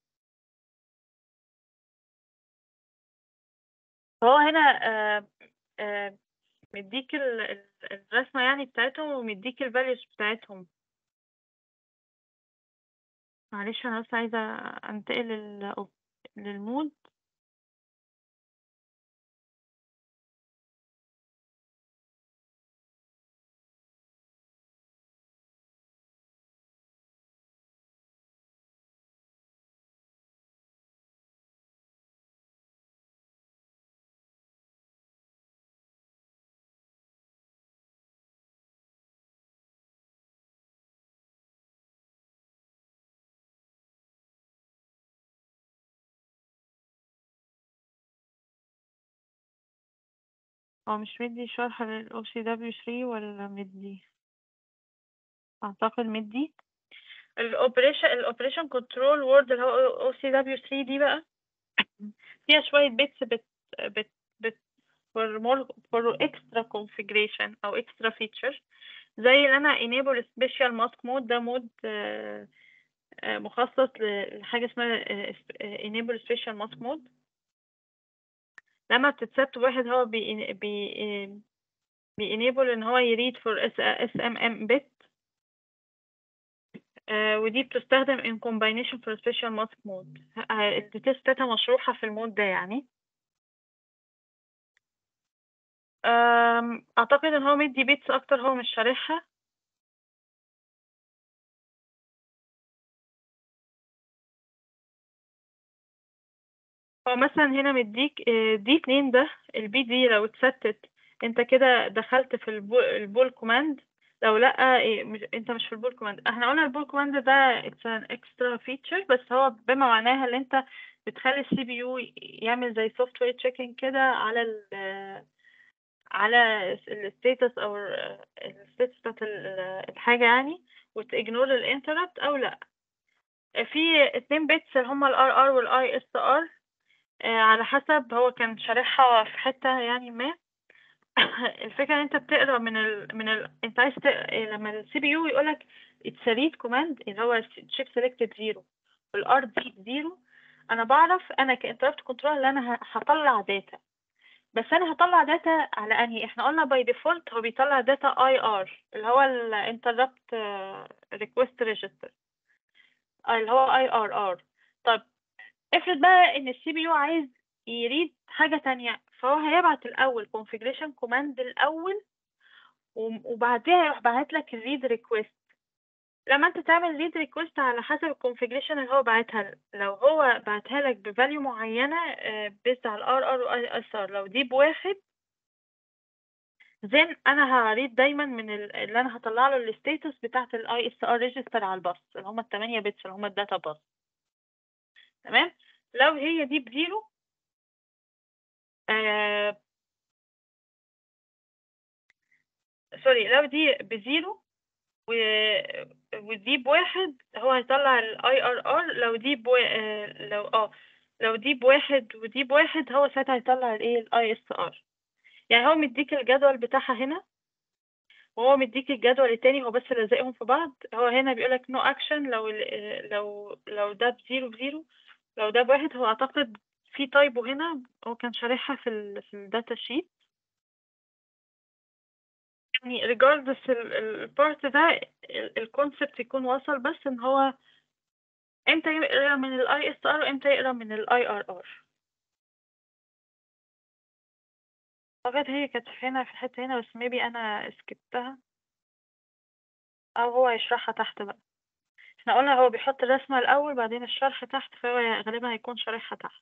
فهو هنا آه آه مديك الرسمه يعني بتاعتهم ومديك الفاليوز بتاعتهم معلش انا بس عايزه انتقل لل... للمود هو مش مدي شرح لل OCW3 ولا مدي اعتقد مدي الاوبريشن الاوبريشن كنترول وورد اللي هو OCW3 دي بقى فيها شوية بيتس بت بت بت for more for extra configuration او extra feature زي اللي انا enable special mask mode ده مود مخصص لحاجة اسمها enable special mask mode لما بتتست واحد هو بي بي بينيبل ان هو يريد فور اس اس ام ام بت ودي بتستخدم in combination for special mask mode الديتيلز بتاعتها مشروحة في المود ده يعني اعتقد ان هو مدي بيتس اكتر هو مش شارحها هو مثلا هنا مديك دي اتنين ده البي دي لو اتستت انت كده دخلت في البول, البول كوماند لو لا إيه مش انت مش في البول كوماند احنا قلنا البول كوماند ده اتس ان اكسترا فيتشر بس هو بما معناها ان انت بتخلي السي بي يو يعمل زي سوفت وير تشيكنج كده على ال على الستاتس او الستاتس بتاعت الحاجه يعني وتجنور الانتربت او لا في اتنين بيتس اللي هما الار ار والاي اس ار على حسب هو كان شارحها في حتة يعني ما الفكرة ان انت بتقرا من ال من ال انت عايز تق... لما السي بي يو يقولك اتس ريد كوماند اللي هو تشيك سيلكتد زيرو والار دي زيرو انا بعرف انا كانتربت كنترول اللي انا هطلع داتا بس انا هطلع داتا على انهي احنا قلنا باي ديفولت هو بيطلع داتا اي ار اللي هو الانتربت ريكوست ريجستر اللي هو اي ار ار طب افرض بقى ان السي بي يو عايز يريد حاجة تانية فهو هيبعت الاول configuration command الاول وم- وبعديها يروح باعت لك الريد ريكويست لما انت تعمل ريد ريكويست على حسب الكونفيجريشن اللي هو باعتها لو هو بعتها لك بفاليو معينة بيست على الار ار واي اس ار لو دي بواحد زين انا هريد دايما من ال- اللي انا هطلع له الستاتس بتاعت الاي اس ار ريجستر على الباص اللي هم الثمانية بيتس اللي هم الداتا باص تمام لو هي دي بزيرو آه سوري لو دي بزيرو و... ودي بواحد هو هيطلع الاي ار ار لو دي بو... آه، لو اه لو دي بواحد ودي بواحد هو ساعتها هيطلع الايه الاي اس ار يعني هو مديك الجدول بتاعها هنا وهو مديك الجدول التاني هو بس لازقهم في بعض هو هنا بيقولك نو اكشن لو ال- لو لو ده بزيرو بزيرو لو ده بواحد هو اعتقد في تايبو هنا هو كان شارحها في ال في الداتا شيت يعني regardless البارت ده الكونسبت يكون وصل بس ان هو امتى يقرا من الاي اس ار وامتى يقرا من الاي ار ار اعتقد هي كانت هنا في الحته هنا بس maybe انا سكتها او هو يشرحها تحت بقى احنا قلنا هو بيحط الرسمه الاول بعدين الشرح تحت فهو غالبا هيكون شارحها تحت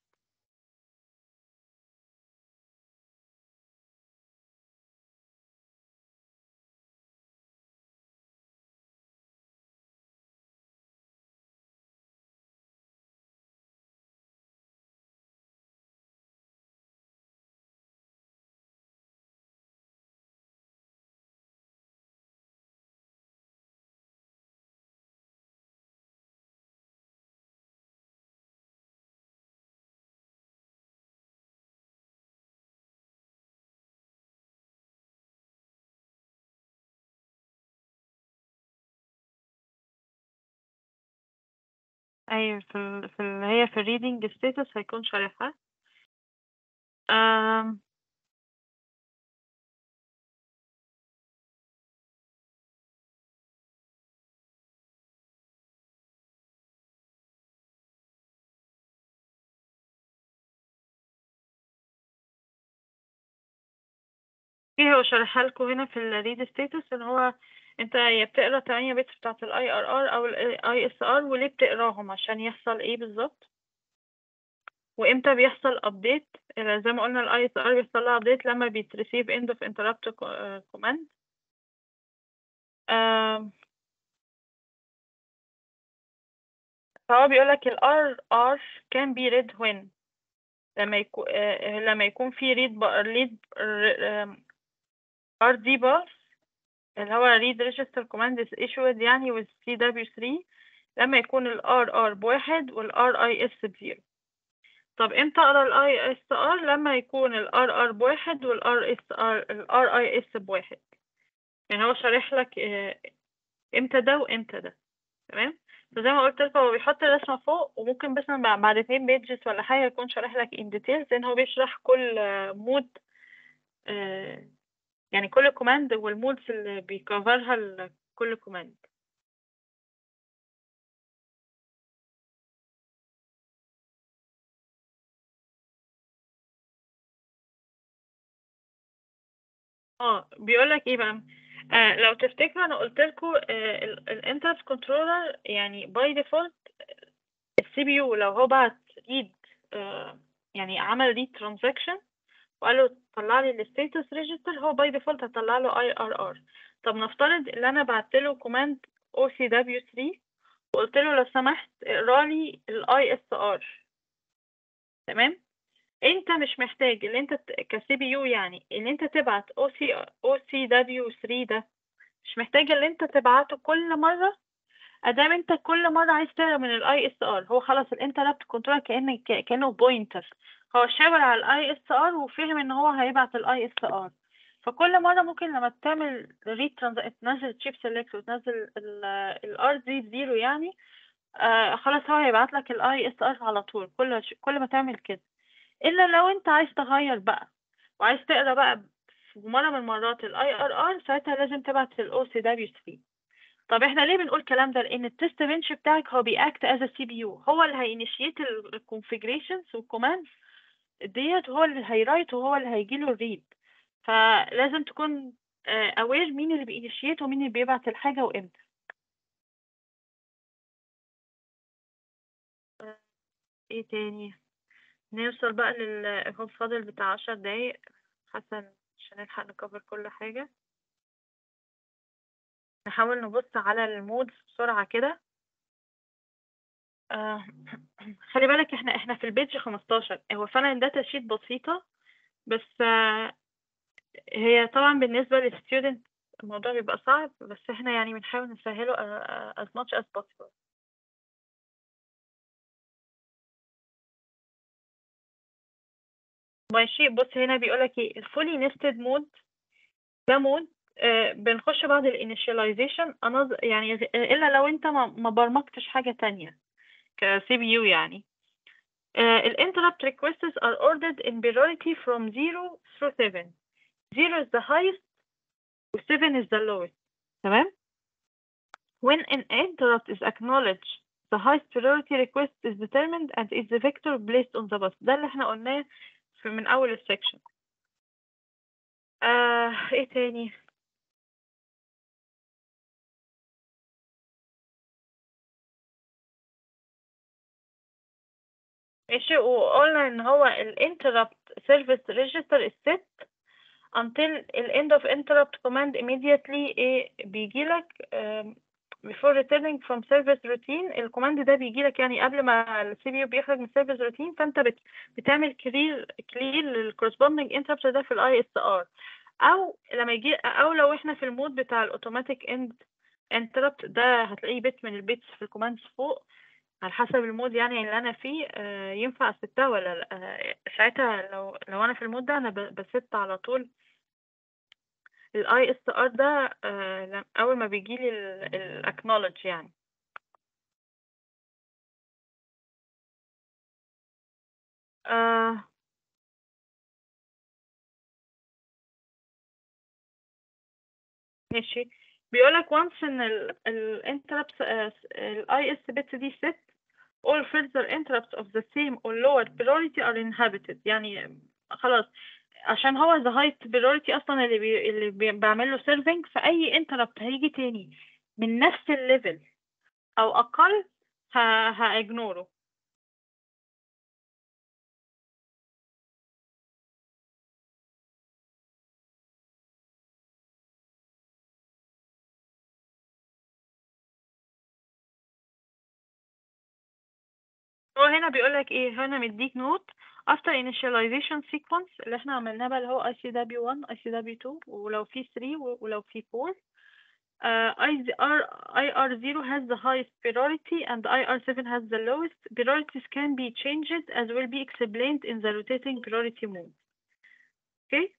ايوه في ال... في ال... هي في الريدنج ستاتس هيكون شارحها أم... ايه هو شارحها لكم هنا في الريد ستاتس ان هو انت يا بتقرا 8 بيتس بتاعت الاي ار ار او الاي اس ار وليه بتقراهم عشان يحصل ايه بالظبط وامتى بيحصل ابديت زي ما قلنا الاي اس ار بيحصل لها ابديت لما بيتريسيف اند اوف انتربت كوماند فهو بيقول لك الار ار كان بي ريد when لما يكون لما يكون في ريد ريد ار دي باس اللي هو read register command is issued يعني with CW3 لما يكون ال RR بواحد وال RIS بزيرو طب امتى اقرا ال ISR لما يكون ال RR بواحد وال RSR ال RIS بواحد يعني هو شارح لك آه، امتى ده وامتى ده تمام فزي ما قلت لكم هو بيحط الرسمة فوق وممكن بس بعد بعد اتنين بيجز ولا حاجة يكون شارح لك in details لأن هو بيشرح كل مود يعني كل كوماند والمودز اللي بيكفرها ال- كل كوماند اه بيقول لك ايه بقى آه لو تفتكروا انا قلت لكم آه الانتربت كنترولر يعني باي ديفولت السي بي يو لو هو بعت ريد آه يعني عمل ريد ترانزاكشن وقال له طلع لي الستاتس ريجستر هو باي ديفولت هطلع له اي ار ار طب نفترض ان انا بعت له كوماند او سي دبليو 3 وقلت له لو سمحت اقرا لي الاي اس ار تمام انت مش محتاج اللي انت كسي بي يو يعني اللي انت تبعت او سي او سي دبليو 3 ده مش محتاج اللي انت تبعته كل مره ادام انت كل مره عايز تقرا من الاي اس ار هو خلاص الانتربت كنترول كان كانه بوينتر هو شاور على الاي اس ار وفهم ان هو هيبعت الاي اس ار فكل مره ممكن لما تعمل ريد تنزل تشيب سيلكت وتنزل الار دي زيرو يعني آه خلاص هو هيبعت لك الاي اس ار على طول كل كل ما تعمل كده الا لو انت عايز تغير بقى وعايز تقرا بقى في مرة من المرات الاي ار ار ساعتها لازم تبعت الاو سي دبليو 3 طب احنا ليه بنقول الكلام ده لان التست بنش بتاعك هو بيأكت از سي بي يو هو اللي هينيشيت الكونفيجريشنز والكوماندز ديت وهو اللي هيرايت وهو اللي هيجيله الريد فلازم تكون اوير مين اللي بينيشيت ومين اللي بيبعت الحاجة وامتى آه، ايه تاني نوصل بقى لل هو فاضل بتاع عشر دقايق حسن عشان نلحق نكفر كل حاجة نحاول نبص على المودز بسرعة كده آه خلي بالك احنا احنا في البيج 15 هو فعلا الداتا شيت بسيطة بس آه هي طبعا بالنسبة للستودنت الموضوع بيبقى صعب بس احنا يعني بنحاول نسهله آه، as much as possible ماشي بص هنا بيقولك ايه الفولي نستد مود ده مود آه بنخش بعد الانيشاليزيشن يعني الا لو انت ما ما برمجتش حاجة تانية كسي بي يو يعني uh, interrupt requests are ordered in priority from 0 through 7 0 is the highest و 7 is the lowest تمام when an interrupt is acknowledged the highest priority request is determined and is the vector placed on the bus ده اللي احنا قلناه في من اول السكشن آه ايه تاني ماشي وقلنا ان هو ال interrupt service register is set until ال end of interrupt command immediately ايه بيجيلك um, before returning from service routine الكوماند ده بيجيلك يعني قبل ما ال CPU بيخرج من service routine فانت بت بتعمل clear clear لل corresponding interrupt ده في ال ISR او لما يجي او لو احنا في المود بتاع الاوتوماتيك end interrupt ده هتلاقيه بيت من البيتس في الكوماندز فوق على حسب المود يعني اللي انا فيه آه، ينفع استها ولا لا آه، ساعتها لو لو انا في المود ده انا ب- بست على طول الاي اس ار ده آه، لم- اول ما بيجيلي الاكنولج يعني آه ماشي بيقولك once ان ال ال interrupts ال IS bits دي set all further interrupts of the same or lower priority are inhabited يعني خلاص عشان هو the highest priority اصلا اللي بي اللي بي بعمل له serving فاي interrupt هيجي تاني من نفس الليفل او اقل ه هاجنوره هو هنا بيقول لك ايه هنا مديك نوت after initialization sequence اللي احنا عملناه بقى اللي هو ICW1 ICW2 ولو في 3 و- ولو في 4 uh, IR, IR0 has the highest priority and IR7 has the lowest. Priorities can be changed as will be explained in the rotating priority mode. Okay?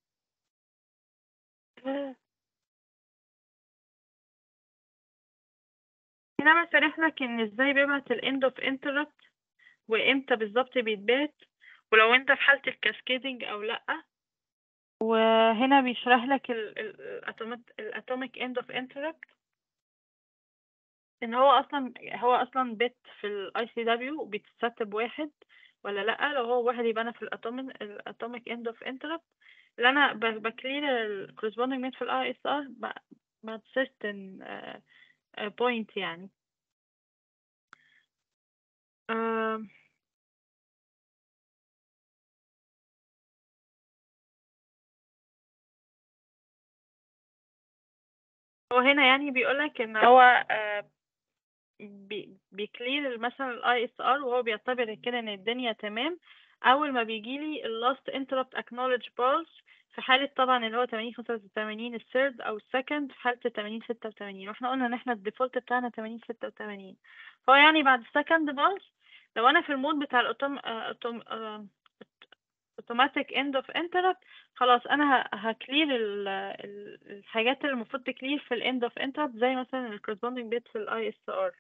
هنا بشرح لك ان ازاي بيبعت ال end of interrupt وامتى بالظبط بيتبعت ولو انت في حالة الكاسكيدنج او لأ وهنا بيشرح لك ال ال الatomic ال atomic end of interrupt ان هو اصلا هو اصلا بت في الاي سي دبليو بيتستب واحد ولا لا لو هو واحد يبقى انا في الاتوميك الاتوميك اند اوف انتربت اللي انا ب- بكلير الكورسبوندينج ميت في الاي اس ار بعد certain بوينت يعني آم، هو هنا يعني بيقولك ان هو آه، بي بيكلير مثلا الاي اس ار وهو بيعتبر كده ان الدنيا تمام اول ما بيجيلي اللاست انتربت اكنولج بالز في حالة طبعا اللي هو 80 85 الثيرد او السكند في حالة 80 86 واحنا قلنا ان احنا الديفولت بتاعنا 80 86 فهو يعني بعد السكند بالز لو انا في المود بتاع الاوتوم اوتوماتيك اند اوف انتربت خلاص انا هكلير الحاجات اللي المفروض تكلير في الاند اوف انتربت زي مثلا الكورسبوندينج بيت في الاي اس ار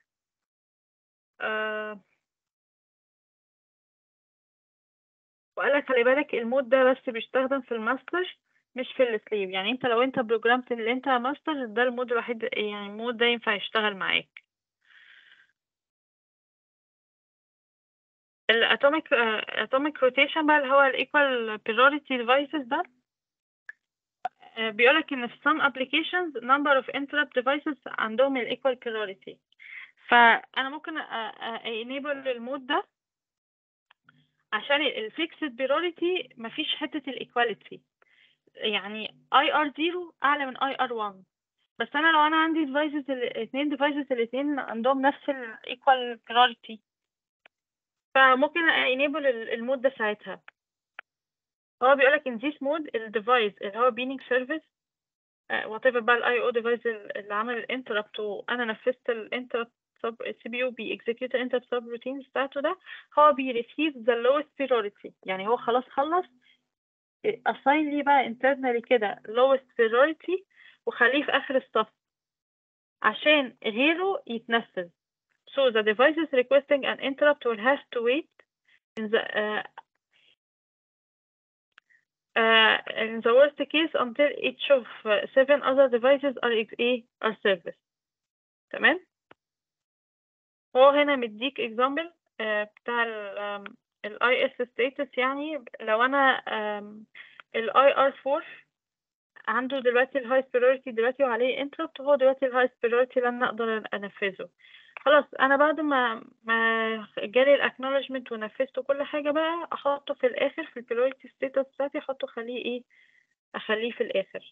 وقال لك خلي بالك المود ده بس بيستخدم في الماستر مش في السليف يعني انت لو انت بروجرامت اللي انت ماستر ده المود الوحيد يعني المود ده ينفع يشتغل معاك الاتوميك اتوميك روتيشن بقى اللي هو الايكوال priority devices ده آه، بيقولك ان في some applications number of interrupt devices عندهم ال equal priority فانا ممكن أ- أ- enable المود ده عشان ال fixed priority مفيش حتة ال equality يعني IR0 أعلى من IR1 بس أنا لو أنا عندي devices الاتنين devices الاتنين عندهم نفس ال equal priority فممكن enable ال- المود ده ساعتها هو بيقولك in this mode ال device اللي هو beaning service uh, whatever بقى ال IO device ال- اللي عمل ال interrupt وأنا نفذت ال interrupt sub CPU بي execute ال interrupt subroutines بتاعته ده هو بي receive the lowest priority يعني هو خلاص خلص assign لي بقى internally كده lowest priority وخليه في آخر الصف عشان غيره يتنفذ so the devices requesting an interrupt will have to wait in the uh, uh, in the worst case until each of uh, seven other devices are ex- ايه are serviced تمام هو هنا مديك example uh, بتاع ال um, ال IS status يعني لو أنا um, ال IR4 عنده دلوقتي ال highest priority دلوقتي وعليه interrupt وهو دلوقتي ال highest priority اللي أنا أقدر أنفذه خلاص أنا بعد ما ما جالي ال acknowledgement ونفذت كل حاجة بقى أحطه في الآخر في ال priority status بتاعتي أحطه أخليه إيه أخليه في الآخر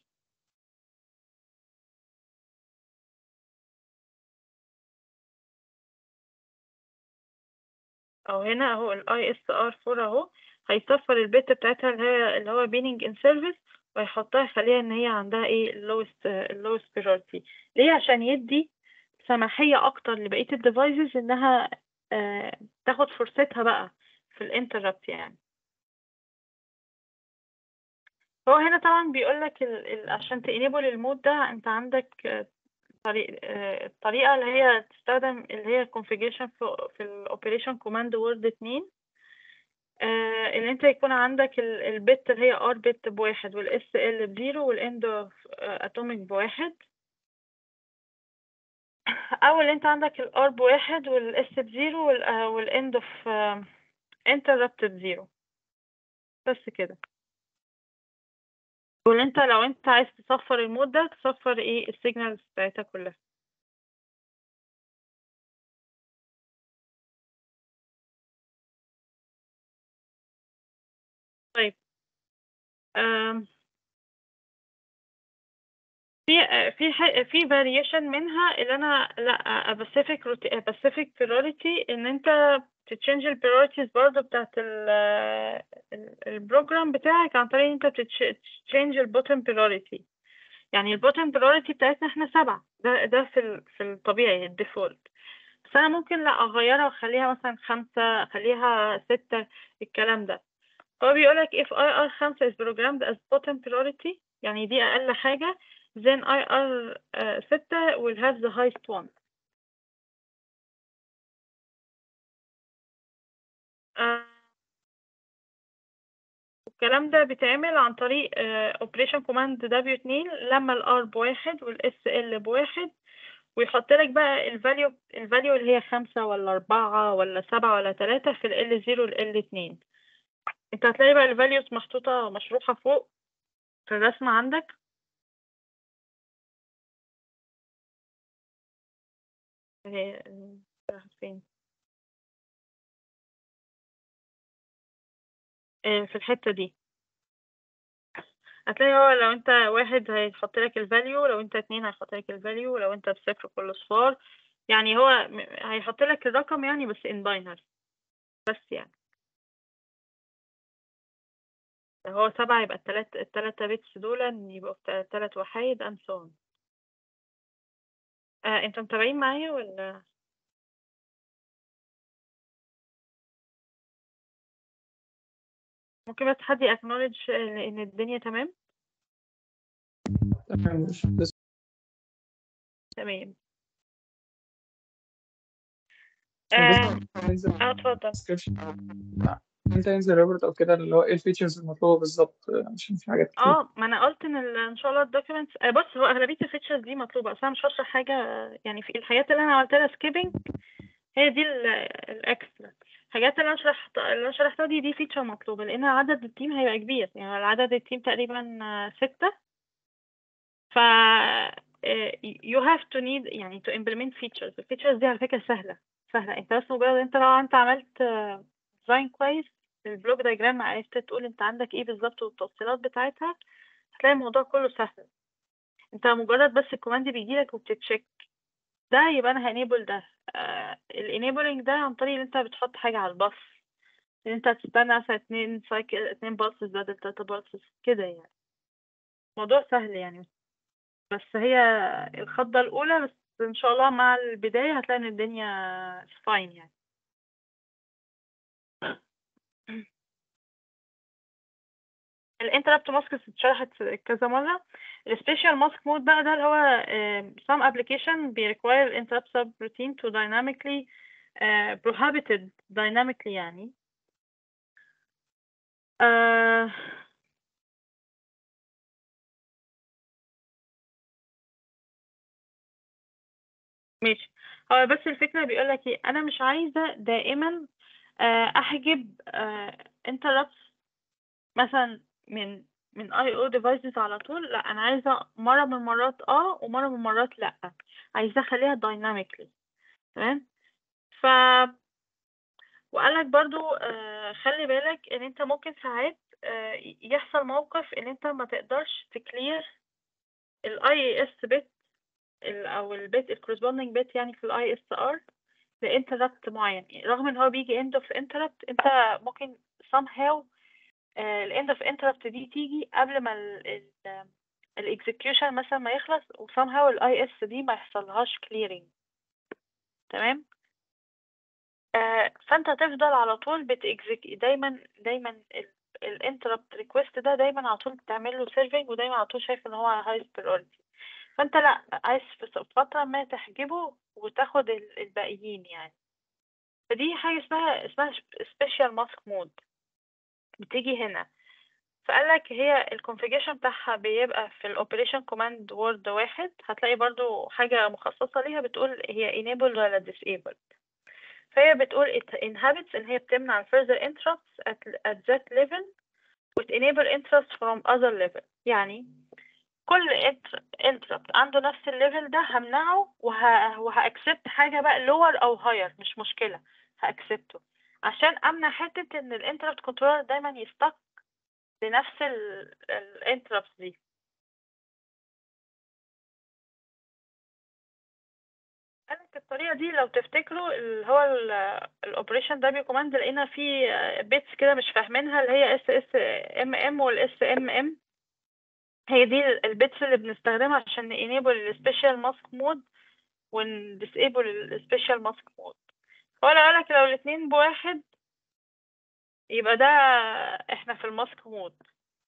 أو هنا أهو ال ISR4 أهو هيصفر البت بتاعتها اللي هي اللي هو beaning in service ويحطها يخليها إن هي عندها إيه lowest lowest priority ليه عشان يدي سماحية أكتر لبقية الديفايسز إنها آه تاخد فرصتها بقى في الانتربت يعني هو هنا طبعا بيقولك ال... ال... عشان تانيبل المود ده انت عندك آه، طريق آه، الطريقة اللي هي تستخدم اللي هي configuration في, في ال operation command word 2 آه، اللي انت يكون عندك ال- البت اللي هي r بت بواحد وال SL بزيرو والend of آه، atomic بواحد أو اللي انت عندك ال R بواحد وال S بزيرو وال آه، والend of آه، interrupt بزيرو بس كده واللي انت لو انت عايز تصفر المود ده تصفر ايه السيجنالز بتاعتها كلها طيب أم، في في ح- في variation منها اللي انا لا a specific rout- a specific priority ان انت تتشنج ال priorities برضه بتاعت ال ال- البروجرام بتاعك عن طريق ان انت تتشنج ال bottom priority يعني ال bottom priority بتاعتنا احنا سبعة ده ده في ال في الطبيعي الديفولت بس انا ممكن لا اغيرها واخليها مثلا خمسة اخليها ستة الكلام ده هو بيقولك if IR 5 is programmed as bottom priority يعني دي أقل حاجة then IR uh, 6 will have the highest one آه، الكلام ده بيتعمل عن طريق آه، operation command W2 لما ال R بواحد وال SL بواحد ويحط لك بقى الفاليو الفاليو اللي هي خمسة ولا أربعة ولا سبعة ولا تلاتة في ال L0 وال L2 انت هتلاقي بقى الفاليوز محطوطة مشروحة فوق في الرسمة عندك هي راحت فين آه، في الحتة دي هتلاقي هو لو انت واحد هيحط لك الفاليو لو انت اتنين هيحط لك الفاليو لو انت بصفر كل صفار يعني هو م- هيحط لك الرقم يعني بس in binary بس يعني لو هو سبعة يبقى التلات التلاتة بيتس دول يبقوا الت- تلات وحايد and so on آه انتوا متابعين معايا ولا ممكن بس حد acknowledge ان إن الدنيا تمام تمام مش بس تمام بس آه هننزل اه اتفضل description انت انزل ريبورت او كده اللي هو ايه الفيتشرز المطلوبه بالظبط عشان في حاجات كتير اه ما انا قلت ان ال- ان شاء الله الدوكيومنتس بص هو اغلبيه الفيتشرز دي مطلوبه اصل انا مش هشرح حاجه آه، يعني في الحاجات اللي انا عملت لها سكيبنج هي دي الاكسترا الحاجات اللي انا شرحت اللي انا شرحتها دي دي فيتشر مطلوبه لان عدد التيم هيبقى كبير يعني عدد التيم تقريبا آه، ستة ف آه، you have to need يعني to implement features الفيتشرز دي على فكره سهله سهله انت بس مجرد انت لو انت عملت ديزاين كويس البلوك دايجرام عرفت تقول انت عندك ايه بالظبط والتفصيلات بتاعتها هتلاقي الموضوع كله سهل انت مجرد بس الكوماند بيجيلك وبتتشيك ده يبقى انا هانيبل ده آه الانيبلنج ده عن طريق ان انت بتحط حاجه على الباص ان انت هتستنى مثلا اتنين سايكل اتنين بالسز بدل تلاتة بالسز كده يعني موضوع سهل يعني بس هي الخضة الأولى بس إن شاء الله مع البداية هتلاقي إن الدنيا فاين يعني الانتربت ماسكس اتشرحت كذا مرة السبيشال ماسك مود بقى ده اللي هو آه، some application بي require interrupt subroutine to dynamically آه، prohibited dynamically يعني آه، ماشي هو بس الفكرة بيقولك ايه انا مش عايزة دائما آه، احجب interrupts مثلا من من اي او ديفايسز على طول لا انا عايزة مرة من المرات اه ومرة من المرات لا عايزة اخليها dynamically تمام ف وقالك برضو آه، خلي بالك ان انت ممكن ساعات آه، يحصل موقف ان انت ما تقدرش تكلير الاي اس بت او البيت الكورسبوندينج بيت يعني في الاي اس ار لانتربت معين رغم ان هو بيجي end of interrupt انت ممكن somehow الاند اوف interrupt دي تيجي قبل ما الاكزكيوشن مثلا ما يخلص و somehow الاي اس دي ما يحصلهاش clearing تمام آه، فانت تفضل على طول بتإكزك دايما دايما الانتربت ريكوست ده دايما على طول بتعمل له سيرفنج ودايما على طول شايف ان هو هايست بريورتي فانت لا عايز في فترة ما تحجبه وتاخد ال- الباقيين يعني فدي حاجة اسمها اسمها سبيشال ماسك مود بتيجي هنا فقالك هي الكونفيجريشن بتاعها بيبقى في الاوبريشن كوماند وورد واحد هتلاقي برضو حاجة مخصصة ليها بتقول هي enable ولا disabled فهي بتقول it inhabits ان هي بتمنع further interrupts at, at that level with enable interrupts from other level يعني كل inter- interrupt عنده نفس الليفل ده همنعه وه... وهأكسبت حاجة بقى lower أو higher مش مشكلة هأكسبته عشان أمنع حتة إن الانتربت كنترولر دايما يستك لنفس ال الانتربت دي قالك الطريقة دي لو تفتكروا اللي هو الاوبريشن دبليو كوماند لقينا فيه بيتس كده مش فاهمينها اللي هي اس اس ام ام والاس ام ام هي دي البيتس اللي بنستخدمها عشان enable السبيشال ماسك مود ونديسيبل السبيشال ماسك مود هو لو قالك لو الاتنين بواحد يبقى ده احنا في الماسك مود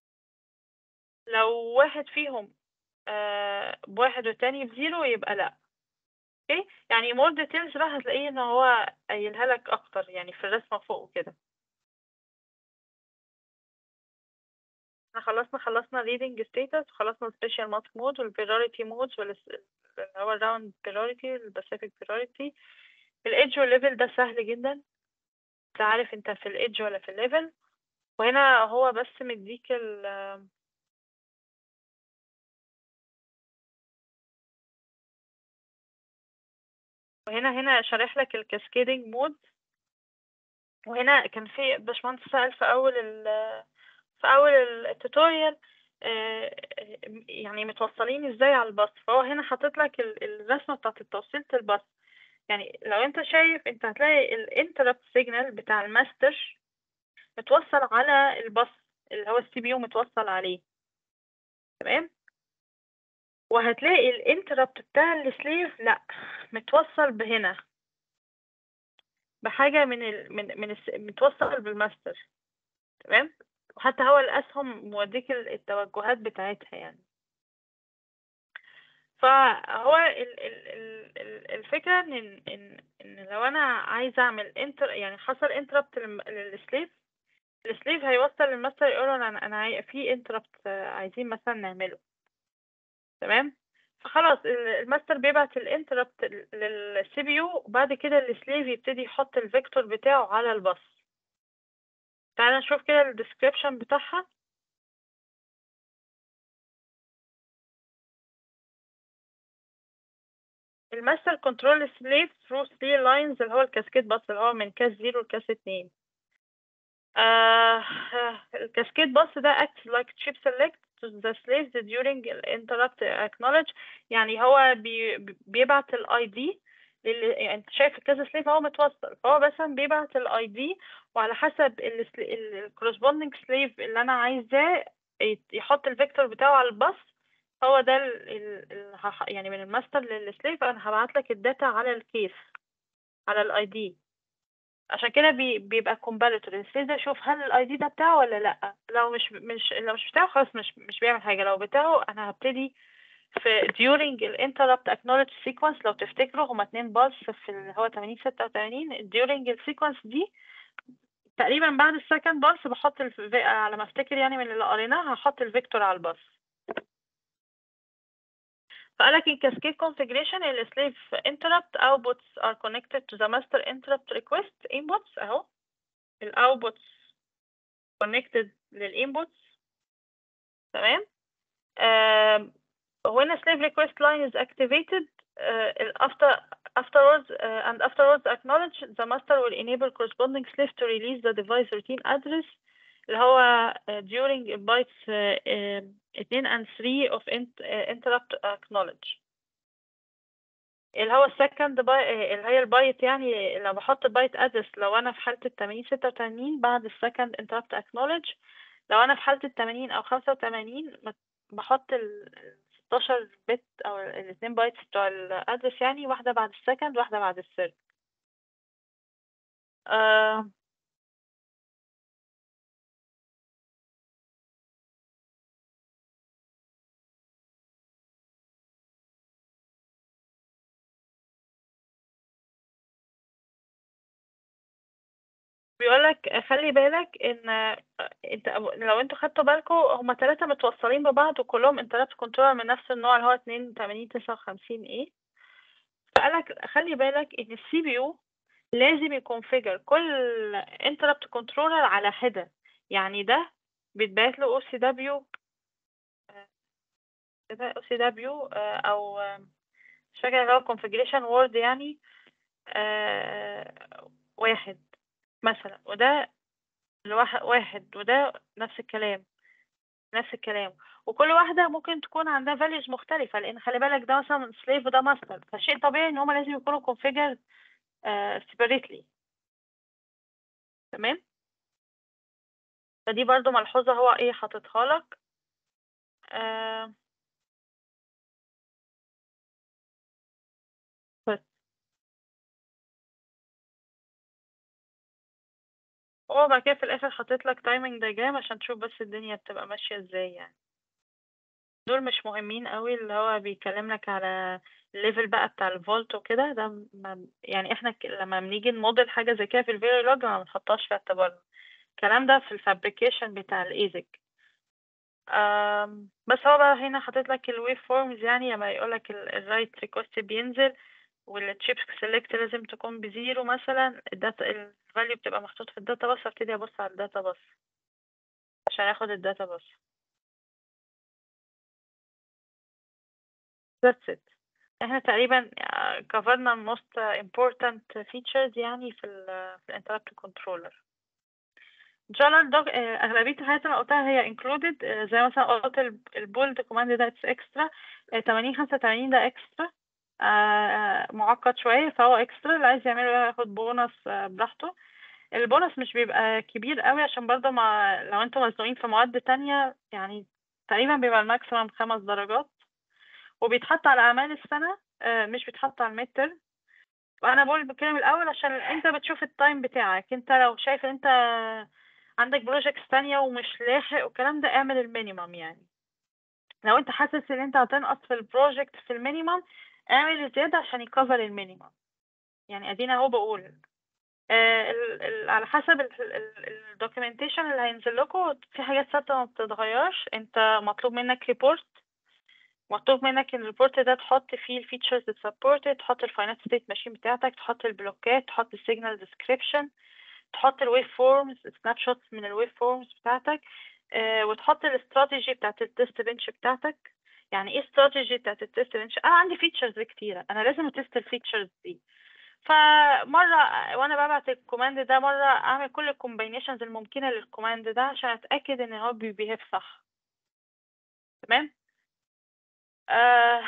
لو واحد فيهم آه، بواحد والتاني بزيرو يبقى لا اوكي يعني مور ديتيلز بقى هتلاقيه ان هو قايلها لك اكتر يعني في الرسمه فوق وكده احنا خلصنا خلصنا reading status وخلصنا special mask mode وال priority modes وال اللي هو round priority وال specific priority الإيدج والليفل ده سهل جدا انت عارف انت في الإيدج ولا في الليفل وهنا هو بس مديك ال وهنا هنا شارح لك الكاسكيدنج مود وهنا كان في باشمهندس سأل في أول ال في أول التوتوريال يعني متوصلين ازاي على الباص فهو هنا حاطط لك ال- الرسمة بتاعت توصيلة الباص يعني لو انت شايف انت هتلاقي الانتربت سيجنال بتاع الماستر متوصل على الباص اللي هو السي بي يو متوصل عليه تمام وهتلاقي الانتربت بتاع السليف لا متوصل بهنا بحاجة من ال... من من الس... متوصل بالماستر تمام وحتى هو الأسهم موديك ال- التوجهات بتاعتها يعني فهو ال... ال... ال... ال- الفكرة إن إن إن لو أنا عايزة أعمل انتر يعني حصل انتربت للسليف السليف هيوصل للماستر يقول له انا انا عاي- في انتربت عايزين مثلا نعمله تمام فخلاص ال- الماستر بيبعت الانتربت للسي بي يو وبعد كده السليف يبتدي يحط الفيكتور بتاعه على الباص تعال نشوف كده الديسكريبشن بتاعها الماستر كنترول سليف ثرو 3 لاينز اللي هو الكاسكيد باص اللي هو من كاس 0 لكاس 2 آه الكاسكيد باص ده acts like chip select to the slaves during interrupt acknowledge يعني هو بي بيبعت الاي دي يعني انت شايف كذا سليف هو متوصل فهو مثلا بيبعت الاي دي وعلى حسب الكورسبوندينج سليف اللي انا عايزاه يت- يحط الفيكتور بتاعه على الباص هو ده ال ال ال هح- يعني من الماستر للسليف انا هبعت لك الداتا على الكيس على الاي دي عشان كده بي بيبقى كومباريتور السليف ده يشوف هل الاي دي ده بتاعه ولا لا لو مش مش لو مش بتاعه خلاص مش مش بيعمل حاجه لو بتاعه انا هبتدي في during ال interrupt acknowledge sequence لو تفتكروا هما اتنين باص في اللي هو 80 86 during ال sequence دي تقريبا بعد السكند باص بحط الف... على ما افتكر يعني من اللي قريناه هحط الفيكتور على الباص فقالك in cascade configuration ال slave interrupt outputs are connected to the master interrupt request inputs اهو ال outputs connected لل inputs تمام آم، when a slave request line is activated uh, after afterwards uh, and afterwards acknowledge the master will enable corresponding slave to release the device routine address اللي هو uh, during bytes uh, uh, 2 and 3 of int, uh, interrupt acknowledge اللي هو السكند باي اللي هي البايت يعني لو بحط بايت ادرس لو انا في حالة التمانين ستة وتمانين بعد السكند interrupt acknowledge لو انا في حالة التمانين او خمسة وتمانين بحط ال 16 بت او الاتنين بايتس بتوع الادرس يعني واحدة بعد السكند واحدة بعد الثيرد آه بيقولك خلي بالك ان انت لو انتوا خدتوا بالكم هما ثلاثة متوصلين ببعض وكلهم انترابت كنترول من نفس النوع اللي هو 82 59 ايه فقالك خلي بالك ان السي بي يو لازم يكونفيجر كل انتربت كنترولر على حدة يعني ده بيتبعت له او سي دبليو او سي دبليو او آه، مش فاكرة اللي هو configuration word يعني آه، واحد مثلا وده الواحد واحد وده نفس الكلام نفس الكلام وكل واحدة ممكن تكون عندها values مختلفة لأن خلي بالك ده مثلا slave وده master فشيء طبيعي إن هما لازم يكونوا configured آه، separately تمام فدي برضو ملحوظة هو ايه حاططها لك آه بس هو بعد كده في الآخر حاطط لك تايمينج diagram عشان تشوف بس الدنيا بتبقى ماشية ازاي يعني دول مش مهمين قوي اللي هو بيكلم لك على الليفل بقى بتاع الفولت وكده ده ما يعني احنا ك- لما بنيجي نموديل حاجة زي كده في الفيريلوج ما بنحطهاش في اعتبارنا الكلام ده في الفابريكيشن بتاع الايزك أم بس هو بقى هنا حاطط لك الويف فورمز يعني لما يقول لك الرايت ريكوست بينزل والتشيب سيلكت لازم تكون بزيرو مثلا الداتا الفاليو بتبقى محطوط في الداتا باص ابتدي ابص على الداتا باص عشان اخد الداتا باص that's it احنا تقريبا كفرنا most important features يعني في ال في الانتربت كنترولر ان شاء الله الدوك... آه، اغلبيه الحاجات اللي أنا قلتها هي included آه، زي مثلا قلت البولد كوماند ده اتس اكسترا 80 85 ده اكسترا معقد شويه فهو اكسترا اللي عايز يعمله ياخد بونص آه، براحته البونص مش بيبقى كبير قوي عشان برضه ما لو انتوا مزنوقين في مواد تانية يعني تقريبا بيبقى الماكسيمم خمس درجات وبيتحط على اعمال السنه آه، مش بيتحط على الميد ترم وانا بقول بتكلم الاول عشان انت بتشوف التايم بتاعك انت لو شايف انت عندك بروجكتس تانية ومش لاحق والكلام ده اعمل المينيمم يعني لو انت حاسس ان انت هتنقص في البروجكت في المينيمم اعمل زيادة عشان يكفر المينيمم يعني ادينا اهو بقول آه، ال- ال- على حسب الدوكيومنتيشن اللي هينزل لكم في حاجات ثابته ما بتتغيرش انت مطلوب منك ريبورت مطلوب منك ان الريبورت ده تحط فيه الفيتشرز السبورتد تحط الفاينانس ستيت ماشين بتاعتك تحط البلوكات تحط السيجنال ديسكريبشن تحط الويف فورمز سناب شوتس من الويف فورمز بتاعتك آه وتحط الاستراتيجي بتاعت التست بنش بتاعتك يعني ايه استراتيجي بتاعت التست بنش انا عندي فيتشرز كتيره انا لازم اتست الفيتشرز دي فمره وانا ببعت الكوماند ده مره اعمل كل الكومبينيشنز الممكنه للكوماند ده عشان اتاكد ان هو بيبيهيف صح تمام آه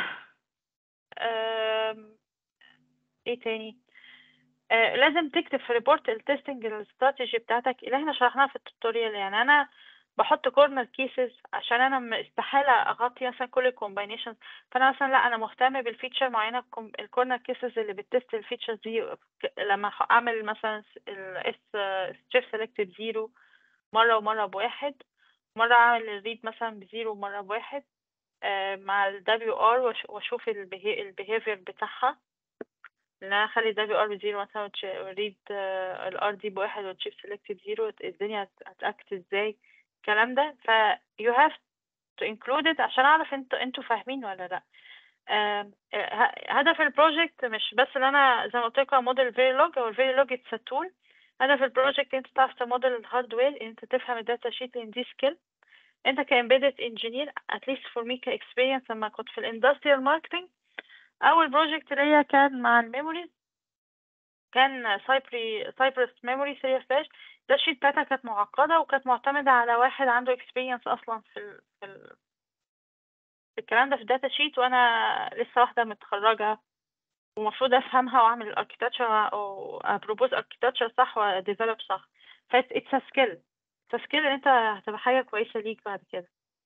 آم، ايه تاني آه لازم تكتب في ريبورت التستنج الاستراتيجي بتاعتك اللي احنا شرحناها في التوتوريال يعني انا بحط كورنر كيسز عشان انا م- استحالة اغطي مثلا كل الكومباينيشنز فانا مثلا لا انا مهتم بالفيتشر معينة الكورنر كيسز اللي بتست الفيتشرز دي ك- لما ح- اعمل مثلا الاس ستريب سيلكتد زيرو مرة ومرة بواحد مرة اعمل الريد مثلا بزيرو ومرة بواحد آه، مع ال WR وأش- واشوف البيهيفير بتاعها ان انا اخلي ال WR بزيرو مثلا وريد ال R دي بواحد وتشيب سيلكت بزيرو الدنيا هت- هتأكت ازاي الكلام ده ف you have to include it عشان اعرف انتوا انتوا فاهمين ولا لا آم، ه- هدف البروجكت مش بس ان انا زي ما قلت لكم موديل فيريلوج او الفيريلوج اتس تول هدف البروجكت انت تعرف تموديل الهاردوير انت تفهم الداتا شيت ان دي سكيل انت كامبيدد انجينير اتليست فور مي كاكسبيرينس لما كنت في الاندستريال ماركتنج اول بروجكت ليا كان مع الميموريز كان سايبري سايبرس ميموري 3 فلاش ده الشيت بتاعتها كانت معقده وكانت معتمده على واحد عنده اكسبيرينس اصلا في ال في, ال في الكلام ده في الداتا شيت وانا لسه واحده متخرجه ومفروض افهمها واعمل الاركتكتشر او ابروبوز اركتكتشر صح واديفلوب صح ف اتس سكيل اتس سكيل ان انت هتبقى حاجه كويسه ليك بعد كده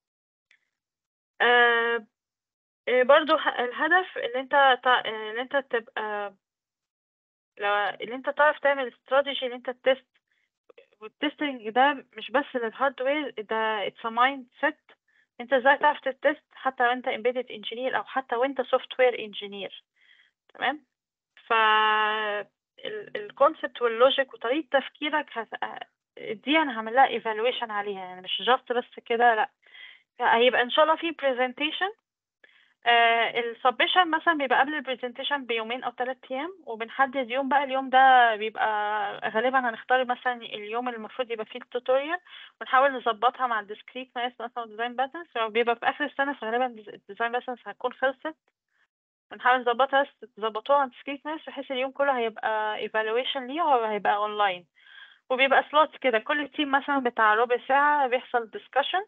آه آه، برضو ه- الهدف اللي انت تع- آه، اللي انت تبقى لو اللي انت تعرف تعمل استراتيجي اللي انت تست والتستنج ده مش بس للهاردوير ده اتس مايند سيت انت ازاي تعرف تتست حتى لو انت embedded engineer او حتى وانت سوفت وير انجينير تمام ف الكونسبت واللوجيك وطريقة تفكيرك هت... دي انا هعمل لها evaluation عليها يعني مش جاست بس كده لا هيبقى ان شاء الله في presentation السبمشن مثلا بيبقى قبل البرزنتيشن بيومين او ثلاث ايام وبنحدد يوم بقى اليوم ده بيبقى غالبا هنختار مثلا اليوم اللي المفروض يبقى فيه التوتوريال ونحاول نظبطها مع الديسكريت ماس مثلا ديزاين باترنز بيبقى في اخر السنه فغالبا الديزاين باترنز هتكون خلصت ونحاول نظبطها بس تظبطوها على الديسكريت ماس بحيث اليوم كله هيبقى ايفالويشن ليه وهيبقى اونلاين وبيبقى سلوتس كده كل تيم مثلا بتاع ربع ساعه بيحصل ديسكشن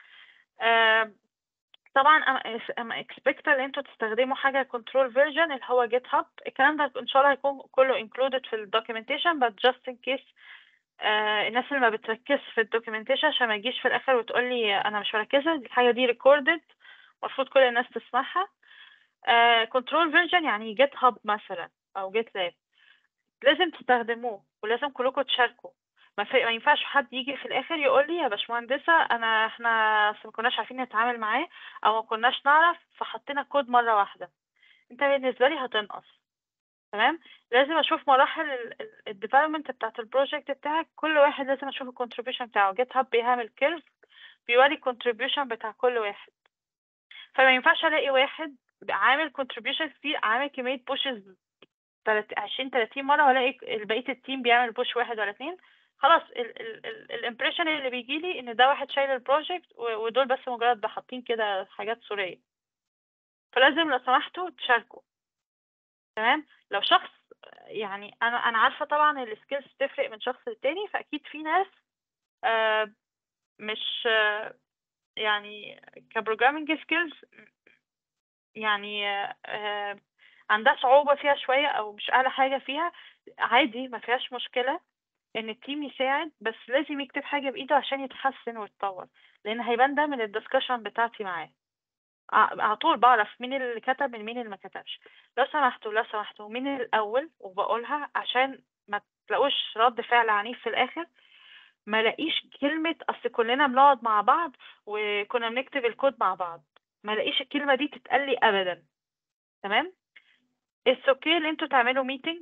طبعا انا اكسبكت ان انتوا تستخدموا حاجه كنترول فيرجن اللي هو جيت هاب الكلام ده ان شاء الله هيكون كله included في الدوكيومنتيشن but just in case آه الناس اللي ما بتركز في الدوكيومنتيشن عشان ما تجيش في الاخر وتقول لي انا مش مركزه الحاجه دي ريكوردد المفروض كل الناس تسمعها كنترول فيرجن يعني جيت هاب مثلا او جيت لاب لازم تستخدموه ولازم كلكم تشاركوا ما, في... ما ينفعش حد يجي في الاخر يقول لي يا باشمهندسه انا احنا أصل ما كناش عارفين نتعامل معاه او ما كناش نعرف فحطينا كود مره واحده انت بالنسبه لي هتنقص تمام لازم اشوف مراحل الديفلوبمنت بتاعت البروجكت بتاعك كل واحد لازم اشوف الكونتريبيوشن بتاعه جيت هاب بيعمل كيرف بيوري الكونتريبيوشن بتاع كل واحد فما ينفعش الاقي واحد عامل كونتريبيوشن كتير عامل كميه بوشز 20 30 مره والاقي بقيه التيم بيعمل بوش واحد ولا اتنين خلاص الامبريشن اللي بيجي لي ان ده واحد شايل البروجكت ودول بس مجرد حاطين كده حاجات صوريه فلازم لو سمحتوا تشاركوا تمام لو شخص يعني انا انا عارفه طبعا السكيلز تفرق من شخص للتاني فاكيد في ناس آه مش آه يعني كبروجرامينج سكيلز يعني آه عندها صعوبة فيها شوية أو مش أعلى حاجة فيها عادي ما فيهاش مشكلة إن التيم يساعد بس لازم يكتب حاجة بإيده عشان يتحسن ويتطور لأن هيبان ده من الدسكشن بتاعتي معاه على طول بعرف مين اللي كتب من مين اللي ما كتبش لو سمحتوا لو سمحتوا مين الأول وبقولها عشان ما تلاقوش رد فعل عنيف في الآخر ما لاقيش كلمة أصل كلنا بنقعد مع بعض وكنا بنكتب الكود مع بعض ما لاقيش الكلمة دي تتقال لي أبدا تمام اتس اوكي ان انتوا تعملوا ميتنج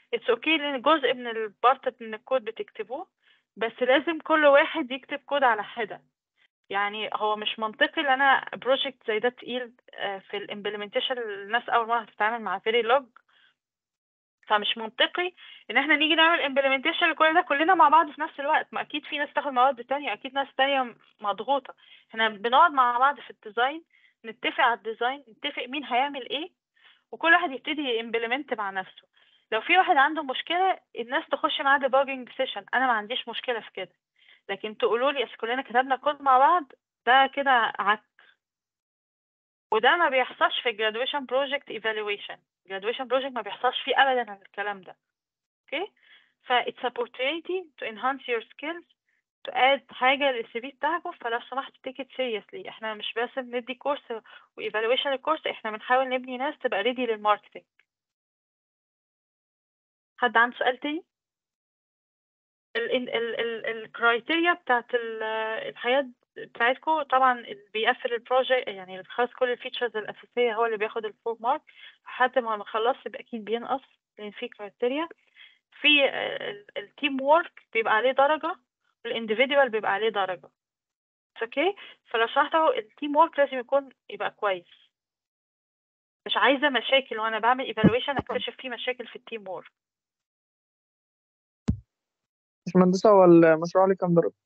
اتس اوكي لان جزء من البارت من الكود بتكتبوه بس لازم كل واحد يكتب كود على حدة يعني هو مش منطقي ان انا بروجكت زي ده تقيل آه، في الامبلمنتيشن الناس اول مره هتتعامل مع فيري لوج فمش منطقي ان احنا نيجي نعمل امبلمنتيشن لكل ده كلنا مع بعض في نفس الوقت ما اكيد في ناس تاخد مواد تانية اكيد ناس تانية مضغوطة احنا بنقعد مع بعض في الديزاين نتفق على الديزاين نتفق مين هيعمل ايه وكل واحد يبتدي يمبلمنت مع نفسه لو في واحد عنده مشكلة الناس تخش معاه ديباجنج سيشن انا ما عنديش مشكلة في كده لكن تقولوا لي اصل كلنا كتبنا كود مع بعض ده كده عك وده ما بيحصلش في graduation project evaluation graduation project ما بيحصلش فيه ابدا الكلام ده اوكي ف it's opportunity to enhance your skills to add حاجة للسي في بتاعكم فلو سمحت take it seriously احنا مش بس بندي كورس و evaluation الكورس احنا بنحاول نبني ناس تبقى ready للماركتينج حد عنده سؤال تاني؟ ال ال ال الكرايتيريا بتاعت ال- الحياة بتاعتكم طبعا اللي بيقفل البروجكت يعني اللي خلص كل الفيتشرز الأساسية هو اللي بياخد الفور مارك لحد ما نخلص يبقى أكيد بينقص لأن في كرايتيريا في التيم وورك بيبقى عليه درجة والانديفيدوال بيبقى عليه درجة اوكي فلو سمحتوا التيم وورك لازم يكون يبقى كويس مش عايزة مشاكل وأنا بعمل ايفالويشن أكتشف فيه مشاكل في التيم وورك باشمهندسة هو المشروع عليه كام درجة؟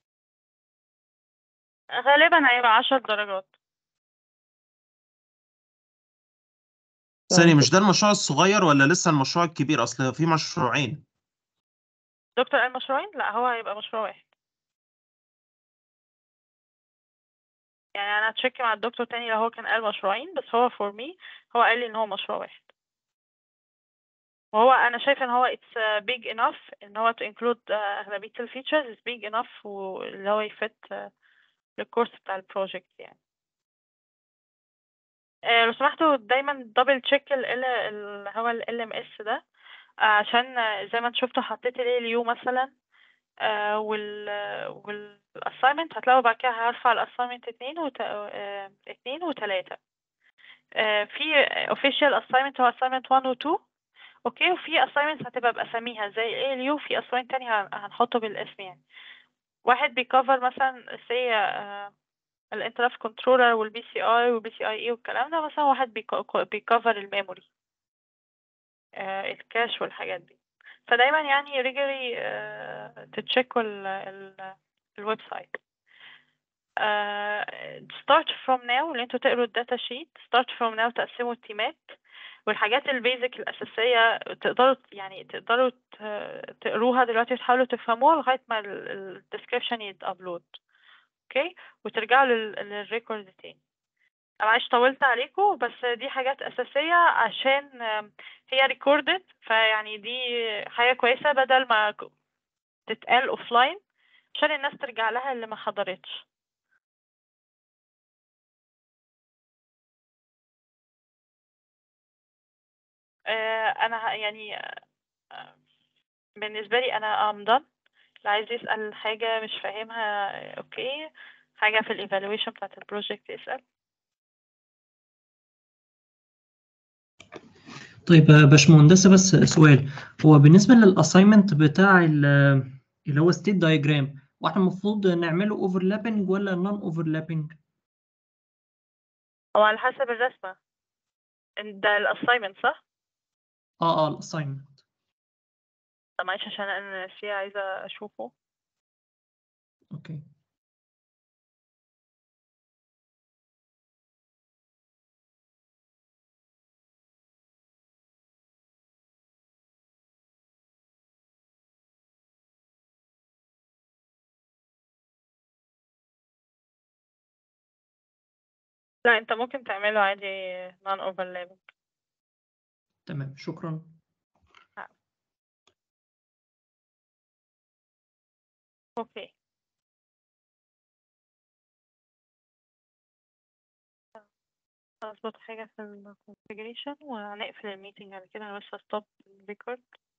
غالبا هيبقى عشر درجات ثانية مش ده المشروع الصغير ولا لسه المشروع الكبير أصل في مشروعين دكتور قال مشروعين لا هو هيبقى مشروع واحد يعني انا هتشيك مع الدكتور تاني لو هو كان قال مشروعين بس هو فور مي هو قال لي ان هو مشروع واحد وهو انا شايفه ان هو it's uh, big enough ان هو to include uh, اغلبيه الفيتشرز is big enough واللي هو يفت uh, للكورس بتاع البروجكت يعني آه، لو سمحتوا دايما دبل تشيك ال ال ال هو ال ام اس ده آه، عشان آه، زي ما انت شفتوا حطيت ال يو مثلا آه، وال والاساينمنت هتلاقوا بعد كده هرفع الاساينمنت اتنين وت... آه، اتنين وتلاتة آه، في official assignment هو assignment 1 و 2 اوكي وفي assignments هتبقى باساميها زي ال يو في assignment تاني هن- هنحطه بالاسم يعني واحد بيكفر مثلا سي الانترف كنترولر والبي سي اي والبي سي اي اي والكلام ده مثلا واحد بيكو- بيكفر الميموري آه، الكاش والحاجات دي فدايما يعني ريجري تتشيكوا ال- ال- الويب سايت آه، start from now اللي انتوا تقروا الداتا شيت start from now تقسموا التيمات والحاجات البيزك الأساسية تقدروا يعني تقدروا ت- تقروها دلوقتي وتحاولوا تفهموها لغاية ما الديسكريبشن يتابلود اوكي وترجعوا لل- للريكورد تاني أنا معلش طولت عليكم بس دي حاجات أساسية عشان آم، هي ريكوردد فيعني دي حاجة كويسة بدل ما ك- تتقال اوفلاين عشان الناس ترجع لها اللي ما حضرتش آه، انا ه- يعني آه، بالنسبة لي انا ام done اللي عايز يسأل حاجة مش فاهمها آه، اوكي حاجة في الايفالويشن بتاعت البروجكت يسأل طيب آه، باشمهندسة بس سؤال هو بالنسبة للأساينمنت بتاع ال- اللي هو ستيت دايجرام واحنا المفروض نعمله اوفرلابنج ولا نون اوفرلابنج؟ هو على حسب الرسمة ده الاساينمنت صح؟ اه اه الأساينمنت طب معلش عشان انا ناسيه عايزة اشوفه اوكي لا انت ممكن تعمله عادي non overlapping تمام شكرا اوكي اظبط حاجة في الكونفيجريشن وهنقفل الميتنج على كده انا بس stop record